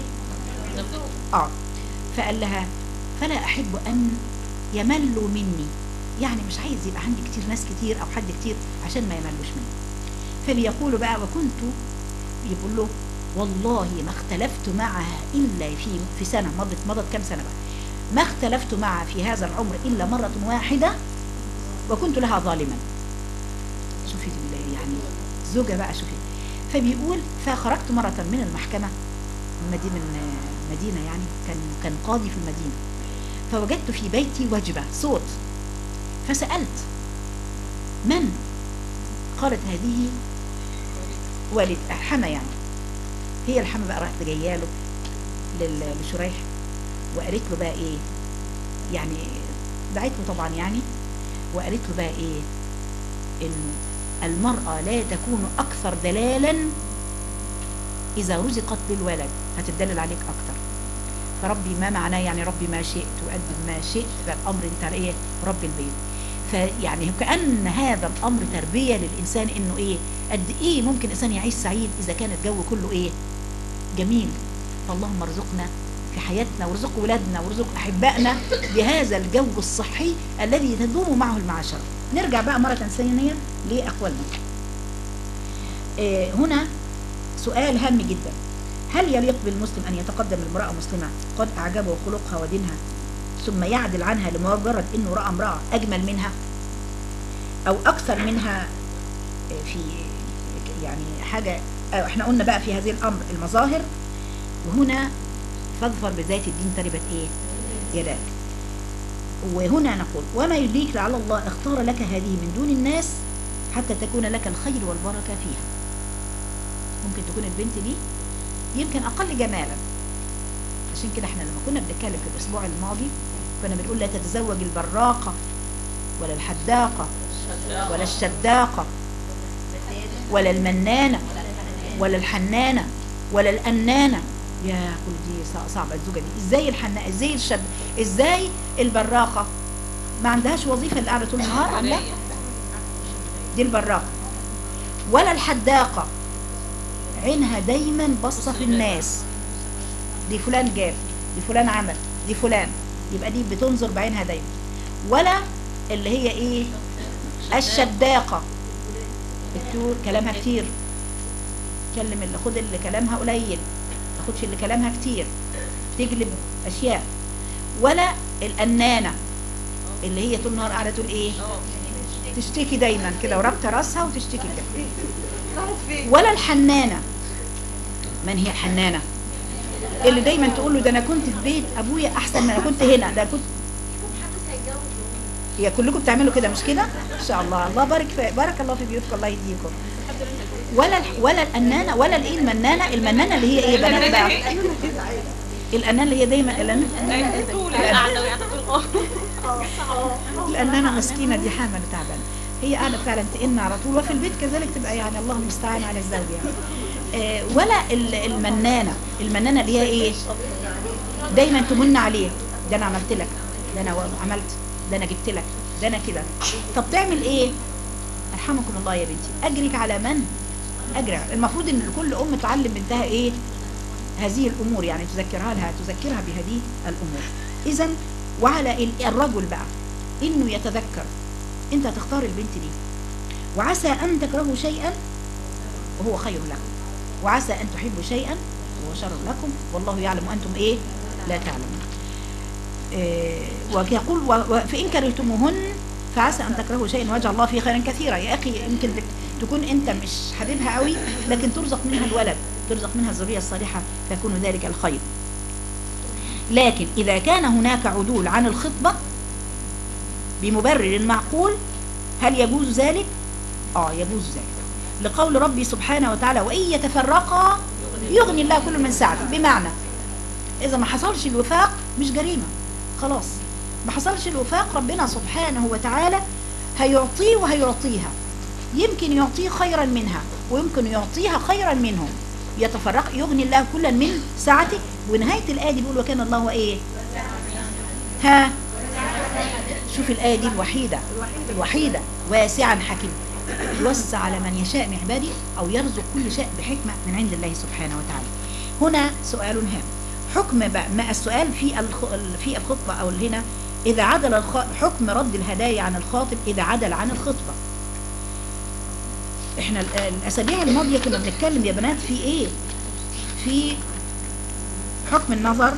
اه فقال لها فلا احب ان يملوا مني يعني مش عايز يبقى عندي كتير ناس كتير او حد كتير عشان ما يملوش مني فبيقول بقى وكنت يقول له والله ما اختلفت معها الا في في سنه مضت مضت كام سنه بقى ما اختلفت معها في هذا العمر الا مره واحده وكنت لها ظالما شوفي ال- يعني زوجة بقى شوفي فبيقول فخرجت مرة من المحكمة من مدينة من مدينة يعني كان كان قاضي في المدينة فوجدت في بيتي وجبة صوت فسألت من قالت هذه والد حما يعني هي الحما بقى راحت جايه له لل- لشريح وقالت له بقى ايه يعني دعت له طبعا يعني وقالت له بقى ايه انه المرأة لا تكون اكثر دلالا اذا رزقت بالولد هتدلل عليك اكتر فربي ما معناه يعني ربي ما شئت وقدم ما شئت فالامر انت ايه رب البيت فيعني كأن هذا الامر تربية للانسان انه ايه قد ايه ممكن الانسان يعيش سعيد اذا كان الجو كله ايه جميل فاللهم ارزقنا في حياتنا وارزق ولادنا وارزق احبائنا بهذا الجو الصحي الذي تدوم معه المعاشره نرجع بقى مره ثانيه لاقوالنا آه هنا سؤال هام جدا هل يليق بالمسلم أن يتقدم امرأة مسلمة قد أعجبه خلقها ودينها ثم يعدل عنها لمجرد أنه رأى امرأة أجمل منها أو أكثر منها في يعني حاجة أو احنا قلنا بقى في هذه الأمر المظاهر وهنا فاظفر بذات الدين تربت ايه يداك وهنا نقول وما يدريك لعل الله اختار لك هذه من دون الناس حتى تكون لك الخير والبركة فيها ممكن تكون البنت دي يمكن أقل جمالا عشان كده احنا لما كنا بنتكلم في الأسبوع الماضي كنا بنقول لا تتزوج البراقة ولا الحداقة ولا الشداقة ولا المنانة ولا الحنانة ولا الأنانة يا كل دي صع- صعبة الزوجة دي ازاي الحنانة ازاي الشد ازاي البراقة ما عندهاش وظيفة اللي قاعدة طول النهار لا دي البراقة ولا الحداقة عينها دايما باصة في الناس دي فلان جاب دي فلان عمل دي فلان يبقى دي بتنظر بعينها دايما ولا اللي هي ايه الشداقة بتقول كلامها كتير تكلم اللي خد اللي كلامها قليل ما تاخدش اللي كلامها كتير تجلب اشياء ولا الأنانة اللي هي طول النهار قاعدة تقول ايه تشتكي دايما كده ورابطه راسها وتشتكي كده ولا الحنانة من هي الحنانة اللي دايما تقول له ده انا كنت في بيت ابويا احسن ما انا كنت هنا ده كنت هي كلكم بتعملوا كده مش كده ان شاء الله الله بارك في بارك الله في بيوتكم الله يهديكم ولا الح- ولا الانانه ولا الايه المنانه المنانه اللي هي ايه بنات بقى الانانه اللي هي دايما الأنانة- طول القعده وقاعده تقول اه الأنانة مسكينة دي حامل تعبانة هي قاعدة فعلا تئن على طول وفي البيت كذلك تبقى يعني الله المستعان على الزوج يعني آه ولا ال- المنانة المنانة اللي هي ايه دايما تمن عليه ده انا عملت لك ده انا عملت ده انا جبت لك ده انا كده طب تعمل ايه ارحمكم الله يا بنتي اجرك على من اجرع المفروض ان كل ام تعلم بنتها ايه هذه الامور يعني تذكرها لها تذكرها بهذه الامور اذا وعلى ال- الرجل بقى انه يتذكر انت هتختار البنت دي وعسى ان تكرهوا شيئا وهو خير لكم وعسى ان تحبوا شيئا وهو شر لكم والله يعلم وانتم ايه لا تعلمون إيه ويقول و- و- فان كرهتموهن فعسى ان تكرهوا شيئا ويجعل الله فيه خيرا كثيرا يا اخي يمكن تك- تكون انت مش حبيبها قوي لكن ترزق منها الولد ترزق منها الذريه الصالحه فيكون ذلك الخير لكن إذا كان هناك عدول عن الخطبة بمبرر معقول هل يجوز ذلك؟ آه يجوز ذلك لقول ربي سبحانه وتعالى وإن يتفرقا يغني الله كل من سعته بمعنى إذا ما حصلش الوفاق مش جريمة خلاص ما حصلش الوفاق ربنا سبحانه وتعالى هيعطيه وهيعطيها يمكن يعطيه خيرا منها ويمكن يعطيها خيرا منهم يتفرق يغني الله كلا من سعته ونهاية الآية دي بيقول وكان الله إيه ها شوف الآية دي الوحيدة الوحيدة واسعا حكيم يوسع على من يشاء من عباده أو يرزق كل شيء بحكمة من عند الله سبحانه وتعالى هنا سؤال هام حكم بقى ما السؤال في الخ- في الخطبة أو هنا إذا عدل الخ... حكم رد الهدايا عن الخاطب إذا عدل عن الخطبة احنا ال- الأسابيع الماضية كنا بنتكلم يا بنات في إيه في حكم النظر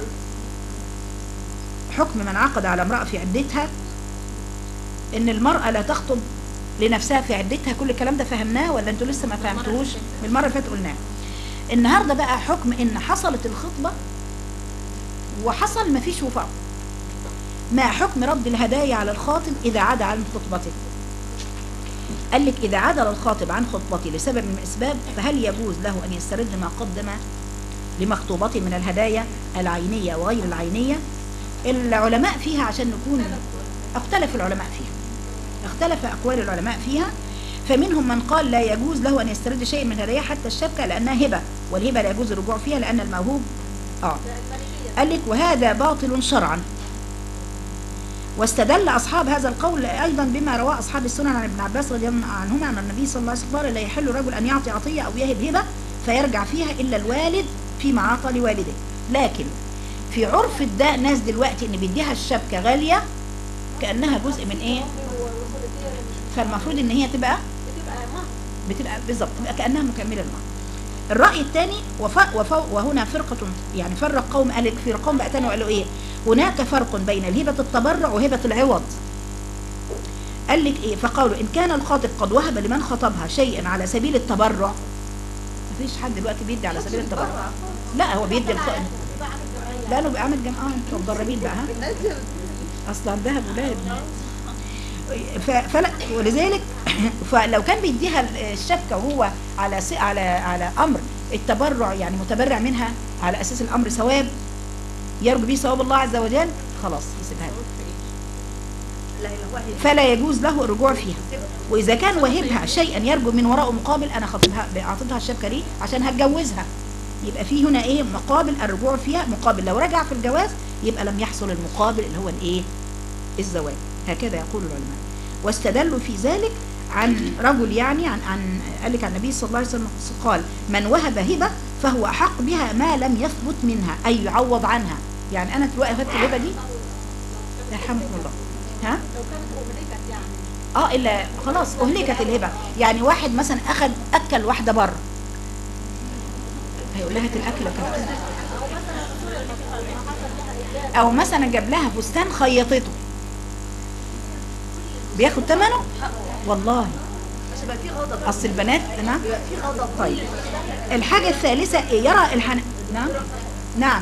حكم من عقد على امرأة في عدتها ان المرأة لا تخطب لنفسها في عدتها كل الكلام ده فهمناه ولا انتوا لسه ما فهمتوش من المرة اللي فاتت قلناه النهاردة بقى حكم ان حصلت الخطبة وحصل ما فيش وفاء ما حكم رد الهدايا على الخاطب اذا عاد عن خطبته قال لك اذا عدل الخاطب عن خطبته لسبب من الاسباب فهل يجوز له ان يسترد ما قدم لمخطوبته من الهدايا العينية وغير العينية العلماء فيها عشان نكون اختلف العلماء فيها اختلف أقوال العلماء فيها فمنهم من قال لا يجوز له أن يسترد شيء من هدايا حتى الشبكة لأنها هبة والهبة لا يجوز الرجوع فيها لأن الموهوب آه قال لك وهذا باطل شرعا واستدل أصحاب هذا القول أيضا بما رواه أصحاب السنن عن ابن عباس رضي الله عنهما أن النبي صلى الله عليه وسلم قال لا يحل رجل أن يعطي عطية أو يهب هبة فيرجع فيها إلا الوالد فيما عطى لوالده لكن في عرف الداء ناس دلوقتي ان بيديها الشبكة غالية كأنها جزء من ايه فالمفروض ان هي تبقى بتبقى بالظبط تبقى كأنها مكملة المهر الرأي الثاني وف... وف... وهنا فرقة يعني فرق قوم قال فرقهم بقى تاني وقالوا ايه هناك فرق بين الهبة التبرع وهبة العوض قال لك ايه فقالوا ان كان الخاطب قد وهب لمن خطبها شيئا على سبيل التبرع مفيش حد دلوقتي بيدي على سبيل التبرع لا هو بيدي الخ... لا له بيعمل جمعة انتوا مدربين بقى ها اصلا ذهب ولاد ف... فلا ولذلك فلو كان بيديها الشبكه وهو على س... على على امر التبرع يعني متبرع منها على اساس الامر ثواب يرجو به ثواب الله عز وجل خلاص يسيبها له فلا يجوز له الرجوع فيها واذا كان واهبها شيئا يرجو من وراءه مقابل انا خاطبها اعطيتها الشبكه ليه عشان هتجوزها يبقى في هنا ايه مقابل الرجوع فيها مقابل لو رجع في الجواز يبقى لم يحصل المقابل اللي هو الايه الزواج هكذا يقول العلماء واستدلوا في ذلك عن رجل يعني عن عن قال لك عن النبي صلى الله عليه وسلم قال من وهب هبه فهو احق بها ما لم يثبت منها اي يعوض عنها يعني انا دلوقتي اخدت الهبه دي يرحمكم الله ها اه الا خلاص اهلكت الهبه يعني واحد مثلا اخذ اكل واحده بره هيقول لها هات الاكل كده او مثلا جاب لها فستان خيطته بياخد ثمنه والله اصل البنات نعم طيب الحاجه الثالثه إيه؟ يرى الحن نعم نعم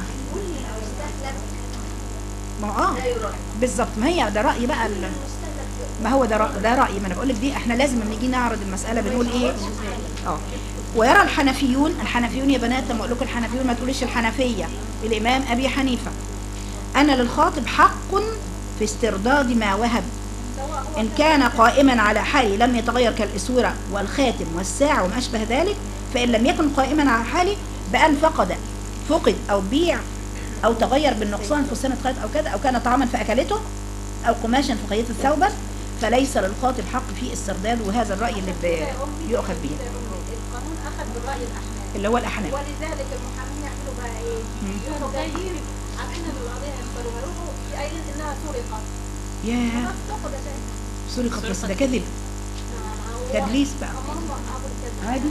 ما اه بالظبط ما هي ده راي بقى ال... ما هو ده رأي ده رايي ما انا بقول لك دي احنا لازم لما نيجي نعرض المساله بنقول ايه اه ويرى الحنفيون الحنفيون يا بنات لما اقول لكم الحنفيون ما تقوليش الحنفيه الامام ابي حنيفه انا للخاطب حق في استرداد ما وهب إن كان قائما على حالي لم يتغير كالإسورة والخاتم والساعة وما أشبه ذلك فإن لم يكن قائما على حالي بأن فقد فقد أو بيع أو تغير بالنقصان فستانة خيط أو كذا أو كان طعاما فأكلته أو قماشا فخيطت ثوبا فليس للخاطب حق في استرداد وهذا الرأي اللي بي- يؤخذ به القانون اخذ بالراي الاحناف اللي هو الأحناف ولذلك المحامين يعملوا بقى ايه؟ يروحوا جايين عارفين ان القضيه هيختاروها يروحوا قايلين انها سرقت يا تاخد يا شيخ سرقت بس ده كذب تدليس بقى هم ابو الكذب عادي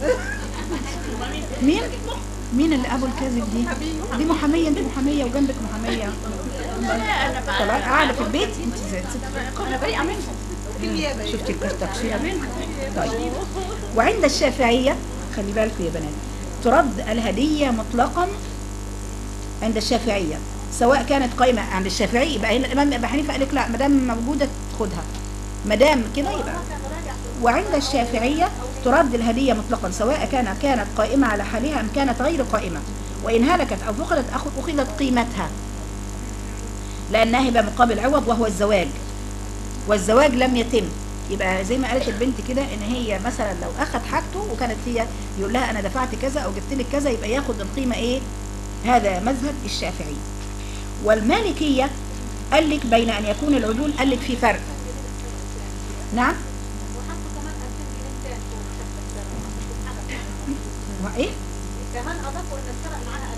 مين مين اللي ابو الكذب دي دي محاميه انت محاميه وجنبك محاميه طلعت قاعده في البيت انت زي ست انا بريئه منهم شفتي التقصير طيب وعند الشافعيه خلي بالكم يا بنات ترد الهديه مطلقا عند الشافعيه سواء كانت قائمه عند الشافعي يبقى هنا الامام ابي حنيفه قال لك لا ما دام موجوده خدها ما دام كده يبقى وعند الشافعية ترد الهدية مطلقا سواء كان كانت قائمة على حالها أم كانت غير قائمة وإن هلكت أو فقدت أخ- أخذت قيمتها لأنها هبة مقابل عوض وهو الزواج والزواج لم يتم يبقى زي ما قالت البنت كده ان هي مثلا لو اخذ حاجته وكانت هي يقول لها انا دفعت كذا او جبت لك كذا يبقى ياخد القيمه ايه هذا مذهب الشافعي والمالكيه قال لك بين ان يكون العدول قال لك في فرق نعم وحطوا كمان 2000 جنيه تاني فوق شفت السرقه وايه كمان اضافوا ان السرقه معاها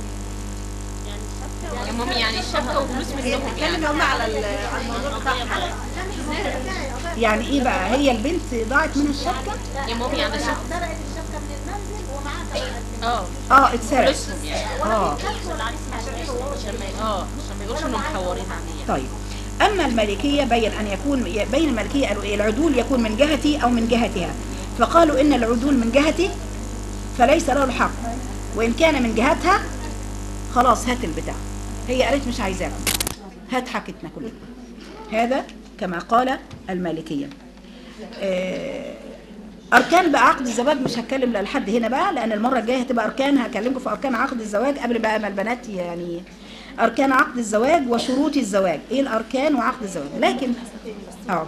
2000 جنيه يا مامي يعني الشبكه وفلوس منهم يعني هم على الموضوع بتاعها يعني ايه بقى هي البنت ضاعت من الشبكه يا مامي يعني الشبكه سرقت الشبكه من المنزل ومعاها كمان 2000 اه اه اتسرق فلوسهم يعني اه عشان ما اه عشان ما يقولش انهم محورين عليه طيب اما المالكيه بين ان يكون بين المالكيه قالوا ايه العدول يكون من جهتي او من جهتها فقالوا ان العدول من جهتي فليس له الحق وان كان من جهتها خلاص هات البتاع هي قالت مش عايزاها هات حاجتنا كلنا هذا كما قال المالكيه آه، اركان بقى عقد الزواج مش هتكلم لا لحد هنا بقى لان المره الجايه هتبقى اركان هكلمكم في اركان عقد الزواج قبل بقى ما البنات يعني اركان عقد الزواج وشروط الزواج ايه الاركان وعقد الزواج لكن اه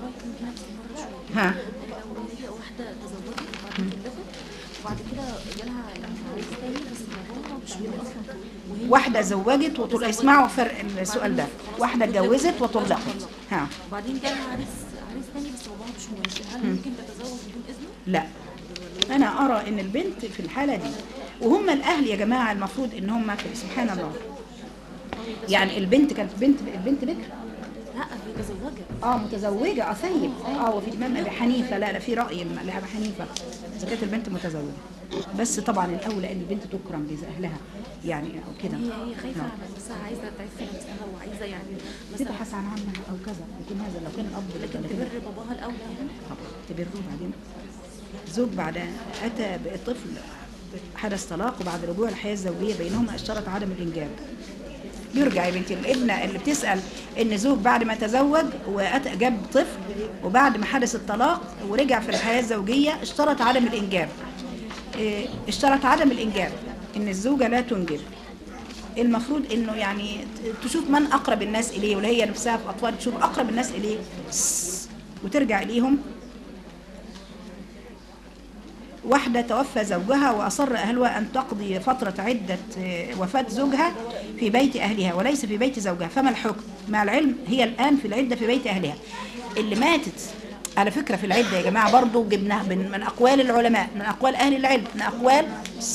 ها واحدة تزوجت وبعدين اتطلقت وبعد كده جالها عريس تاني بس موضوعها مش بيبقى اصلا وهي واحده زوجت وطلقت اسمعوا فرق السؤال ده واحده اتجوزت وطلقت ها وبعدين جالها عريس عريس تاني بس موضوعها مش موافق هل ممكن تتزوج بدون اذنه؟ لا انا ارى ان البنت في الحاله دي وهم الاهل يا جماعه المفروض ان هم في سبحان الله يعني البنت كانت بنت البنت بكر لا هي تزوجت اه متزوجة اه ثيب اه وفي الإمام أبي حنيفة لا لا في رأي لأبي حنيفة إذا كانت البنت متزوجة بس طبعا الأولى إن البنت تكرم بأهلها يعني أو كده هي هي خايفه نعم. على نفسها عايزه تعيش نفسها وعايزه يعني مثلا تبحث عن عمها أو كذا يكون هذا لو كان الأب لكن لكن كده تبر باباها الاول يعني طبعا تبره بعدين زوج بعد أتى بطفل حدث طلاق وبعد رجوع الحياة الزوجية بينهما اشترط عدم الإنجاب بيرجع يا بنتي الابنة اللي بتسأل إن زوج بعد ما تزوج وأتى جاب طفل وبعد ما حدث الطلاق ورجع في الحياة الزوجية اشترط عدم الإنجاب إيه، اشترط عدم الإنجاب إن الزوجة لا تنجب المفروض انه يعني ت- تشوف من اقرب الناس اليه ولا هي نفسها في اطفال تشوف اقرب الناس اليه وترجع اليهم واحدة توفى زوجها وأصر أهلها أن تقضي فترة عدة آه، وفاة زوجها في بيت أهلها وليس في بيت زوجها فما الحكم؟ مع العلم هي الآن في العدة في بيت أهلها اللي ماتت على فكرة في العدة يا جماعة برضو جبناها من, من أقوال العلماء من أقوال أهل العلم من أقوال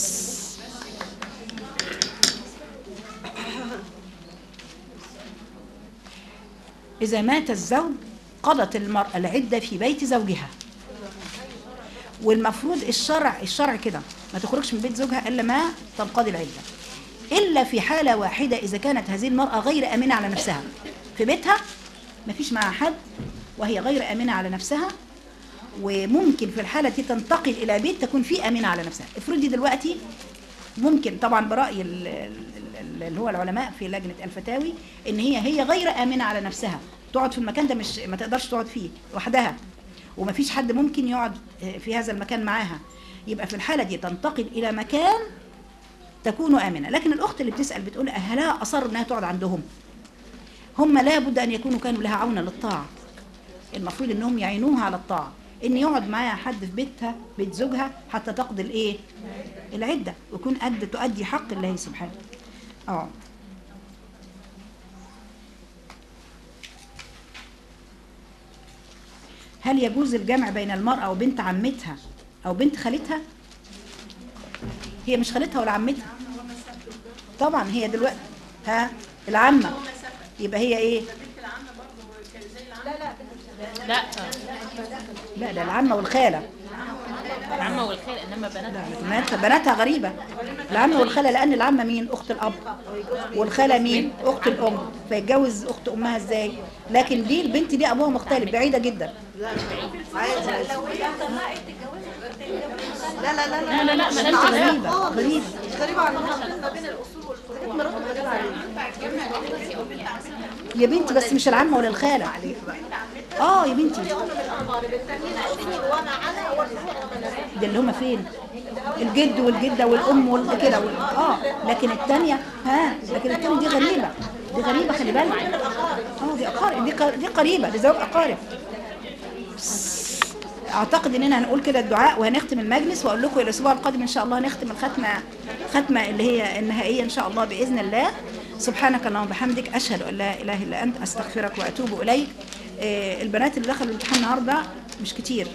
إذا مات الزوج قضت المرأة العدة في بيت زوجها والمفروض الشرع الشرع كده ما تخرجش من بيت زوجها الا ما تنقضي العده الا في حاله واحده اذا كانت هذه المراه غير امنه على نفسها في بيتها ما فيش معها حد وهي غير امنه على نفسها وممكن في الحاله دي تنتقل الى بيت تكون فيه امنه على نفسها افرضي دلوقتي ممكن طبعا براي ال- ال- ال- اللي هو العلماء في لجنه الفتاوي ان هي هي غير امنه على نفسها تقعد في المكان ده مش ما تقدرش تقعد فيه لوحدها وما فيش حد ممكن يقعد في هذا المكان معاها يبقى في الحاله دي تنتقل الى مكان تكون امنه لكن الاخت اللي بتسال بتقول اهلها اصروا انها تقعد عندهم هم لابد ان يكونوا كانوا لها عونا للطاعه المفروض انهم يعينوها على الطاعه ان يقعد معاها حد في بيتها بيت زوجها حتى تقضي الايه العده ويكون قد تؤدي حق الله سبحانه اه هل يجوز الجمع بين المرأة وبنت عمتها أو بنت خالتها؟ هي مش خالتها ولا عمتها طبعا هي دلوقتي ها العمة يبقى هي ايه؟ لا لا ده العمة والخالة العمة والخال انما بنات لا بناتها بناتها غريبة العمة والخالة لأن العمة مين؟ أخت الأب والخالة مين؟ أخت الأم فيتجوز أخت أمها إزاي؟ لكن دي البنت دي أبوها مختلف بعيدة جدا لا لا لا مالهاش غريبة غريبة غريبة عن ما بين الأصول والفروع يا بنتي بس مش العمة ولا الخالة اه يا بنتي وأنا على والفروع ده اللي هما فين الجد والجده والام والكده وال... اه لكن الثانيه ها لكن الثانيه دي غريبه دي غريبه خلي بالك اه دي اقارب دي ق- دي قريبه دي زوج اقارب اعتقد اننا هنقول كده الدعاء وهنختم المجلس واقول لكم الاسبوع القادم ان شاء الله هنختم الختمه ختمه اللي هي النهائيه ان شاء الله باذن الله سبحانك اللهم وبحمدك اشهد ان لا اله الا انت استغفرك واتوب اليك آه، البنات اللي دخلوا الامتحان النهارده مش كتير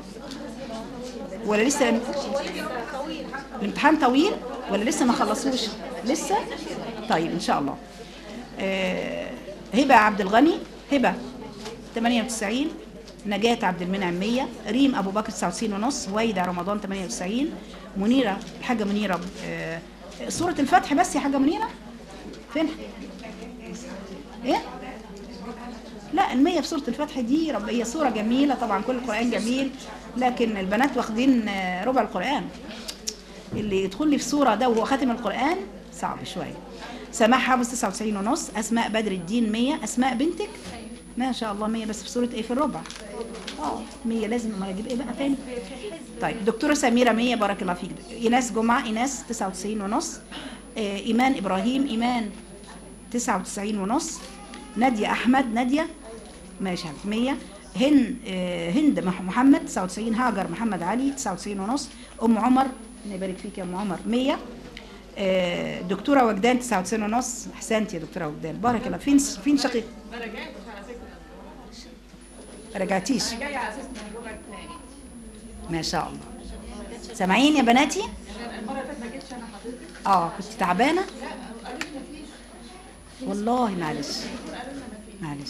ولا لسه الامتحان طويل ولا لسه ما خلصوش لسه طيب ان شاء الله آه، هبه عبد الغني هبه 98 نجاة عبد المنعم 100 ريم ابو بكر 99 ونص هويدا رمضان 98 منيره الحاجه منيره آه، سوره الفتح بس يا حاجه منيره فين ايه لا المية في سورة الفتح دي رب هي سورة جميلة طبعا كل القرآن جميل لكن البنات واخدين آه، ربع القرآن اللي يدخل لي في سورة ده وهو خاتم القرآن صعب شوية سماح حافظ 99 ونص أسماء بدر الدين 100 أسماء بنتك ما شاء الله 100 بس في سورة ايه في الربع اه 100 لازم ما اجيب ايه بقى تاني طيب دكتورة سميرة 100 بارك الله فيك إيناس جمعة إيناس 99 ونص آه، إيمان إبراهيم إيمان 99 ونص نادية أحمد نادية ماشي يا حبيبي 100 هند آه، هند مح- محمد 99 هاجر محمد علي 99 ونص ام عمر الله يبارك فيك يا ام عمر 100 آه، دكتوره وجدان 99 ونص احسنتي يا دكتوره وجدان بارك الله فين فين شقيق ما رجعتيش ما شاء الله سامعين يا بناتي اه كنت تعبانه والله معلش معلش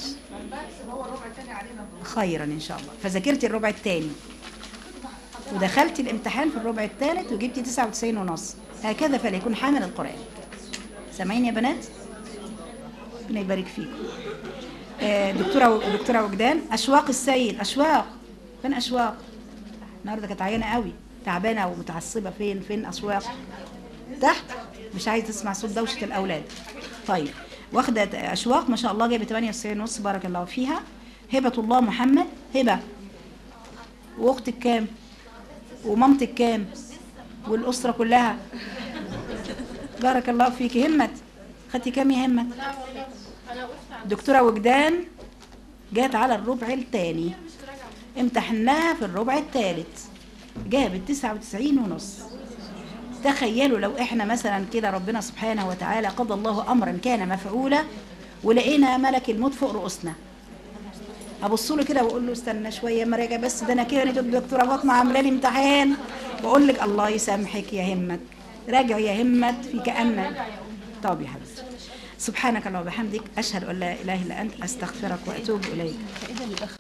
خيرا ان شاء الله فذاكرتي الربع الثاني ودخلت الامتحان في الربع الثالث وجبت 99 ونص هكذا فليكون حامل القرآن سامعين يا بنات ربنا يبارك فيكم آه، دكتورة دكتورة وجدان أشواق السيد أشواق فين أشواق النهارده كانت عيانة قوي تعبانة ومتعصبة فين فين أشواق تحت مش عايز تسمع صوت دوشة الأولاد طيب واخدة أشواق ما شاء الله جايبة 98 ونص بارك الله فيها هبة الله محمد هبة وأختك كام ومامتك كام والأسرة كلها بارك الله فيك همت خدتي كام يا همت دكتورة وجدان جات على الربع الثاني امتحناها في الربع الثالث جابت 99 ونص تخيلوا لو احنا مثلا كده ربنا سبحانه وتعالى قضى الله امرا كان مفعولا ولقينا ملك الموت فوق رؤوسنا ابص له كده واقول له استنى شويه ما راجع بس ده انا كده نجد الدكتوره فاطمه عامله لي امتحان واقول لك الله يسامحك يا همت راجعوا يا همت في كأن طب يا حبيبتي سبحانك اللهم وبحمدك اشهد ان لا اله الا انت استغفرك واتوب اليك فإذا الأخ